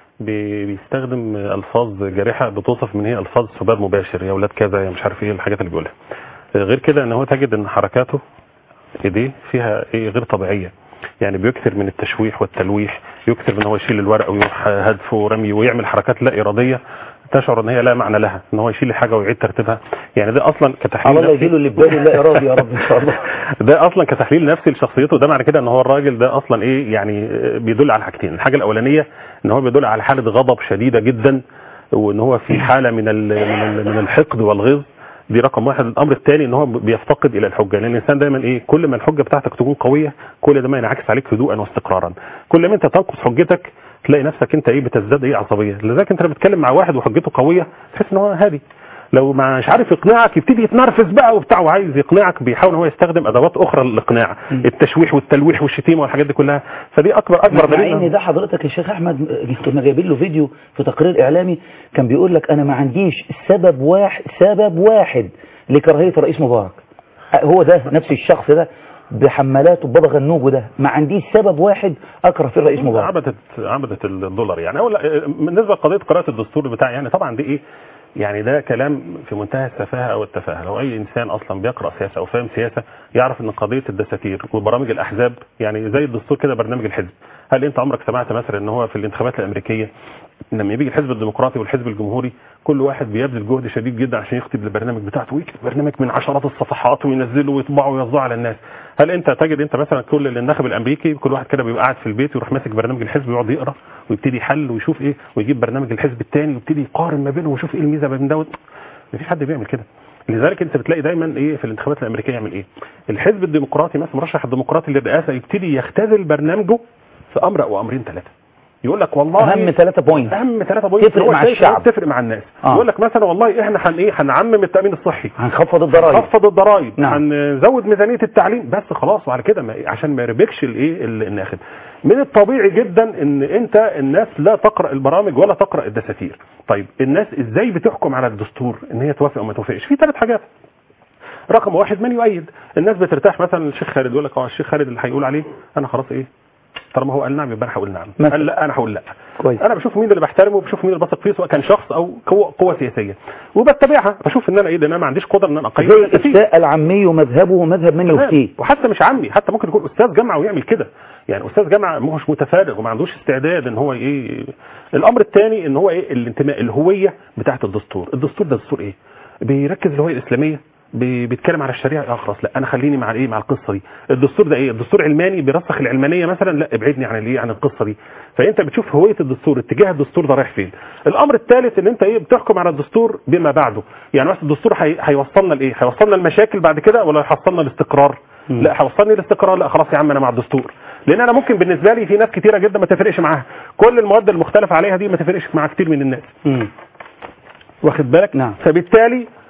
بي- بيستخدم الفاظ جارحه بتوصف من هي الفاظ سباب مباشر يا اولاد كذا يا مش عارف ايه الحاجات اللي بيقولها غير كده ان هو تجد ان حركاته ايديه فيها ايه غير طبيعيه يعني بيكثر من التشويح والتلويح يكثر من هو يشيل الورق ويروح هدفه ورمي ويعمل حركات لا اراديه تشعر ان هي لا معنى لها ان هو يشيل الحاجه ويعيد ترتيبها يعني ده اصلا كتحليل الله نفسي- يجيله اللي في باله لا ارادي يا رب ان شاء الله ده اصلا كتحليل نفسي لشخصيته ده معنى كده ان هو الراجل ده اصلا ايه يعني بيدل على حاجتين الحاجه الاولانيه ان هو بيدل على حاله غضب شديده جدا وان هو في حاله من ال من, ال من الحقد والغيظ دي رقم واحد الامر الثاني ان هو بيفتقد الى الحجه لان الانسان دايما ايه كل ما الحجه بتاعتك تكون قويه كل ده ما ينعكس عليك هدوءا واستقرارا كل ما انت تنقص حجتك تلاقي نفسك انت ايه بتزداد ايه عصبيه لذلك انت لما بتتكلم مع واحد وحجته قويه تحس ان هو هادي لو مش عارف يقنعك يبتدي يتنرفز بقى وبتاع وعايز يقنعك بيحاول ان هو يستخدم ادوات اخرى للاقناع التشويح والتلويح والشتيمه والحاجات دي كلها فدي اكبر اكبر مع دليل ان ده حضرتك يا شيخ احمد كنا جايبين له فيديو في تقرير اعلامي كان بيقول لك انا ما عنديش سبب واحد سبب واحد لكراهيه الرئيس مبارك هو ده نفس الشخص ده بحمالاته بابا غنوج ده ما عنديش سبب واحد اكره فيه الرئيس مبارك عبدت عبدت الدولار يعني أولا بالنسبه لقضيه قراءه الدستور بتاع يعني طبعا دي ايه يعني ده كلام في منتهى السفاهه او التفاهه لو اي انسان اصلا بيقرا سياسه او فاهم سياسه يعرف ان قضيه الدساتير وبرامج الاحزاب يعني زي الدستور كده برنامج الحزب هل انت عمرك سمعت مثلا ان هو في الانتخابات الامريكيه لما يجي الحزب الديمقراطي والحزب الجمهوري كل واحد بيبذل جهد شديد جدا عشان يكتب البرنامج بتاعته ويكتب برنامج من عشرات الصفحات وينزله ويطبعه ويوزعه على الناس هل انت تجد انت مثلا كل اللي الناخب الامريكي كل واحد كده بيبقى قاعد في البيت يروح ماسك برنامج الحزب ويقعد يقرا ويبتدي يحل ويشوف ايه ويجيب برنامج الحزب الثاني ويبتدي يقارن ما بينهم ويشوف ايه الميزه بين دوت مفيش حد بيعمل كده لذلك انت بتلاقي دايما ايه في الانتخابات الامريكيه يعمل ايه الحزب الديمقراطي مثلا مرشح الديمقراطي للرئاسه يبتدي يختزل برنامجه في امر او امرين ثلاثه يقول لك والله اهم ثلاثة بوينت اهم ثلاثة بوينت تفرق هو مع شايف الشعب. تفرق مع الناس آه. يقول لك مثلا والله احنا هن ايه هنعمم التامين الصحي هنخفض الضرائب نخفض الضرائب نعم. هنزود ميزانيه التعليم بس خلاص وعلى كده ما- عشان ما يربكش الايه ال- الناخب من الطبيعي جدا ان انت الناس لا تقرا البرامج ولا تقرا الدساتير طيب الناس ازاي بتحكم على الدستور ان هي توافق او ما توافقش في ثلاث حاجات رقم واحد من يؤيد الناس بترتاح مثلا الشيخ خالد يقول لك اه الشيخ خالد اللي هيقول عليه انا خلاص ايه طالما هو قال نعم يبقى انا هقول نعم مثلا. قال لا انا هقول لا كويس انا بشوف مين اللي بحترمه وبشوف مين اللي بثق فيه سواء كان شخص او قوه قوه سياسيه وبتبعها بشوف ان انا ايه ده انا ما عنديش قدره ان انا اقيم زي الدساتير. الافتاء العمي ومذهبه مذهب من تمام. يفتيه وحتى مش عمي حتى ممكن يكون استاذ جامعه ويعمل كده يعني استاذ جامعه مش متفارغ وما عندوش استعداد ان هو ايه الامر الثاني ان هو ايه الانتماء الهويه بتاعه الدستور الدستور ده دستور ايه بيركز الهويه الاسلاميه بي- بيتكلم على الشريعه اه خلاص لا انا خليني مع الايه مع القصه دي الدستور ده ايه الدستور علماني بيرسخ العلمانيه مثلا لا ابعدني عن الايه عن القصه دي فانت بتشوف هويه الدستور اتجاه الدستور ده رايح فين الامر الثالث ان انت ايه بتحكم على الدستور بما بعده يعني مثلا الدستور هي- هيوصلنا لايه هيوصلنا المشاكل بعد كده ولا هيوصلنا الاستقرار مم. لا هيوصلني الاستقرار لا خلاص يا عم انا مع الدستور لان انا ممكن بالنسبه لي في ناس كتيره جدا ما تفرقش معاها كل المواد المختلف عليها دي ما تفرقش مع كتير من الناس مم. واخد بالك نعم. فبالتالي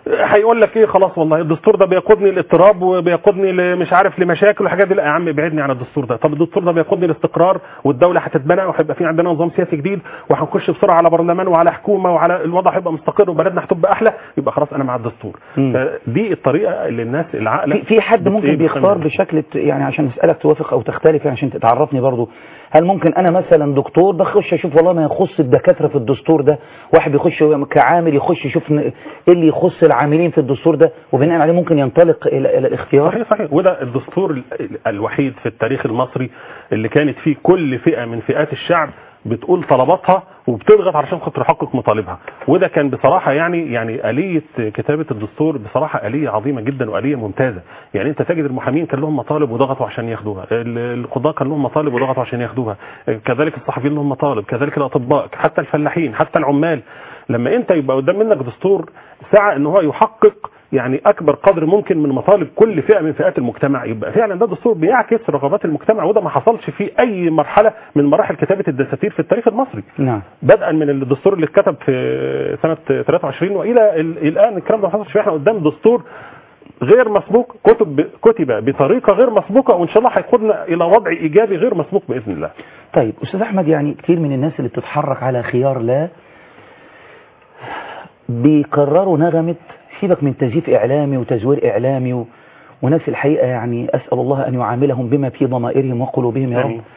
هيقول لك ايه خلاص والله الدستور ده بيقودني الاضطراب وبيقودني ل- مش عارف لمشاكل وحاجات دي لا يا عم ابعدني عن الدستور ده طب الدستور ده بيقودني لاستقرار والدوله هتتبنى وهيبقى في عندنا نظام سياسي جديد وهنخش بسرعه على برلمان وعلى حكومه وعلى الوضع هيبقى مستقر وبلدنا هتبقى احلى يبقى خلاص انا مع الدستور مم. فدي الطريقه اللي الناس العاقله في في حد ممكن بت- بيختار بتعمل. بشكل ت- يعني عشان اسالك توافق او تختلف يعني عشان تعرفني برضو هل ممكن انا مثلا دكتور بخش اشوف والله ما يخص الدكاتره في الدستور ده واحد بيخش كعامل يخش يشوف ن- ايه اللي يخص العاملين في الدستور ده وبناء عليه ممكن ينطلق الى الى الاختيار صحيح صحيح وده الدستور ال- ال- الوحيد في التاريخ المصري اللي كانت فيه كل فئة من فئات الشعب بتقول طلباتها وبتضغط علشان خاطر تحقق مطالبها وده كان بصراحة يعني يعني آلية كتابة الدستور بصراحة آلية عظيمة جدا وآلية ممتازة يعني انت تجد المحامين كان لهم مطالب وضغطوا عشان ياخدوها ال- القضاة كان لهم مطالب وضغطوا عشان ياخدوها كذلك الصحفيين لهم مطالب كذلك الأطباء حتى الفلاحين حتى العمال لما انت يبقى قدام منك دستور سعى ان هو يحقق يعني اكبر قدر ممكن من مطالب كل فئه من فئات المجتمع يبقى فعلا ده دستور بيعكس رغبات المجتمع وده ما حصلش في اي مرحله من مراحل كتابه الدساتير في التاريخ المصري نعم بدءا من الدستور اللي اتكتب في سنه 23 والى ال- الان الكلام ده ما حصلش احنا قدام دستور غير مسبوق كتب كتب بطريقه غير مسبوقه وان شاء الله هيقودنا الى وضع ايجابي غير مسبوق باذن الله طيب استاذ احمد يعني كتير من الناس اللي بتتحرك على خيار لا بيكرروا نغمة سيبك من تزييف اعلامي وتزوير اعلامي و... وناس الحقيقة يعني اسأل الله ان يعاملهم بما في ضمائرهم وقلوبهم يا رب آمين.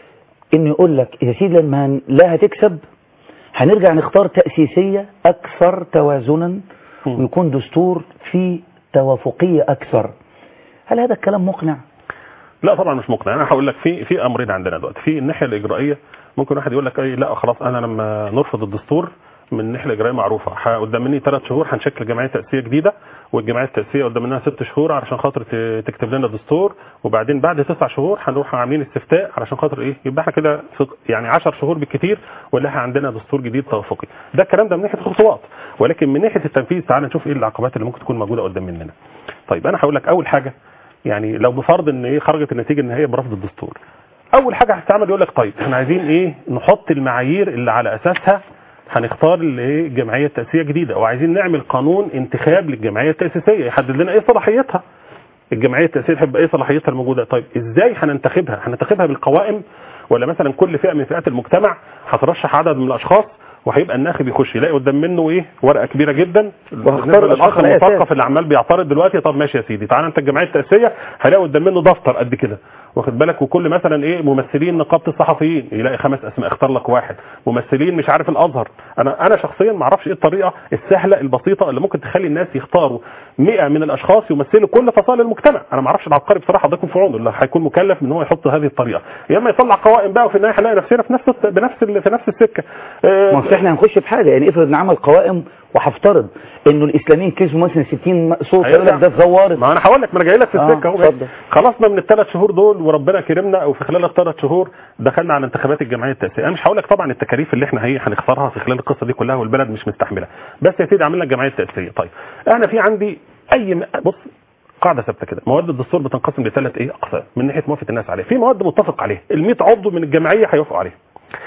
انه يقول لك يا سيدي لما لا هتكسب هنرجع نختار تأسيسية اكثر توازنا مم. ويكون دستور فيه توافقية اكثر هل هذا الكلام مقنع؟ لا طبعا مش مقنع انا هقول لك في في امرين عندنا دلوقتي في الناحيه الاجرائيه ممكن واحد يقول لك اي لا خلاص انا لما نرفض الدستور من الناحيه الاجرائيه معروفه ح- قدام مني ثلاث شهور هنشكل جمعيه تاسيسيه جديده والجمعيه التاسيسيه قدام منها ست شهور علشان خاطر ت- تكتب لنا دستور وبعدين بعد تسع شهور هنروح عاملين استفتاء علشان خاطر ايه يبقى احنا كده في- يعني 10 شهور بالكثير ولا احنا عندنا دستور جديد توافقي ده الكلام ده من ناحيه الخطوات ولكن من ناحيه التنفيذ تعال نشوف ايه العقبات اللي ممكن تكون موجوده قدام مننا طيب انا هقول لك اول حاجه يعني لو بفرض ان ايه خرجت النتيجه النهائيه برفض الدستور اول حاجه هتتعمل يقول لك طيب احنا عايزين ايه نحط المعايير اللي على اساسها هنختار الايه الجمعيه التاسيسيه جديده وعايزين نعمل قانون انتخاب للجمعيه التاسيسيه يحدد لنا ايه صلاحيتها الجمعيه التاسيسيه تحب ايه صلاحيتها الموجوده طيب ازاي هننتخبها هننتخبها بالقوائم ولا مثلا كل فئه من فئات المجتمع هترشح عدد من الاشخاص وهيبقى الناخب يخش يلاقي قدام منه ايه ورقه كبيره جدا وهختار بالنسبة الأشخاص للاخ على أساس. المثقف اللي عمال بيعترض دلوقتي طب ماشي يا سيدي تعالى انت الجمعيه التاسيسيه هيلاقي قدام منه دفتر قد كده واخد بالك وكل مثلا ايه ممثلين نقابه الصحفيين يلاقي خمس اسماء اختار لك واحد ممثلين مش عارف الازهر انا انا شخصيا ما اعرفش ايه الطريقه السهله البسيطه اللي ممكن تخلي الناس يختاروا 100 من الاشخاص يمثلوا كل فصائل المجتمع انا ما اعرفش العبقري بصراحه ضيكم في عونه اللي هيكون مكلف ان هو يحط هذه الطريقه يا اما يطلع قوائم بقى وفي النهايه هنلاقي نفسنا في نفس بنفس ال- في نفس السكه آه، ما أصل احنا هنخش في حاجة يعني افرض نعمل قوائم وهفترض انه الاسلاميين كسبوا مثلا 60 صوت هيرجع. يقول لك ده اتزورت ما انا هقول لك ما انا جاي لك في آه، السكه اهو اتفضل. خلصنا من الثلاث شهور دول وربنا كرمنا وفي خلال الثلاث شهور دخلنا على انتخابات الجمعيه التاسيسيه انا مش هقول لك طبعا التكاليف اللي احنا هي هنختارها في خلال القصه دي كلها والبلد مش مستحمله بس يا سيدي عملنا الجمعيه التاسيسيه طيب انا في عندي اي م... بص قاعده ثابته كده مواد الدستور بتنقسم لثلاث ايه اقسام من ناحيه موافقه الناس عليها في مواد متفق عليها ال 100 عضو من الجمعيه هيوافقوا عليها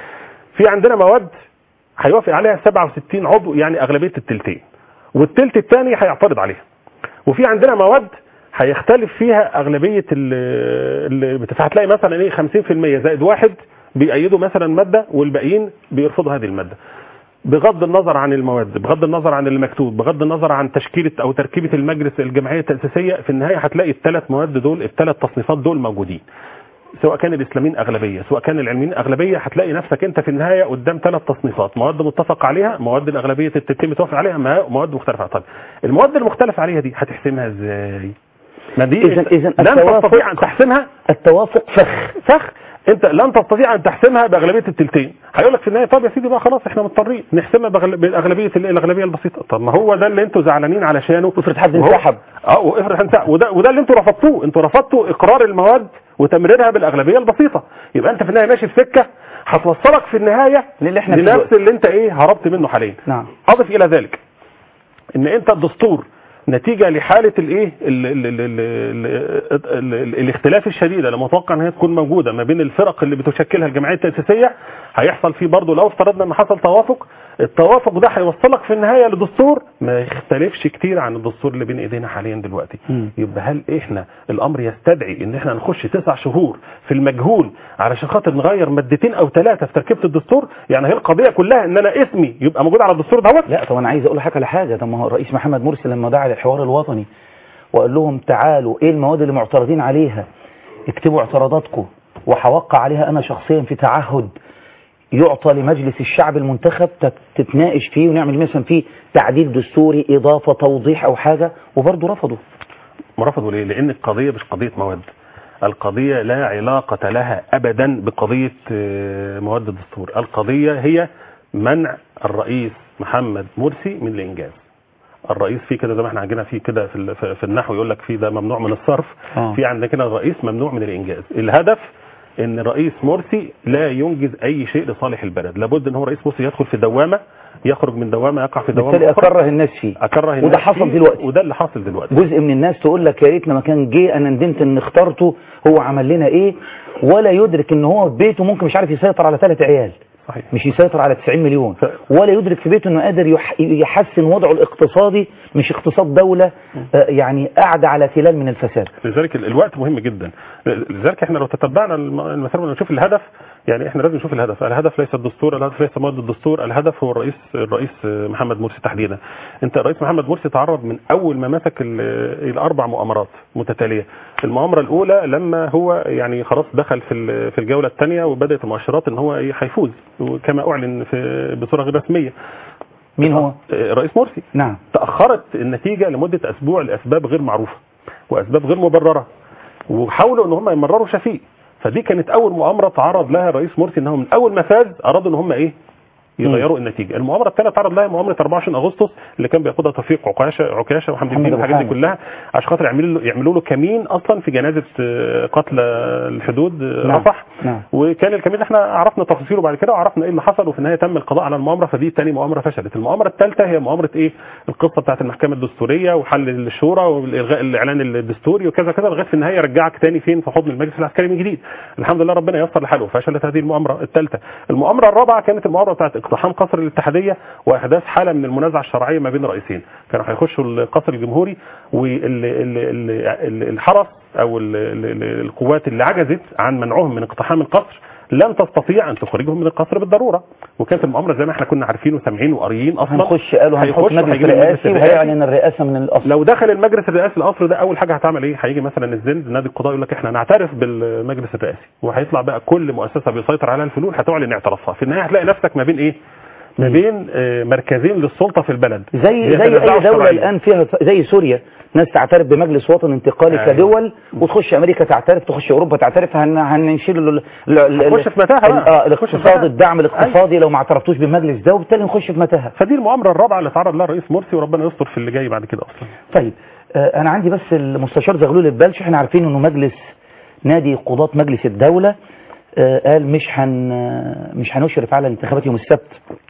في عندنا مواد هيوافق عليها 67 عضو يعني اغلبيه التلتين والتلت الثاني هيعترض عليها وفي عندنا مواد هيختلف فيها اغلبيه اللي فهتلاقي مثلا ايه 50% زائد واحد بيأيدوا مثلا ماده والباقيين بيرفضوا هذه الماده بغض النظر عن المواد بغض النظر عن اللي مكتوب بغض النظر عن تشكيله او تركيبه المجلس الجمعيه التاسيسيه في النهايه هتلاقي الثلاث مواد دول الثلاث تصنيفات دول موجودين سواء كان الاسلاميين اغلبيه سواء كان العلميين اغلبيه هتلاقي نفسك انت في النهايه قدام ثلاث تصنيفات مواد متفق عليها مواد الاغلبيه تتم توافق عليها ما- مواد مختلفه طيب المواد المختلف عليها دي هتحسمها ازاي ما دي إذن- إذن لن التوافق- تستطيع ان تحسمها التوافق فخ فخ انت لن تستطيع ان تحسمها باغلبيه التلتين هيقول لك في النهايه طب يا سيدي بقى خلاص احنا مضطرين نحسمها بأغل- بالاغلبيه الاغلبيه البسيطه طب ما هو ده اللي انتوا زعلانين علشانه افرض حد وهو- انسحب اه وافرض انسحب وده وده اللي انتوا رفضتوه انتوا رفضتوا اقرار المواد وتمريرها بالاغلبيه البسيطه يبقى انت في النهايه ماشي في سكه هتوصلك في النهايه للي احنا فيه لنفس دلوقتي. اللي انت ايه هربت منه حاليا نعم اضف الى ذلك ان انت الدستور نتيجه لحاله الايه ال- ال- ال- ال- ال- ال- ال- الاختلاف الشديد اللي متوقع ان هي تكون موجوده ما بين الفرق اللي بتشكلها الجمعيه التاسيسيه هيحصل فيه برضه لو افترضنا ان حصل توافق التوافق ده هيوصلك في النهايه لدستور ما يختلفش كتير عن الدستور اللي بين ايدينا حاليا دلوقتي مم. يبقى هل احنا الامر يستدعي ان احنا نخش تسع شهور في المجهول علشان خاطر نغير مادتين او ثلاثه في تركيبه الدستور يعني هي القضيه كلها ان انا اسمي يبقى موجود على الدستور دوت لا طب انا عايز اقول لحضرتك على حاجه طب ما هو الرئيس محمد مرسي لما دعا للحوار الوطني وقال لهم تعالوا ايه المواد اللي معترضين عليها اكتبوا اعتراضاتكم وهوقع عليها انا شخصيا في تعهد يعطى لمجلس الشعب المنتخب تت- تتناقش فيه ونعمل مثلا فيه تعديل دستوري اضافه توضيح او حاجه وبرضه رفضوا ما رفضوا ليه؟ لان القضيه مش قضيه مواد القضيه لا علاقه لها ابدا بقضيه آه، مواد الدستور القضيه هي منع الرئيس محمد مرسي من الانجاز الرئيس في كده زي ما احنا عندنا في كده في, ال- في في النحو يقول لك في ده ممنوع من الصرف آه. في عندنا كده الرئيس ممنوع من الانجاز الهدف ان الرئيس مرسي لا ينجز اي شيء لصالح البلد لابد ان هو رئيس مرسي يدخل في دوامه يخرج من دوامه يقع في دوامه بالتالي أخرى. اكره الناس فيه اكره وده الناس حصل فيه، دلوقتي. وده اللي حاصل دلوقتي جزء من الناس تقول لك يا ريتنا ما كان جه انا ندمت ان اخترته هو عمل لنا ايه ولا يدرك ان هو في بيته ممكن مش عارف يسيطر على ثلاث عيال صحيح مش يسيطر على 90 مليون ف- ولا يدرك في بيته انه قادر يح- يحسن وضعه الاقتصادي مش اقتصاد دولة آه، يعني قاعدة على تلال من الفساد لذلك ال- الوقت مهم جدا لذلك احنا لو تتبعنا الم- المسار ونشوف الهدف يعني احنا لازم نشوف الهدف الهدف ليس الدستور الهدف ليس مواد الدستور الهدف هو الرئيس الرئيس محمد مرسي تحديدا انت الرئيس محمد مرسي تعرض من اول ما مسك ال- الاربع مؤامرات متتاليه المؤامره الاولى لما هو يعني خلاص دخل في ال- في الجوله الثانيه وبدات المؤشرات ان هو إيه هيفوز وكما اعلن في بصوره غير رسميه مين هو الرئيس مرسي نعم تأخرت النتيجة لمدة أسبوع لأسباب غير معروفة وأسباب غير مبررة وحاولوا ان هم يمرروا شفيق فدي كانت أول مؤامرة تعرض لها الرئيس مرسي أنهم من أول ما فاز أرادوا أن هم إيه يغيروا النتيجه المؤامره الثانيه تعرض لها مؤامره 24 اغسطس اللي كان بيقودها توفيق عكاشه عكاشه وحمدي محمد الدين أبو والحاجات دي حامد. كلها عشان خاطر يعملوا له يعملوا له كمين اصلا في جنازه آه، قتلى الحدود آه، نعم. رفح نعم. وكان الكمين احنا عرفنا تفاصيله بعد كده وعرفنا ايه اللي حصل وفي النهايه تم القضاء على المؤامره فدي تاني مؤامره فشلت المؤامره الثالثه هي مؤامره ايه القصه بتاعت المحكمه الدستوريه وحل الشورى والالغاء الاعلان الدستوري وكذا كذا لغايه في النهايه يرجعك تاني فين في حضن المجلس العسكري من جديد الحمد لله ربنا ييسر لحاله فشلت هذه المؤامره الثالثه المؤامره الرابعه كانت المؤامره بتاعت اقتحام قصر الاتحاديه واحداث حاله من المنازعه الشرعيه ما بين رئيسين كانوا هيخشوا القصر الجمهوري والحرس او ال- ال- ال- القوات اللي عجزت عن منعهم من اقتحام القصر لن تستطيع ان تخرجهم من القصر بالضروره وكانت المؤامره زي ما احنا كنا عارفين وسامعين وقاريين اصلا هنخش قالوا هنحط هيخش مجلس وهيجيب المجلس رئاسي الرئاسي. وهيعلن الرئاسة من الأصل لو دخل المجلس الرئاسي القصر ده اول حاجه هتعمل ايه هيجي مثلا الزند نادي القضاء يقول لك احنا هنعترف بالمجلس الرئاسي وهيطلع بقى كل مؤسسه بيسيطر عليها الفلول هتعلن اعترافها في النهايه هتلاقي نفسك ما بين ايه ما بين آه، مركزين للسلطه في البلد زي هي زي تنازعوا اي دولة الشرعية. الان فيها زي سوريا ناس تعترف بمجلس وطن انتقالي أيوة. كدول وتخش امريكا تعترف تخش اوروبا تعترف هن هنشيل ال- ال- ال- هنخش في متاهة ال- بقى. آه، هنخش في الاقتصاد متاهة. الدعم الاقتصادي لو ما اعترفتوش بالمجلس ده وبالتالي نخش في متاهه فدي المؤامره الرابعه اللي تعرض لها الرئيس مرسي وربنا يستر في اللي جاي بعد كده اصلا طيب آه، انا عندي بس المستشار زغلول البلش احنا عارفين انه مجلس نادي قضاة مجلس الدولة آه، قال مش هن آه، مش هنشرف على الانتخابات يوم السبت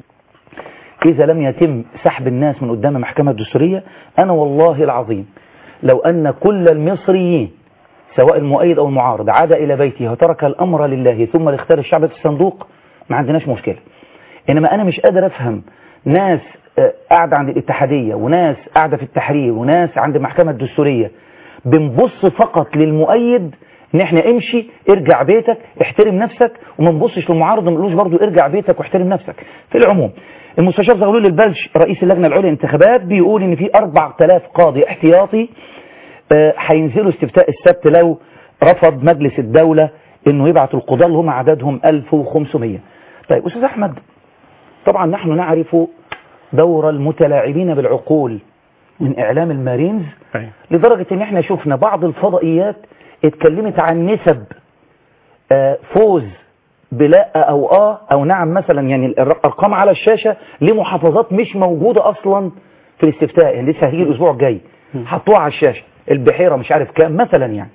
إذا لم يتم سحب الناس من قدام المحكمة الدستورية أنا والله العظيم لو أن كل المصريين سواء المؤيد أو المعارض عاد إلى بيته وترك الأمر لله ثم لاختار الشعب في الصندوق ما عندناش مشكلة إنما أنا مش قادر أفهم ناس آه، قاعدة عند الاتحادية وناس قاعدة في التحرير وناس عند المحكمة الدستورية بنبص فقط للمؤيد ان احنا امشي ارجع بيتك احترم نفسك وما نبصش للمعارض وما نقولوش برضه ارجع بيتك واحترم نفسك في العموم المستشار زغلول البلش رئيس اللجنه العليا للانتخابات بيقول ان في 4000 قاضي احتياطي آه، هينزلوا استفتاء السبت لو رفض مجلس الدوله انه يبعت القضاه اللي هم عددهم 1500 طيب استاذ احمد طبعا نحن نعرف دور المتلاعبين بالعقول من اعلام المارينز أيوة. لدرجة ان احنا شفنا بعض الفضائيات اتكلمت عن نسب آه، فوز بلا او اه او نعم مثلا يعني الارقام على الشاشة لمحافظات مش موجودة اصلا في الاستفتاء يعني لسه هيجي الاسبوع الجاي حطوها على الشاشة البحيرة مش عارف كام مثلا يعني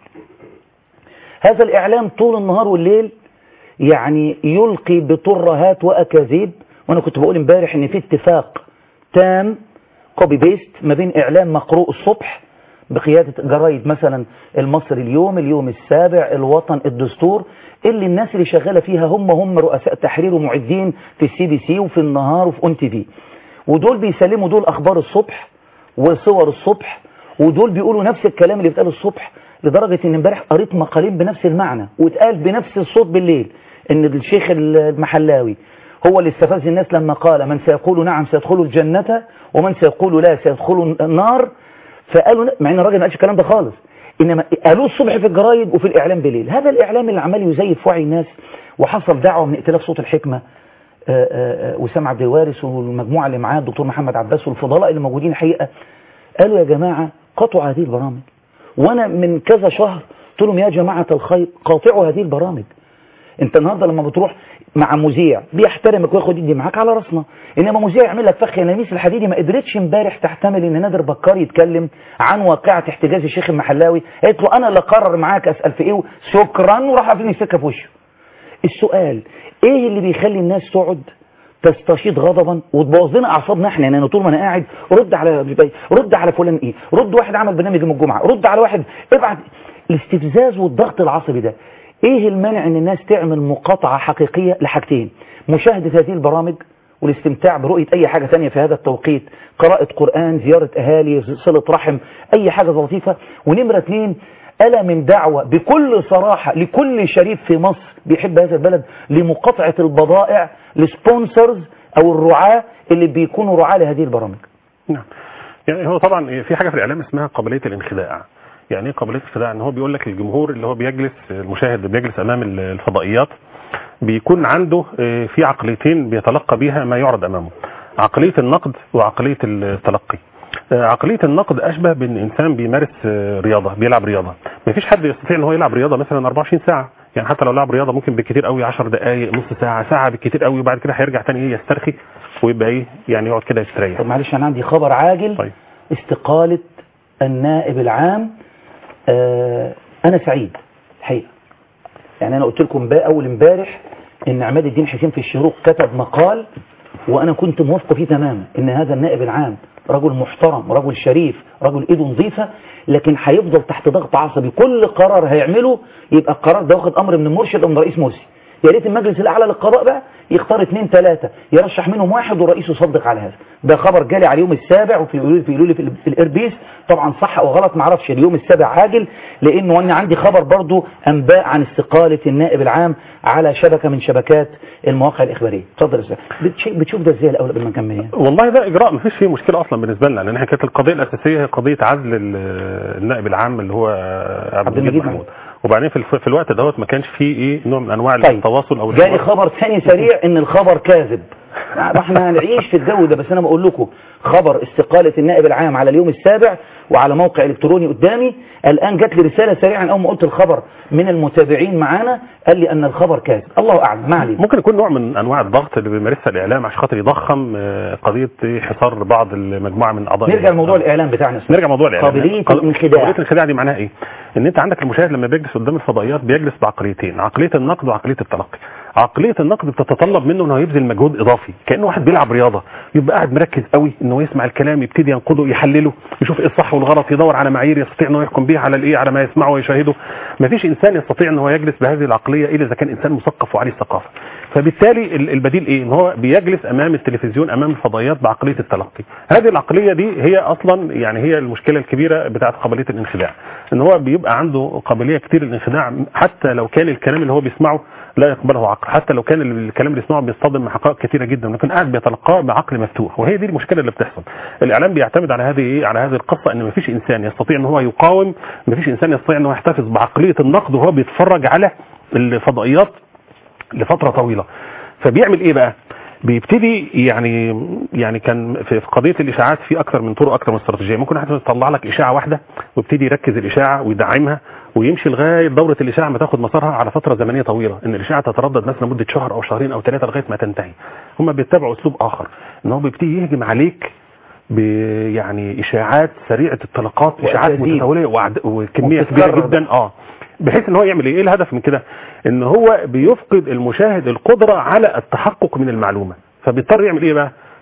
هذا الاعلام طول النهار والليل يعني يلقي بترهات واكاذيب وانا كنت بقول امبارح ان في اتفاق تام كوبي بيست ما بين اعلام مقروء الصبح بقيادة جرايد مثلا المصري اليوم اليوم السابع الوطن الدستور اللي الناس اللي شغالة فيها هم هم رؤساء تحرير ومعدين في السي بي سي وفي النهار وفي اون تي في ودول بيسلموا دول اخبار الصبح وصور الصبح ودول بيقولوا نفس الكلام اللي بيتقال الصبح لدرجة ان امبارح قريت مقالين بنفس المعنى واتقال بنفس الصوت بالليل ان الشيخ المحلاوي هو اللي استفز الناس لما قال من سيقول نعم سيدخل الجنة ومن سيقول لا سيدخل النار فقالوا مع ان الراجل ما قالش الكلام ده خالص انما قالوه الصبح في الجرايد وفي الاعلام بالليل هذا الاعلام اللي عمال يزيف وعي الناس وحصل دعوه من ائتلاف صوت الحكمه آآ آآ وسام عبد الوارث والمجموعه اللي معاه الدكتور محمد عباس والفضلاء اللي موجودين الحقيقه قالوا يا جماعه قطعوا هذه البرامج وانا من كذا شهر قلت لهم يا جماعه الخير قاطعوا هذه البرامج انت النهارده لما بتروح مع مذيع بيحترمك وياخد يدي معاك على راسنا انما مذيع يعمل لك فخ يا نميس الحديدي ما قدرتش امبارح تحتمل ان نادر بكار يتكلم عن واقعه احتجاز الشيخ المحلاوي قالت له انا اللي اقرر معاك اسال في ايه شكرا وراح قافلين السكه في وشه السؤال ايه اللي بيخلي الناس تقعد تستشيط غضبا وتبوظ لنا اعصابنا احنا يعني انا طول ما انا قاعد رد على رد على فلان ايه رد واحد عمل برنامج يوم الجمعه رد على واحد ابعت الاستفزاز والضغط العصبي ده ايه المانع ان الناس تعمل مقاطعه حقيقيه لحاجتين مشاهده هذه البرامج والاستمتاع برؤيه اي حاجه ثانيه في هذا التوقيت قراءه قران زياره اهالي صله رحم اي حاجه لطيفه ونمره اثنين ألا من دعوة بكل صراحة لكل شريف في مصر بيحب هذا البلد لمقاطعة البضائع لسبونسرز أو الرعاة اللي بيكونوا رعاة لهذه البرامج نعم يعني هو طبعا في حاجة في الإعلام اسمها قابلية الانخداع يعني ايه قابلية الانخداع ان هو بيقول لك الجمهور اللي هو بيجلس المشاهد اللي بيجلس امام الفضائيات بيكون عنده في عقليتين بيتلقى بيها ما يعرض امامه عقلية النقد وعقلية التلقي عقلية النقد أشبه بأن إنسان بيمارس رياضة بيلعب رياضة ما فيش حد يستطيع أن هو يلعب رياضة مثلا 24 ساعة يعني حتى لو لعب رياضة ممكن بالكثير قوي 10 دقائق نص ساعة ساعة بالكثير قوي وبعد كده هيرجع تاني ايه يسترخي ويبقى ايه يعني يقعد كده يستريح طب معلش أنا عندي خبر عاجل طيب. استقالة النائب العام آه أنا سعيد الحقيقة يعني أنا قلت لكم بقى أول امبارح إن عماد الدين حسين في الشروق كتب مقال وأنا كنت موافق فيه تماما إن هذا النائب العام رجل محترم رجل شريف رجل ايده نظيفة لكن هيفضل تحت ضغط عصبي كل قرار هيعمله يبقى القرار ده واخد امر من المرشد او من رئيس مرسي يا ريت المجلس الاعلى للقضاء بقى يختار اثنين ثلاثة يرشح منهم واحد والرئيس يصدق على هذا ده خبر جالي على اليوم السابع وفي يقولوا في يقولوا لي في, في الايربيس طبعا صح او غلط ما اعرفش اليوم السابع عاجل لانه انا عندي خبر برضو انباء عن استقالة النائب العام على شبكة من شبكات المواقع الاخباريه اتفضل يا استاذ بتشوف ده ازاي الاول قبل ما نكمل يعني والله ده اجراء ما فيش فيه مشكله اصلا بالنسبه لنا لان كانت القضيه الاساسيه هي قضيه عزل النائب العام اللي هو عبد المجيد محمود وبعدين في, في الوقت دوت ما كانش فيه ايه نوع من انواع طيب. التواصل او جالي خبر ثاني سريع ان الخبر كاذب احنا هنعيش في الجو ده بس انا بقول لكم خبر استقالة النائب العام على اليوم السابع وعلى موقع الكتروني قدامي الان جات لي رسالة سريعا اول ما قلت الخبر من المتابعين معانا قال لي ان الخبر كاذب الله اعلم ما علينا ممكن يكون نوع من انواع الضغط اللي بيمارسها الاعلام عشان خاطر يضخم آه، قضيه حصار بعض المجموعه من اعضاء نرجع لموضوع الاعلام بتاعنا نرجع موضوع الاعلام قابلية قل- الانخداع. قابليه الانخداع دي معناها ايه ان انت عندك المشاهد لما بيجلس قدام الفضائيات بيجلس بعقليتين عقليه النقد وعقليه التلقي عقليه النقد بتتطلب منه انه يبذل مجهود اضافي كانه واحد بيلعب رياضه يبقى قاعد مركز قوي انه يسمع الكلام يبتدي ينقده يحلله يشوف ايه الصح والغلط يدور على معايير يستطيع انه يحكم بيها على الايه على ما يسمعه ويشاهده مفيش انسان يستطيع ان هو يجلس بهذه العقليه الا اذا كان انسان مثقف وعليه الثقافه فبالتالي ال- البديل ايه ان هو بيجلس امام التلفزيون امام الفضائيات بعقليه التلقي هذه العقليه دي هي اصلا يعني هي المشكله الكبيره بتاعه قابليه الانخداع ان هو بيبقى عنده قابليه كتير للانخداع حتى لو كان الكلام اللي هو بيسمعه لا يقبله عقل حتى لو كان الكلام اللي يسمعه بيصطدم مع حقائق كثيره جدا ولكن قاعد بيتلقاه بعقل مفتوح وهي دي المشكله اللي بتحصل الاعلام بيعتمد على هذه ايه على هذه القصه ان مفيش انسان يستطيع ان هو يقاوم مفيش انسان يستطيع ان هو يحتفظ بعقليه النقد وهو بيتفرج على الفضائيات لفتره طويله فبيعمل ايه بقى بيبتدي يعني يعني كان في في قضيه الاشاعات في اكثر من طرق اكثر من استراتيجيه ممكن واحد يطلع لك اشاعه واحده ويبتدي يركز الاشاعه ويدعمها ويمشي لغايه دوره الاشاعه ما تاخد مسارها على فتره زمنيه طويله ان الاشاعه تتردد مثلا مده شهر او شهرين او ثلاثه لغايه ما تنتهي هم بيتبعوا اسلوب اخر ان هو بيبتدي يهجم عليك ب يعني اشاعات سريعه الطلقات اشاعات وأكاذيب. متتاليه وعد- وكميه كبيره وبتتكرر. جدا اه بحيث ان هو يعمل ايه ايه الهدف من كده ان هو بيفقد المشاهد القدره على التحقق من المعلومه فبيضطر يعمل ايه بقى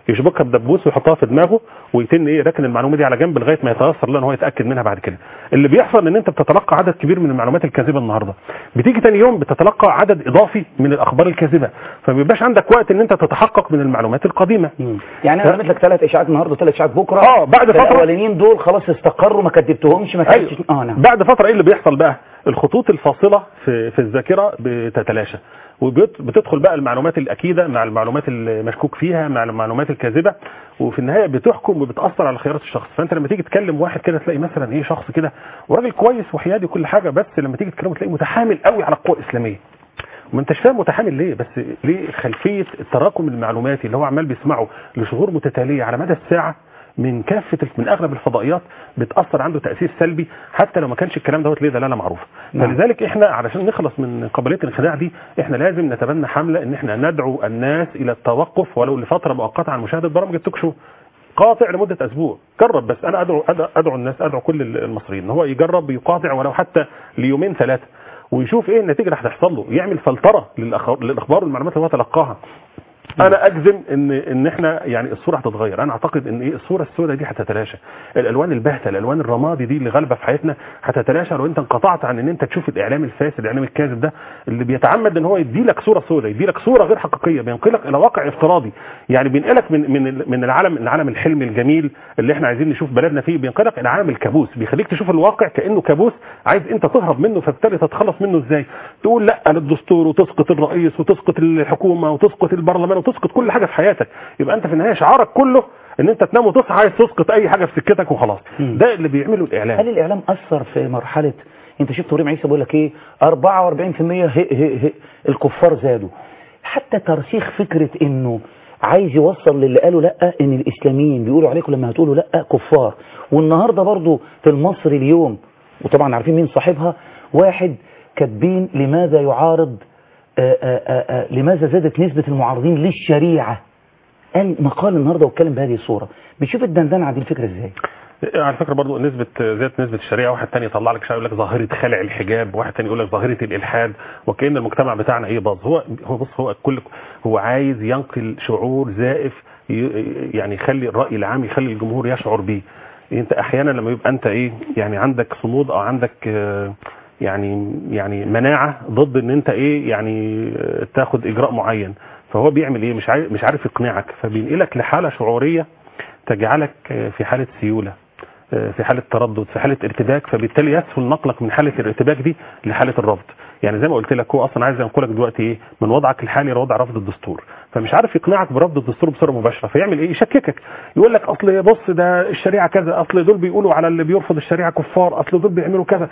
يشبكها بدبوس ويحطها في دماغه ويتن ايه راكن المعلومه دي على جنب لغايه ما يتيسر له ان هو يتاكد منها بعد كده اللي بيحصل ان انت بتتلقى عدد كبير من المعلومات الكاذبه النهارده بتيجي تاني يوم بتتلقى عدد اضافي من الاخبار الكاذبه فما بيبقاش عندك وقت ان انت تتحقق من المعلومات القديمه يعني انا رميت لك ثلاث اشاعات النهارده وثلاث اشاعات بكره اه بعد فتره الاولانيين دول خلاص استقروا ما كدبتهمش ما أيوة. كدبتش اه نعم بعد فتره ايه اللي بيحصل بقى الخطوط الفاصله في في الذاكره بتتلاشى وبتدخل بقى المعلومات الاكيده مع المعلومات المشكوك فيها مع المعلومات الكاذبه وفي النهايه بتحكم وبتاثر على خيارات الشخص فانت لما تيجي تكلم واحد كده تلاقي مثلا ايه شخص كده وراجل كويس وحيادي وكل حاجه بس لما تيجي تكلمه تلاقيه متحامل قوي على القوى الاسلاميه ما انتش فاهم متحامل ليه بس ليه خلفيه التراكم المعلوماتي اللي هو عمال بيسمعه لشهور متتاليه على مدى الساعه من كافه من اغلب الفضائيات بتاثر عنده تاثير سلبي حتى لو ما كانش الكلام دوت ليه دلاله معروفه نعم. فلذلك احنا علشان نخلص من قابليه الانخداع دي احنا لازم نتبنى حمله ان احنا ندعو الناس الى التوقف ولو لفتره مؤقته عن مشاهده برامج التوك شو قاطع لمده اسبوع جرب بس انا ادعو ادعو, أدعو الناس ادعو كل المصريين ان هو يجرب يقاطع ولو حتى ليومين ثلاثه ويشوف ايه النتيجه اللي هتحصل له يعمل فلتره للأخ- للاخبار والمعلومات اللي هو تلقاها انا اجزم ان ان احنا يعني الصوره هتتغير انا اعتقد ان ايه الصوره السوداء دي هتتلاشى الالوان الباهته الالوان الرمادي دي اللي غالبه في حياتنا هتتلاشى لو انت انقطعت عن ان انت تشوف الاعلام الفاسد الاعلام الكاذب ده اللي بيتعمد ان هو يدي لك صوره سوداء يدي لك صوره غير حقيقيه بينقلك الى واقع افتراضي يعني بينقلك من من من العالم العالم الحلم الجميل اللي احنا عايزين نشوف بلدنا فيه بينقلك الى عالم الكابوس بيخليك تشوف الواقع كانه كابوس عايز انت تهرب منه فبالتالي تتخلص منه ازاي تقول لا للدستور وتسقط الرئيس وتسقط الحكومه وتسقط البرلمان وتسقط كل حاجه في حياتك يبقى انت في النهايه شعارك كله ان انت تنام وتصحى عايز تسقط اي حاجه في سكتك وخلاص مم. ده اللي بيعمله الاعلام هل الاعلام اثر في مرحله انت شفت وريم عيسى بيقول لك ايه 44% هي هي هي الكفار زادوا حتى ترسيخ فكره انه عايز يوصل للي قالوا لا ان الاسلاميين بيقولوا عليكم لما هتقولوا لا كفار والنهارده برضو في المصري اليوم وطبعا عارفين مين صاحبها واحد كاتبين لماذا يعارض آآ آآ آآ لماذا زادت نسبة المعارضين للشريعة قال مقال النهارده واتكلم بهذه الصورة بيشوف الدندنة دي الفكرة ازاي على فكره برضو نسبه زياده نسبه الشريعه واحد تاني يطلع لك شيء يقول لك ظاهره خلع الحجاب واحد تاني يقول لك ظاهره الالحاد وكأن المجتمع بتاعنا ايه باظ هو هو بص هو كل هو عايز ينقل شعور زائف ي- يعني يخلي الراي العام يخلي الجمهور يشعر بيه انت احيانا لما يبقى انت ايه يعني عندك صمود او عندك آه، يعني يعني مناعه ضد ان انت ايه يعني آه، تاخد اجراء معين فهو بيعمل ايه مش عارف مش عارف يقنعك فبينقلك لحاله شعوريه تجعلك آه، في حاله سيوله آه، في حاله تردد في حاله ارتباك فبالتالي يسهل نقلك من حاله الارتباك دي لحاله الرفض يعني زي ما قلت لك هو اصلا عايز ينقلك دلوقتي ايه من وضعك الحالي لوضع رفض الدستور فمش عارف يقنعك برفض الدستور بصوره مباشره فيعمل ايه يشككك يقول لك اصل بص ده الشريعه كذا اصل دول بيقولوا على اللي بيرفض الشريعه كفار اصل دول بيعملوا كذا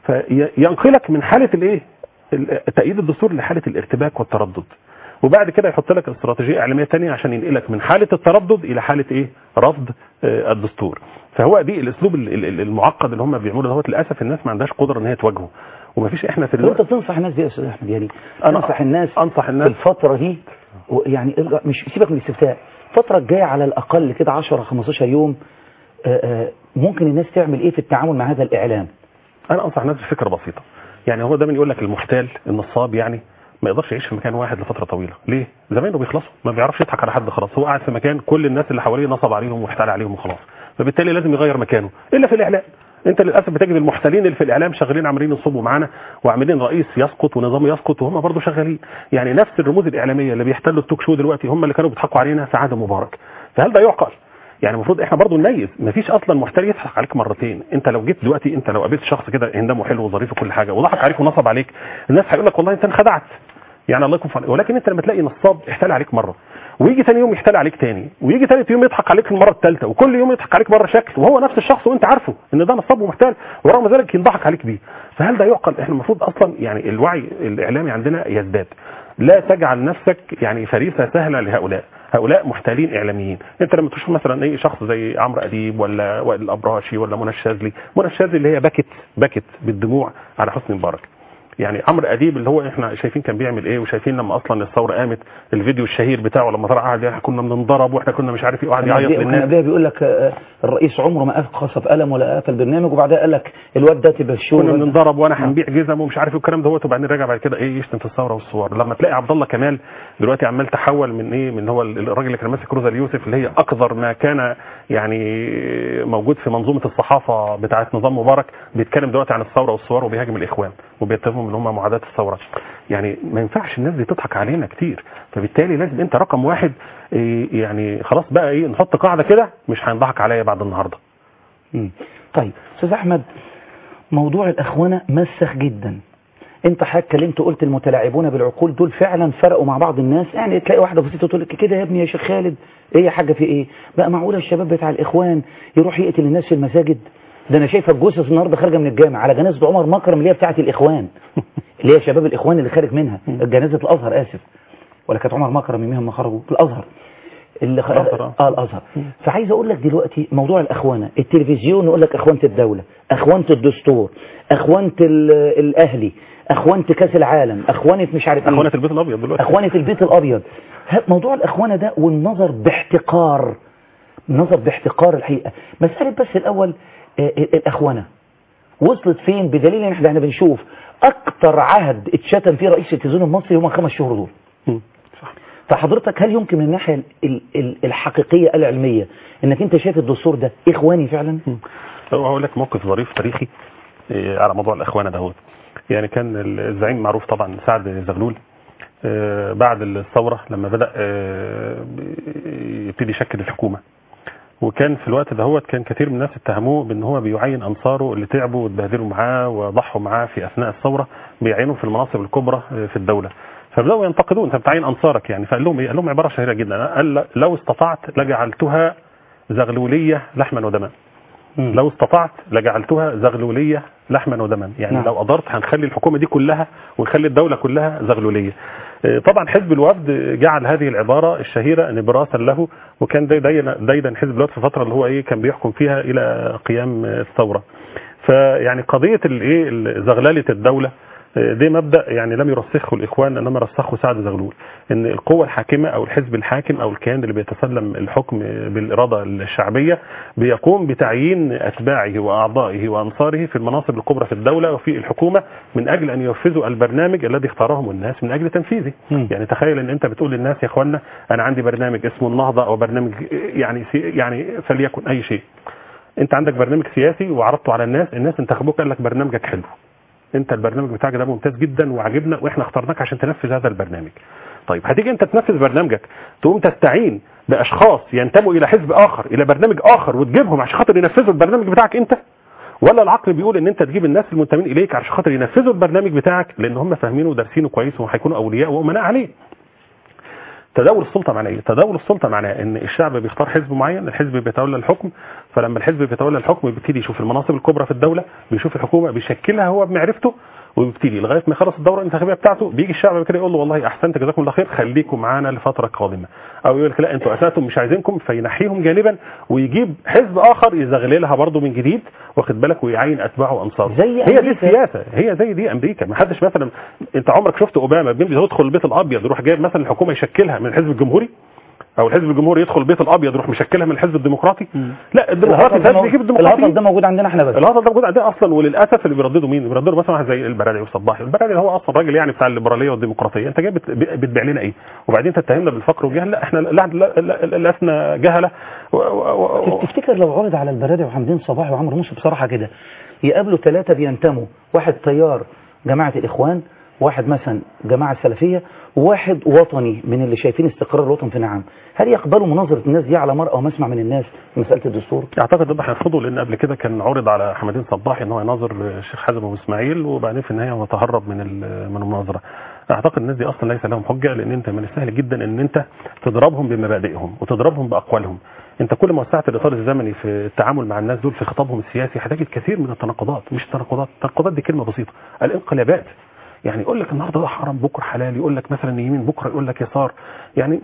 فينقلك من حاله الايه ال- تأييد الدستور لحاله الارتباك والتردد وبعد كده يحط لك استراتيجيه اعلاميه تانية عشان ينقلك من حاله التردد الى حاله ايه رفض آه، الدستور فهو دي الاسلوب ال- ال- المعقد اللي هم بيعملوه دوت للاسف الناس ما عندهاش قدره ان هي تواجهه ومفيش احنا في طب انت الوقت بتنصح الناس ديه يا استاذ احمد يعني أنا تنصح الناس انصح في الناس الفترة دي و- يعني ارجع- مش سيبك من الاستفتاء الفترة الجاية على الأقل كده 10 15 يوم آه، آه، ممكن الناس تعمل ايه في التعامل مع هذا الإعلام انا انصح الناس بفكره بسيطه يعني هو دايما يقول لك المحتال النصاب يعني ما يقدرش يعيش في مكان واحد لفتره طويله ليه زمايله بيخلصوا ما بيعرفش يضحك على حد خلاص هو قاعد في مكان كل الناس اللي حواليه نصب عليهم واحتال عليهم وخلاص فبالتالي لازم يغير مكانه الا في الاعلام انت للاسف بتجد المحتالين اللي في الاعلام شغالين عمالين ينصبوا معانا وعاملين رئيس يسقط ونظام يسقط وهم برضه شغالين يعني نفس الرموز الاعلاميه اللي بيحتلوا التوك شو دلوقتي هم اللي كانوا بيضحكوا علينا في عهد مبارك فهل ده يعقل يعني المفروض احنا برضو نميز مفيش اصلا محتال يضحك عليك مرتين انت لو جيت دلوقتي انت لو قابلت شخص كده هندمه حلو وظريف وكل حاجه وضحك عليك ونصب عليك الناس هيقول لك والله انت انخدعت يعني الله يكون في عونك. ولكن انت لما تلاقي نصاب احتال عليك مره ويجي ثاني يوم يحتال عليك تاني ويجي ثالث يوم يضحك عليك المره الثالثه وكل يوم يضحك عليك مره شكل وهو نفس الشخص وانت عارفه ان ده نصاب ومحتال ورغم ذلك ينضحك عليك بيه فهل ده يعقل احنا المفروض اصلا يعني الوعي الاعلامي عندنا يزداد لا تجعل نفسك يعني فريسه سهله لهؤلاء هؤلاء محتالين اعلاميين انت لما تشوف مثلا اي شخص زي عمرو اديب ولا وائل الابراشي ولا منى الشاذلي منى الشاذلي اللي هي بكت بكت بالدموع على حسني مبارك يعني عمرو اديب اللي هو احنا شايفين كان بيعمل ايه وشايفين لما اصلا الثوره قامت الفيديو الشهير بتاعه لما طلع قعد احنا كنا بننضرب واحنا كنا مش عارف ايه وقعد يعيط كان للناس قبلها بيقول لك آه، الرئيس عمره ما قصف قلم ولا قفل برنامج وبعدها قال لك الواد ده تبشوه كنا الواد ده- بننضرب وانا هنبيع جزم ومش عارف ايه والكلام دوت وبعدين راجع بعد كده ايه يشتم في الثوره والصور لما تلاقي عبد الله كمال دلوقتي عمال تحول من ايه من هو الراجل اللي كان ماسك روزا اليوسف اللي هي اقذر ما كان يعني موجود في منظومه الصحافه بتاعه نظام مبارك بيتكلم دلوقتي عن الثوره والصور وبيهاجم الاخوان وبيتهمهم ان هم معاداه الثوره يعني ما ينفعش الناس دي تضحك علينا كتير فبالتالي لازم انت رقم واحد إيه يعني خلاص بقى ايه نحط قاعده كده مش هينضحك عليا بعد النهارده مم. طيب استاذ احمد موضوع الاخوانه مسخ جدا انت حضرتك اتكلمت وقلت المتلاعبون بالعقول دول فعلا فرقوا مع بعض الناس يعني تلاقي واحده بسيطه تقول لك كده يا ابني يا شيخ خالد ايه يا حاجه في ايه بقى معقوله الشباب بتاع الاخوان يروح يقتل الناس في المساجد ده انا شايفه الجثث النهارده خارجه من الجامع على جنازه عمر مكرم اللي هي بتاعه الاخوان اللي هي شباب الاخوان اللي خارج منها جنازه الازهر اسف ولا كانت عمر مكرم يوميها ما خرجوا الازهر اللي خ... الأزهر، آه. اه الازهر فعايز اقول لك دلوقتي موضوع الاخوانه التلفزيون يقول لك اخوانه الدوله اخوانه الدستور اخوانه ال- الاهلي اخوانه كاس العالم اخوانه مش عارف اخوانه ايه البيت الابيض دلوقتي اخوانه البيت الابيض ه- موضوع الاخوانه ده والنظر باحتقار النظر باحتقار الحقيقه مساله بس الاول آه، آه، الاخوانه وصلت فين بدليل ان احنا احنا بنشوف اكتر عهد اتشتم فيه رئيس التلفزيون المصري هم الخمس شهور دول مم. صح فحضرتك هل يمكن من الناحيه ال- ال- ال- الحقيقيه العلميه انك انت شايف الدستور ده اخواني فعلا لو هقول لك موقف ظريف تاريخي إيه، على موضوع الاخوانه دهوت يعني كان الزعيم معروف طبعا سعد زغلول آه، بعد الثوره لما بدا آه، يبتدي يشكل الحكومه وكان في الوقت دهوت كان كثير من الناس اتهموه بان هو بيعين انصاره اللي تعبوا واتبهدلوا معاه وضحوا معاه في اثناء الثوره بيعينوا في المناصب الكبرى آه، في الدوله فبداوا ينتقدوه انت بتعين انصارك يعني فقال لهم ايه؟ قال لهم عباره شهيره جدا قال لو استطعت لجعلتها زغلوليه لحما ودما لو استطعت لجعلتها زغلولية لحما ودما يعني نعم. نعم. لو قدرت هنخلي الحكومة دي كلها ونخلي الدولة كلها زغلولية آه، طبعا حزب الوفد جعل هذه العبارة الشهيرة نبراسا له وكان داي- دايما دايما حزب الوفد في الفترة اللي هو ايه كان بيحكم فيها الى قيام آه، الثورة فيعني قضية الايه زغللة الدولة آه، ده مبدا يعني لم يرسخه الاخوان انما رسخه سعد زغلول ان القوه الحاكمه او الحزب الحاكم او الكيان اللي بيتسلم الحكم بالاراده الشعبيه بيقوم بتعيين اتباعه واعضائه وانصاره في المناصب الكبرى في الدوله وفي الحكومه من اجل ان ينفذوا البرنامج الذي اختارهم الناس من اجل تنفيذه مم. يعني تخيل ان انت بتقول للناس يا اخوانا انا عندي برنامج اسمه النهضه او برنامج يعني سي- يعني فليكن اي شيء انت عندك برنامج سياسي وعرضته على الناس الناس انتخبوك قال لك برنامجك حلو انت البرنامج بتاعك ده ممتاز جدا وعجبنا واحنا اخترناك عشان تنفذ هذا البرنامج طيب هتيجي انت تنفذ برنامجك تقوم تستعين باشخاص ينتموا الى حزب اخر الى برنامج اخر وتجيبهم عشان خاطر ينفذوا البرنامج بتاعك انت ولا العقل بيقول ان انت تجيب الناس المنتمين اليك عشان خاطر ينفذوا البرنامج بتاعك لان هم فاهمينه ودارسينه كويس وهيكونوا اولياء وامناء عليه تداول السلطه معناه ايه؟ تداول السلطه معناه ان الشعب بيختار حزب معين، الحزب بيتولى الحكم، فلما الحزب بيتولى الحكم بيبتدي يشوف المناصب الكبرى في الدوله، بيشوف الحكومه بيشكلها هو بمعرفته وبيبتدي لغايه ما يخلص الدوره الانتخابيه بتاعته بيجي الشعب كده يقول له والله احسنت جزاكم الله خير خليكم معانا لفتره قادمه او يقول لك لا انتوا اساتم مش عايزينكم فينحيهم جانبا ويجيب حزب اخر يزغللها برضه من جديد واخد بالك ويعين اتباعه وانصاره زي هي دي أمريكا. السياسه هي زي دي امريكا ما حدش مثلا انت عمرك شفت اوباما بيمشي يدخل البيت الابيض يروح جايب مثلا الحكومه يشكلها من الحزب الجمهوري او الحزب الجمهوري يدخل البيت الابيض يروح مشكلها من الحزب الديمقراطي لا الديمقراطي الهطل ده ده بيجيب مو- الهطل الديمقراطي ده موجود عندنا احنا بس الهطل ده موجود عندنا اصلا وللاسف اللي بيرددوا مين؟ بيرددوا مثلا واحد زي البرادعي والصباحي، البرادعي هو اصلا راجل يعني بتاع الليبراليه والديمقراطيه، انت جاي بت- بتبيع لنا ايه؟ وبعدين تتهمنا بالفقر والجهل، لا احنا لا لا- لا- لا- لسنا جهله و- و- و- تفتكر لو عرض على البرادعي وحمدين صباحي وعمرو موسى بصراحه كده يقابلوا ثلاثه بينتموا واحد تيار جماعه الاخوان واحد مثلا جماعه السلفيه وواحد وطني من اللي شايفين استقرار الوطن في نعم هل يقبلوا مناظره الناس دي على مرأى ومسمع من الناس في مساله الدستور اعتقد ده هيرفضوا لان قبل كده كان عرض على حمدين صباحي ان هو يناظر الشيخ حازم ابو اسماعيل وبعدين في النهايه هو تهرب من ال- من المناظره. اعتقد الناس دي اصلا ليس لهم حجه لان انت من السهل جدا ان انت تضربهم بمبادئهم وتضربهم باقوالهم. انت كل ما وسعت الاطار الزمني في التعامل مع الناس دول في خطابهم السياسي هتجد كثير من التناقضات مش تناقضات، التناقضات دي كلمه بسيطه، الانقلابات يعني يقول لك النهارده ده حرام بكره حلال يقول لك مثلا يمين بكره يقول لك يسار يعني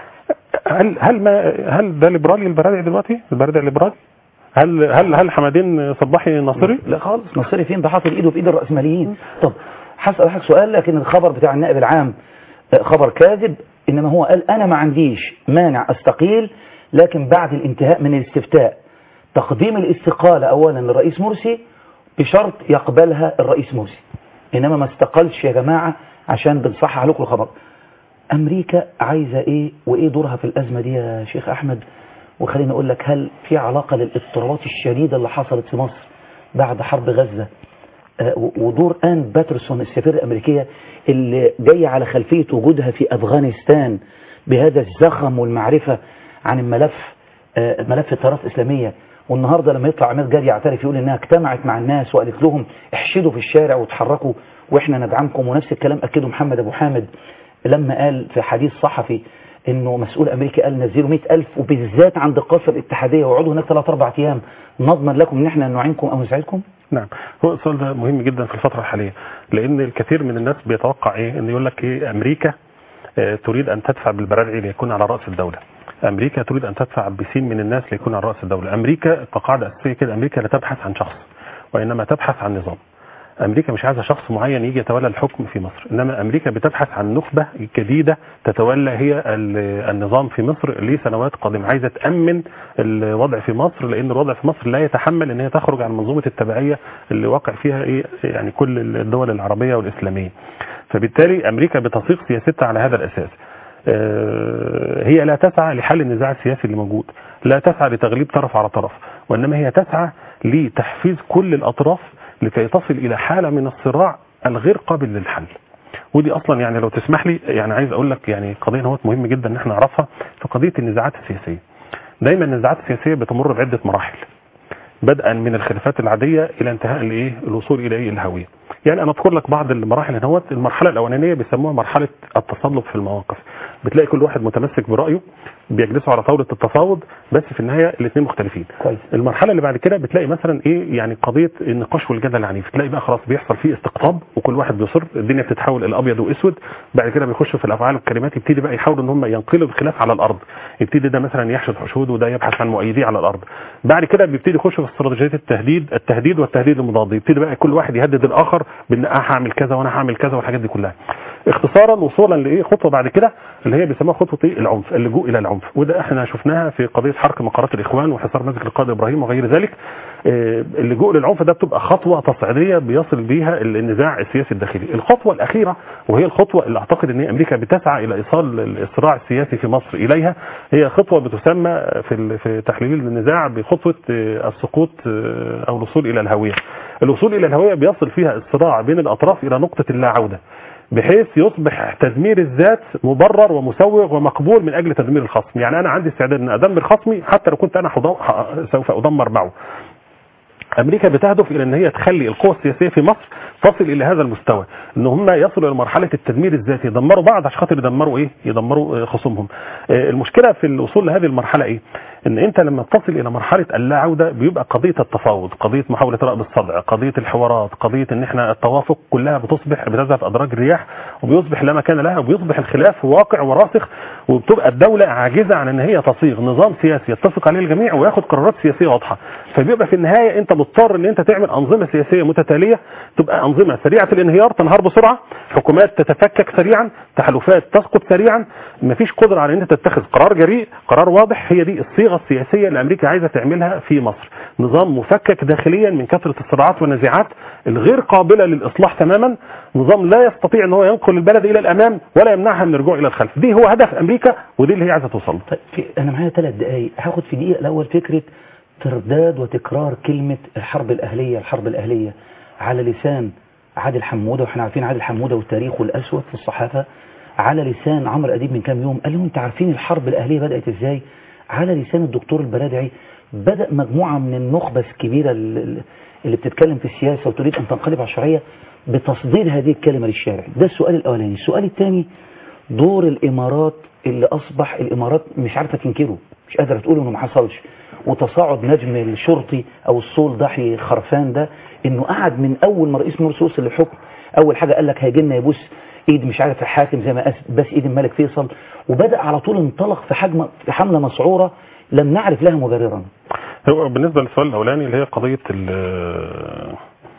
هل هل ما هل ده ليبرالي البرادعي دلوقتي؟ البرادعي ليبرالي؟ هل هل هل حمدين صباحي ناصري؟ لا خالص نصري فين ده حاطط ايده في ايد الراسماليين طب هسأل حضرتك سؤال لكن الخبر بتاع النائب العام آه، خبر كاذب إنما هو قال أنا ما عنديش مانع أستقيل لكن بعد الانتهاء من الاستفتاء تقديم الاستقالة أولا للرئيس مرسي بشرط يقبلها الرئيس مرسي إنما ما استقلش يا جماعة عشان بنصحح لكم الخبر أمريكا عايزة إيه وإيه دورها في الأزمة دي يا شيخ أحمد وخليني أقول لك هل في علاقة للاضطرابات الشديدة اللي حصلت في مصر بعد حرب غزة آه، و- ودور آن باترسون السفيرة الأمريكية اللي جاية على خلفية وجودها في أفغانستان بهذا الزخم والمعرفة عن الملف آه، ملف التيارات الإسلامية والنهاردة لما يطلع عماد جاد يعترف يقول إنها اجتمعت مع الناس وقالت لهم احشدوا في الشارع وتحركوا وإحنا ندعمكم ونفس الكلام أكده محمد أبو حامد لما قال في حديث صحفي انه مسؤول امريكي قال نزلوا 100000 وبالذات عند القاصر الاتحاديه وقعدوا هناك 3 4 ايام نضمن لكم ان احنا نعينكم او نساعدكم نعم هو السؤال ده مهم جدا في الفترة الحالية لأن الكثير من الناس بيتوقع إيه إن يقول لك إيه أمريكا آه، تريد أن تدفع بالبرادعي ليكون على رأس الدولة أمريكا تريد أن تدفع بسين من الناس ليكون على رأس الدولة أمريكا كقاعدة أساسية كده أمريكا لا تبحث عن شخص وإنما تبحث عن نظام أمريكا مش عايزة شخص معين يجي يتولى الحكم في مصر إنما أمريكا بتبحث عن نخبة جديدة تتولى هي ال- النظام في مصر لسنوات قادمة عايزة تأمن الوضع في مصر لأن الوضع في مصر لا يتحمل إن هي تخرج عن منظومة التبعية اللي واقع فيها إيه يعني كل الدول العربية والإسلامية فبالتالي أمريكا بتصيغ سياستها على هذا الأساس آه، هي لا تسعى لحل النزاع السياسي اللي موجود لا تسعى لتغليب طرف على طرف وإنما هي تسعى لتحفيز كل الأطراف لكي تصل إلى حالة من الصراع الغير قابل للحل ودي اصلا يعني لو تسمح لي يعني عايز اقول لك يعني قضيه نوت مهم جدا ان احنا نعرفها في قضيه النزاعات السياسيه دايما النزاعات السياسيه بتمر بعده مراحل بدءا من الخلافات العاديه الى انتهاء الايه الوصول الى ايه الهويه يعني انا اذكر لك بعض المراحل هنا هوت المرحله الاولانيه بيسموها مرحله التصلب في المواقف بتلاقي كل واحد متمسك برايه بيجلسوا على طاوله التفاوض بس في النهايه الاثنين مختلفين كويس المرحله اللي بعد كده بتلاقي مثلا ايه يعني قضيه النقاش والجدل العنيف تلاقي بقى خلاص بيحصل فيه استقطاب وكل واحد بيصر الدنيا بتتحول الى ابيض واسود بعد كده بيخشوا في الافعال والكلمات يبتدي بقى يحاولوا ان هم ينقلوا الخلاف على الارض يبتدي ده مثلا يحشد حشود وده يبحث عن مؤيديه على الارض بعد كده بيبتدي يخشوا في استراتيجيات التهديد التهديد والتهديد المضاد يبتدي بقى كل واحد يهدد الاخر بان انا هعمل كذا وانا هعمل كذا والحاجات دي كلها اختصارا وصولا لايه خطوه بعد كده اللي هي بيسموها خطوه ايه العنف اللجوء الى العنف وده احنا شفناها في قضيه حرق مقرات الاخوان وحصار مسجد القائد ابراهيم وغير ذلك آه، اللجوء للعنف ده بتبقى خطوه تصعيديه بيصل بيها النزاع السياسي الداخلي الخطوه الاخيره وهي الخطوه اللي اعتقد ان هي امريكا بتسعى الى ايصال الصراع السياسي في مصر اليها هي خطوه بتسمى في ال- في تحليل النزاع بخطوه آه، السقوط آه، او الوصول الى الهويه الوصول الى الهويه بيصل فيها الصراع بين الاطراف الى نقطه اللا عوده بحيث يصبح تدمير الذات مبرر ومسوغ ومقبول من اجل تدمير الخصم يعني انا عندي استعداد ان ادمر خصمي حتى لو كنت انا حض- ح- سوف ادمر معه امريكا بتهدف الى ان هي تخلي القوى السياسيه في مصر تصل الى هذا المستوى ان هم يصلوا الى مرحله التدمير الذاتي يدمروا بعض عشان خاطر يدمروا ايه يدمروا آه، خصومهم آه، المشكله في الوصول لهذه المرحله ايه ان انت لما تصل الى مرحله اللا عوده بيبقى قضيه التفاوض قضيه محاوله رأب الصدع قضيه الحوارات قضيه ان احنا التوافق كلها بتصبح بتذهب في ادراج الرياح وبيصبح لا مكان لها وبيصبح الخلاف واقع وراسخ وبتبقى الدوله عاجزه عن ان هي تصيغ نظام سياسي يتفق عليه الجميع وياخد قرارات سياسيه واضحه فبيبقى في النهايه انت مضطر ان انت تعمل انظمه سياسيه متتاليه تبقى انظمه سريعه الانهيار تنهار بسرعه حكومات تتفكك سريعا تحالفات تسقط سريعا مفيش قدره على ان انت تتخذ قرار جريء قرار واضح هي دي الصيغه السياسيه اللي امريكا عايزه تعملها في مصر نظام مفكك داخليا من كثره الصراعات والنزاعات الغير قابله للاصلاح تماما نظام لا يستطيع ان هو ينقل البلد الى الامام ولا يمنعها من الرجوع الى الخلف دي هو هدف امريكا ودي اللي هي عايزه توصل له طيب في انا معايا ثلاث دقائق هاخد في دقيقه الاول فكره ترداد وتكرار كلمه الحرب الاهليه الحرب الاهليه على لسان عادل حموده واحنا عارفين عادل حموده وتاريخه الاسود في الصحافه على لسان عمرو اديب من كام يوم قال لهم انتوا عارفين الحرب الاهليه بدات ازاي على لسان الدكتور البرادعي بدا مجموعه من النخبه الكبيره اللي اللي بتتكلم في السياسه وتريد ان تنقلب على الشرعيه بتصدير هذه الكلمه للشارع ده السؤال الاولاني السؤال الثاني دور الامارات اللي اصبح الامارات مش عارفه تنكره مش قادره تقول انه ما حصلش وتصاعد نجم الشرطي او الصول ضحي خرفان ده انه قعد من اول ما رئيس مرسي وصل للحكم اول حاجه قال لك هيجي لنا يبوس ايد مش عارف الحاكم زي ما أس- بس ايد الملك فيصل وبدا على طول انطلق في حجم في حمله مسعوره لم نعرف لها مبررا هو بالنسبه للسؤال الاولاني اللي هي قضيه ال-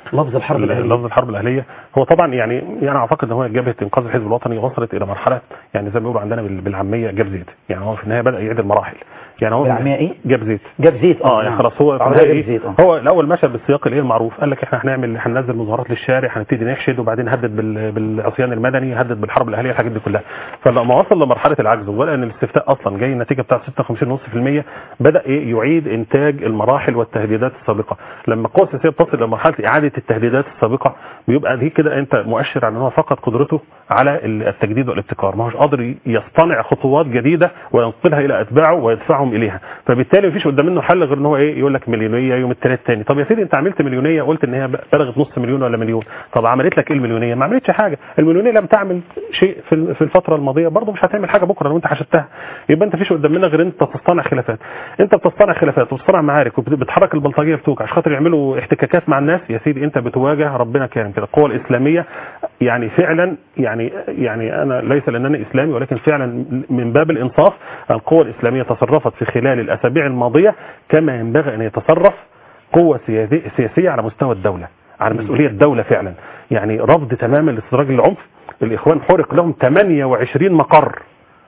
لفظ الحرب الأهلية لفظ الحرب الاهليه هو طبعا يعني يعني اعتقد ان هو جبهه انقاذ الحزب الوطني وصلت الى مرحله يعني زي ما بيقولوا عندنا بال- بالعاميه جاب زيت يعني هو في النهايه بدا يعيد المراحل يعني هو في بالعامية إيه؟ جاب زيت جاب زيت اه يعني نعم. خلاص هو في عربية النهاية جاب إيه؟ زيت اه هو الاول مشى بالسياق الايه المعروف قال لك احنا هنعمل هننزل مظاهرات للشارع هنبتدي نحشد وبعدين نهدد بال- بالعصيان المدني هدد بالحرب الاهليه الحاجات دي كلها فلما وصل لمرحله العجز وبدا ان الاستفتاء اصلا جاي النتيجه بتاعت 56.5% بدا ايه يعيد انتاج المراحل والتهديدات السابقه لما القوى السياسيه بتصل الى مرحله اعاده التهديدات السابقه بيبقى دي كده انت مؤشر على ان هو فقد قدرته على التجديد والابتكار ما هوش قادر يصطنع خطوات جديده وينقلها الى اتباعه ويدفعهم اليها فبالتالي مفيش قدام منه حل غير ان هو ايه يقول لك مليونيه يوم الثلاث تاني طب يا سيدي انت عملت مليونيه قلت ان هي بلغت نص مليون ولا مليون طب عملت لك ايه المليونيه ما عملتش حاجه المليونيه لم تعمل شيء في في الفتره الماضيه برضه مش هتعمل حاجه بكره لو انت حشدتها يبقى انت مفيش قدام منك غير انت تصطنع خلافات انت بتصطنع خلافات وبتصطنع معارك وبتحرك البلطجيه بتوعك عشان خاطر يعملوا احتكاكات مع الناس يا سيدي انت بتواجه ربنا كريم كده القوى الاسلاميه يعني فعلا يعني يعني انا ليس لانني اسلامي ولكن فعلا من باب الانصاف القوى الاسلاميه تصرفت في خلال الاسابيع الماضيه كما ينبغي ان يتصرف قوه سياسي- سياسيه على مستوى الدوله على مسؤوليه الدوله فعلا يعني رفض تماما لاستدراج العنف الاخوان حرق لهم 28 مقر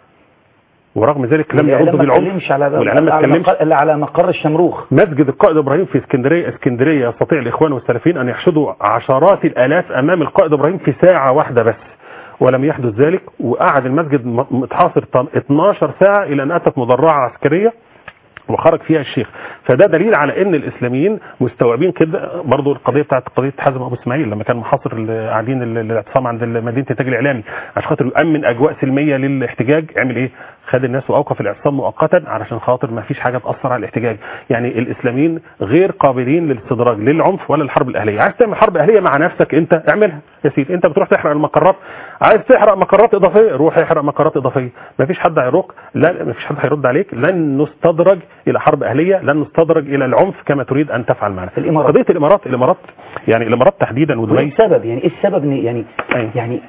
ورغم ذلك لم والإعلام يردوا ما بالعنف اتكلمش على والإعلام ما على اتكلمش. مقر- إلا على مقر الشمروخ مسجد القائد ابراهيم في اسكندريه اسكندريه يستطيع الاخوان والسلفيين ان يحشدوا عشرات الالاف امام القائد ابراهيم في ساعه واحده بس ولم يحدث ذلك وقعد المسجد م- متحاصر طن- 12 ساعه الى ان اتت مدرعه عسكريه وخرج فيها الشيخ فده دليل على ان الاسلاميين مستوعبين كده برضو القضيه بتاعت قضيه حازم ابو اسماعيل لما كان محاصر ال- قاعدين ال- الاعتصام عند ال- مدينه الانتاج الاعلامي عشان خاطر يؤمن اجواء سلميه للاحتجاج عمل ايه؟ خد الناس واوقف الاعتصام مؤقتا علشان خاطر ما فيش حاجه تاثر على الاحتجاج يعني الاسلاميين غير قابلين للاستدراج للعنف ولا الحرب الاهليه عايز تعمل حرب اهليه مع نفسك انت اعملها يا سيدي انت بتروح تحرق المقرات عايز تحرق مقرات اضافيه روح احرق مقرات اضافيه ما فيش حد هيروق لا ما فيش حد هيرد عليك لن نستدرج الى حرب اهليه لن نستدرج الى العنف كما تريد ان تفعل معنا الإمارات. قضيه الامارات الامارات يعني الامارات تحديدا وايه ودبي السبب يعني ايه السبب إن- يعني أيوة. يعني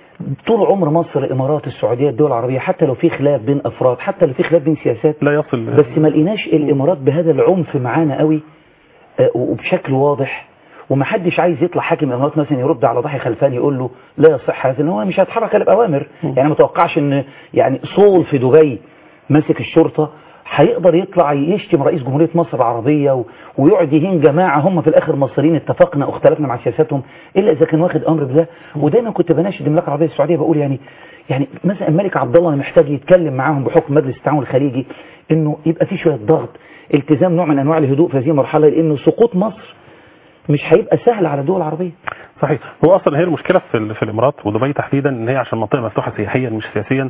طول عمر مصر الامارات السعوديه الدول العربيه حتى لو في خلاف بين افراد حتى لو في خلاف بين سياسات لا يصل بس ما لقيناش الامارات بهذا العنف معانا قوي آه، وبشكل واضح ومحدش عايز يطلع حاكم الامارات مثلا يرد على ضحي خلفان يقول له لا يصح هذا ان هو مش هيتحرك الا باوامر يعني ما توقعش ان يعني صول في دبي ماسك الشرطه هيقدر يطلع يشتم رئيس جمهوريه مصر العربيه و... ويقعد يهين جماعه هم في الاخر مصريين اتفقنا واختلفنا مع سياساتهم الا اذا كان واخد امر بده ودايما كنت بناشد المملكه العربيه السعوديه بقول يعني يعني مثلا الملك عبد الله محتاج يتكلم معاهم بحكم مجلس التعاون الخليجي انه يبقى في شويه ضغط التزام نوع من انواع الهدوء في هذه المرحله لانه سقوط مصر مش هيبقى سهل على الدول العربيه صحيح هو اصلا هي المشكله في, ال- في الامارات ودبي تحديدا ان هي عشان منطقه مفتوحه سياحيا مش سياسيا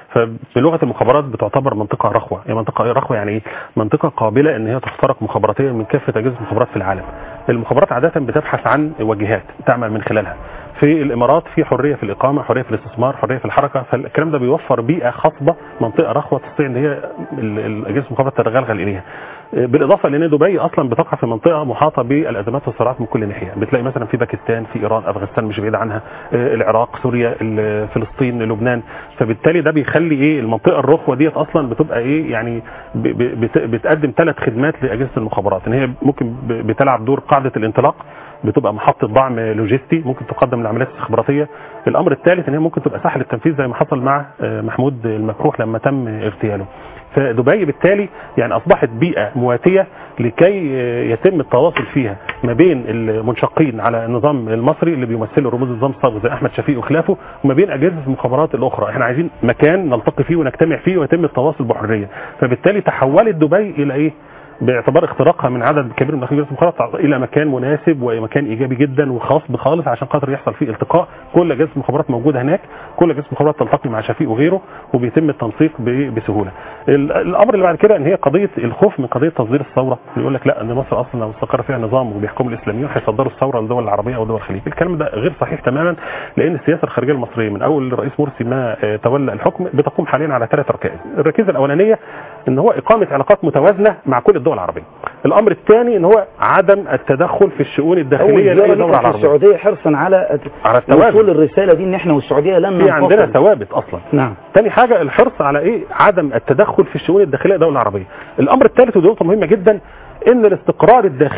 فبلغه المخابرات بتعتبر منطقه رخوه هي منطقه رخوه يعني ايه منطقه قابله ان هي تخترق مخابراتيا من كافه اجهزه المخابرات في العالم المخابرات عاده بتبحث عن وجهات تعمل من خلالها في الامارات في حريه في الاقامه حريه في الاستثمار حريه في الحركه فالكلام ده بيوفر بيئه خصبه منطقه رخوه تستطيع ان هي ال- ال- اجهزه المخابرات تتغلغل اليها بالاضافه لان دبي اصلا بتقع في منطقه محاطه بالازمات والصراعات من كل ناحيه بتلاقي مثلا في باكستان في ايران افغانستان مش بعيد عنها آه، العراق سوريا ال- فلسطين لبنان فبالتالي ده بيخلي ايه المنطقه الرخوه ديت اصلا بتبقى ايه يعني ب- ب- بت- بتقدم ثلاث خدمات لاجهزه المخابرات ان هي ممكن ب- بتلعب دور قاعده الانطلاق بتبقى محطه دعم لوجستي ممكن تقدم العمليات الاستخباراتيه الامر الثالث ان هي ممكن تبقى ساحه التنفيذ زي ما حصل مع آه، محمود المكروح لما تم اغتياله فدبي بالتالي يعني اصبحت بيئه مواتيه لكي آه، يتم التواصل فيها ما بين المنشقين على النظام المصري اللي بيمثله رموز النظام السابق زي احمد شفيق وخلافه وما بين اجهزه المخابرات الاخرى احنا عايزين مكان نلتقي فيه ونجتمع فيه ويتم التواصل بحريه فبالتالي تحولت دبي الى ايه باعتبار اختراقها من عدد كبير من اجهزه المخابرات الى مكان مناسب ومكان ايجابي جدا وخاص بخالص عشان خاطر يحصل فيه التقاء كل اجهزه المخابرات موجوده هناك كل اجهزه المخابرات تلتقي مع شفيق وغيره وبيتم التنسيق ب- بسهوله ال- الامر اللي بعد كده ان هي قضيه الخوف من قضيه تصدير الثوره يقول لك لا ان مصر اصلا لو استقر فيها نظام وبيحكم الاسلاميين هيصدروا الثوره للدول العربيه او دول الخليج الكلام ده غير صحيح تماما لان السياسه الخارجيه المصريه من اول الرئيس مرسي ما آه، تولى الحكم بتقوم حاليا على ثلاث ركائز الركيزه الاولانيه ان هو اقامه علاقات متوازنه مع كل الدول العربيه الامر الثاني ان هو عدم التدخل في الشؤون اول الداخليه زياره لاي دي دوله كانت في عربيه السعوديه حرصا على على التوازن. وصول الرساله دي ان احنا والسعوديه لن في عندنا ننفصل. ثوابت اصلا نعم تاني حاجة الحرص على ايه عدم التدخل في الشؤون الداخلية للدولة العربية الامر الثالث ودي نقطة مهمة جدا ان الاستقرار الداخلي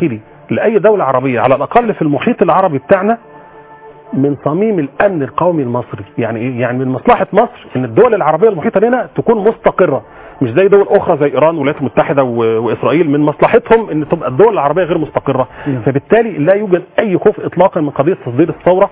لاي دوله عربيه على الاقل في المحيط العربي بتاعنا من صميم الامن القومي المصري يعني ايه يعني من مصلحه مصر ان الدول العربيه المحيطه لنا تكون مستقره مش زي دول اخرى زي ايران والولايات المتحده و- واسرائيل من مصلحتهم ان تبقى الدول العربيه غير مستقره نعم. فبالتالي لا يوجد اي خوف اطلاقا من قضيه تصدير الثوره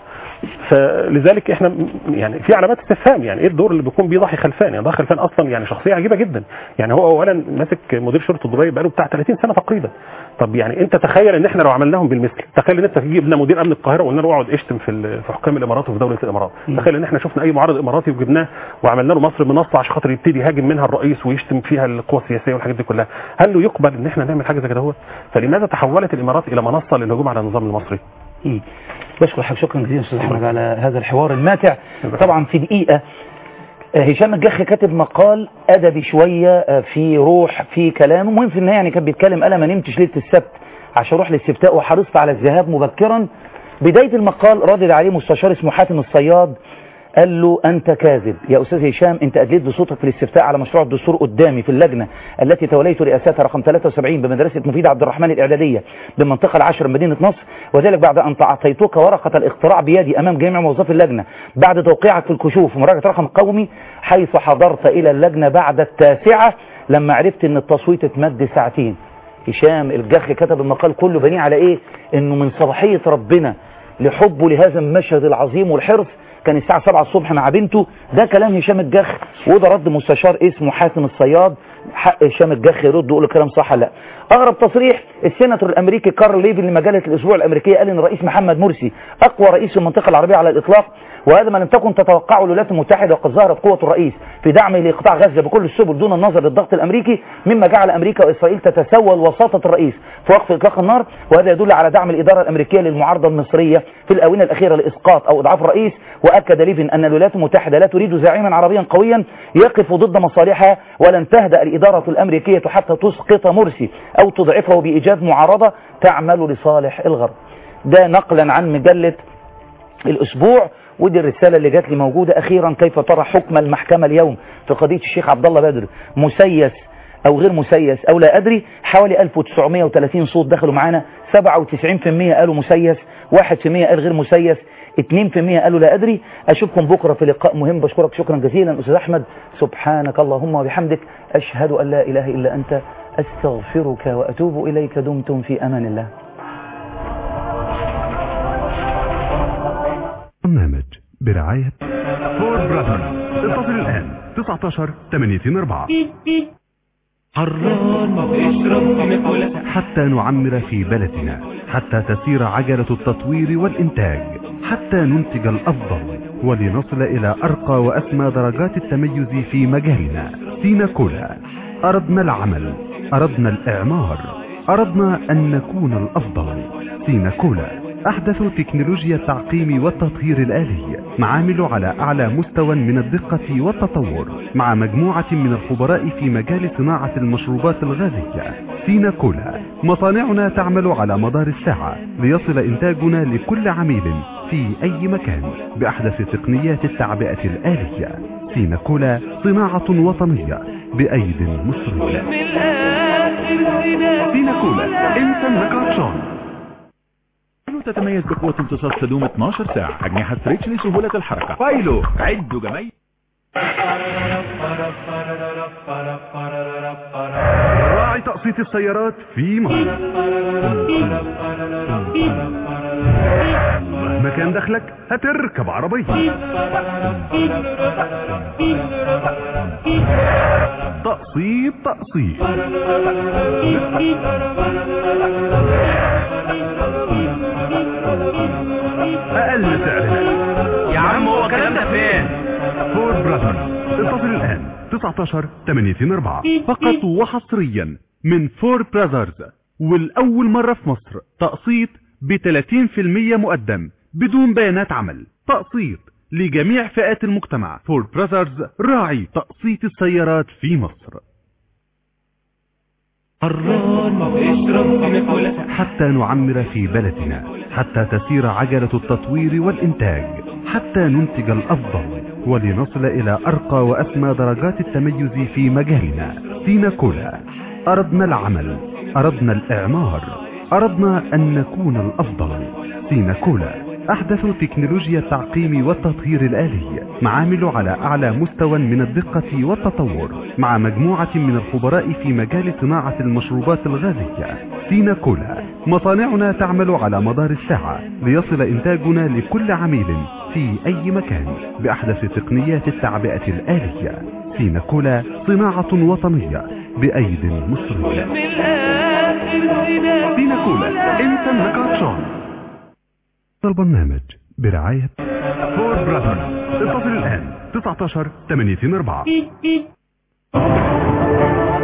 فلذلك احنا م- يعني في علامات استفهام يعني ايه الدور اللي بيكون بيه ضاحي خلفان يعني ضاحي خلفان اصلا يعني شخصيه عجيبه جدا يعني هو اولا ماسك مدير شرطه دبي بقاله بتاع 30 سنه تقريبا طب يعني انت تخيل ان احنا لو عملناهم بالمثل تخيل ان انت جبنا مدير امن القاهره وقلنا له اقعد اشتم في ال- في حكام الامارات وفي دوله الامارات تخيل ان احنا شفنا اي معارض اماراتي وجبناه وعملنا له مصر منصه عشان خاطر يبتدي يهاجم منها الرئيس ويشتم فيها القوى السياسيه والحاجات دي كلها هل له يقبل ان احنا نعمل حاجه زي كده هو فلماذا تحولت الامارات الى منصه للهجوم على النظام المصري مم. بشكر حضرتك شكرا جزيلا استاذ احمد على هذا الحوار الماتع طبعا في دقيقه آه، هشام الجخ كاتب مقال ادبي شويه آه، في روح في كلام المهم في النهايه يعني كان بيتكلم قال ما نمتش ليله السبت عشان اروح للاستفتاء وحرصت على الذهاب مبكرا بدايه المقال ردد عليه مستشار اسمه حاتم الصياد قال له أنت كاذب يا أستاذ هشام أنت أدليت بصوتك في الاستفتاء على مشروع الدستور قدامي في اللجنة التي توليت رئاستها رقم 73 بمدرسة مفيد عبد الرحمن الإعدادية بالمنطقة العاشرة من مدينة نصر وذلك بعد أن أعطيتك ورقة الاقتراع بيدي أمام جميع موظفي اللجنة بعد توقيعك في الكشوف ومراجعة رقم قومي حيث حضرت إلى اللجنة بعد التاسعة لما عرفت أن التصويت اتمد ساعتين هشام الجخ كتب المقال كله بنيه على ايه انه من صباحية ربنا لحبه لهذا المشهد العظيم والحرص كان الساعة 7 الصبح مع بنته ده كلام هشام الجخ وده رد مستشار اسمه حاتم الصياد حق هشام الجخ يرد يقول الكلام صح ولا لا اغرب تصريح السيناتور الامريكي كارل ليفي لمجله الاسبوع الامريكيه قال ان الرئيس محمد مرسي اقوى رئيس في المنطقه العربيه على الاطلاق وهذا ما لم تكن تتوقعه الولايات المتحده وقد ظهرت قوه الرئيس في دعمه لقطاع غزه بكل السبل دون النظر للضغط الامريكي مما جعل امريكا واسرائيل تتسول وساطه الرئيس في وقف اطلاق النار وهذا يدل على دعم الاداره الامريكيه للمعارضه المصريه في الاونه الاخيره لاسقاط او اضعاف الرئيس واكد ليفن ان الولايات المتحده لا تريد زعيما عربيا قويا يقف ضد مصالحها ولن تهدا الاداره الامريكيه حتى تسقط مرسي او تضعفه بايجاد معارضه تعمل لصالح الغرب ده نقلا عن مجله الاسبوع ودي الرسالة اللي جات لي موجودة أخيرا كيف ترى حكم المحكمة اليوم في قضية الشيخ عبد الله بدر مسيس أو غير مسيس أو لا أدري حوالي 1930 صوت دخلوا معانا 97% قالوا مسيس 1% قال غير مسيس 2% قالوا لا أدري أشوفكم بكرة في لقاء مهم بشكرك شكرا جزيلا أستاذ أحمد سبحانك اللهم وبحمدك أشهد أن لا إله إلا أنت أستغفرك وأتوب إليك دمتم في أمان الله برنامج برعاية فور براذرز اتصل الآن 19 824 حران اشرب حتى نعمر في بلدنا حتى تسير عجلة التطوير والإنتاج حتى ننتج الأفضل ولنصل إلى أرقى وأسمى درجات التميز في مجالنا سينا كولا أردنا العمل أردنا الإعمار أردنا أن نكون الأفضل سينا كولا أحدث تكنولوجيا التعقيم والتطهير الآلي معامل على أعلى مستوى من الدقة والتطور مع مجموعة من الخبراء في مجال صناعة المشروبات الغازية سينا كولا مصانعنا تعمل على مدار الساعة ليصل إنتاجنا لكل عميل في أي مكان بأحدث تقنيات التعبئة الآلية سينا كولا صناعة وطنية بأيد مصرية سينا كولا انسى النكراتشون تتميز بقوة امتصاص تدوم 12 ساعة أجنحة ستريتش لسهولة الحركة فايلو عدوا جميع راعي تقسيط السيارات في مصر مهما كان دخلك هتركب عربية تقسيط تقسيط أقل سعر يا عم هو الكلام ده فين فور براذرز اتصل الآن 19 824 فقط وحصريا من فور براذرز والأول مرة في مصر تقسيط ب 30% مقدم بدون بيانات عمل تقسيط لجميع فئات المجتمع فور براذرز راعي تقسيط السيارات في مصر حران اشرب حتى نعمر في بلدنا حتى تسير عجلة التطوير والإنتاج حتى ننتج الأفضل ولنصل إلى أرقى وأسمى درجات التميز في مجالنا سينا كولا أردنا العمل أردنا الإعمار أردنا أن نكون الأفضل سينا كولا أحدث تكنولوجيا التعقيم والتطهير الآلي معامل على أعلى مستوى من الدقة والتطور مع مجموعة من الخبراء في مجال صناعة المشروبات الغازية سينا كولا مصانعنا تعمل على مدار الساعة ليصل إنتاجنا لكل عميل في أي مكان بأحدث تقنيات التعبئة الآلية سينا كولا صناعة وطنية بأيد مصرية سينا كولا انت النكاتشون البرنامج برعاية فور براذرز اتصل الآن 19 84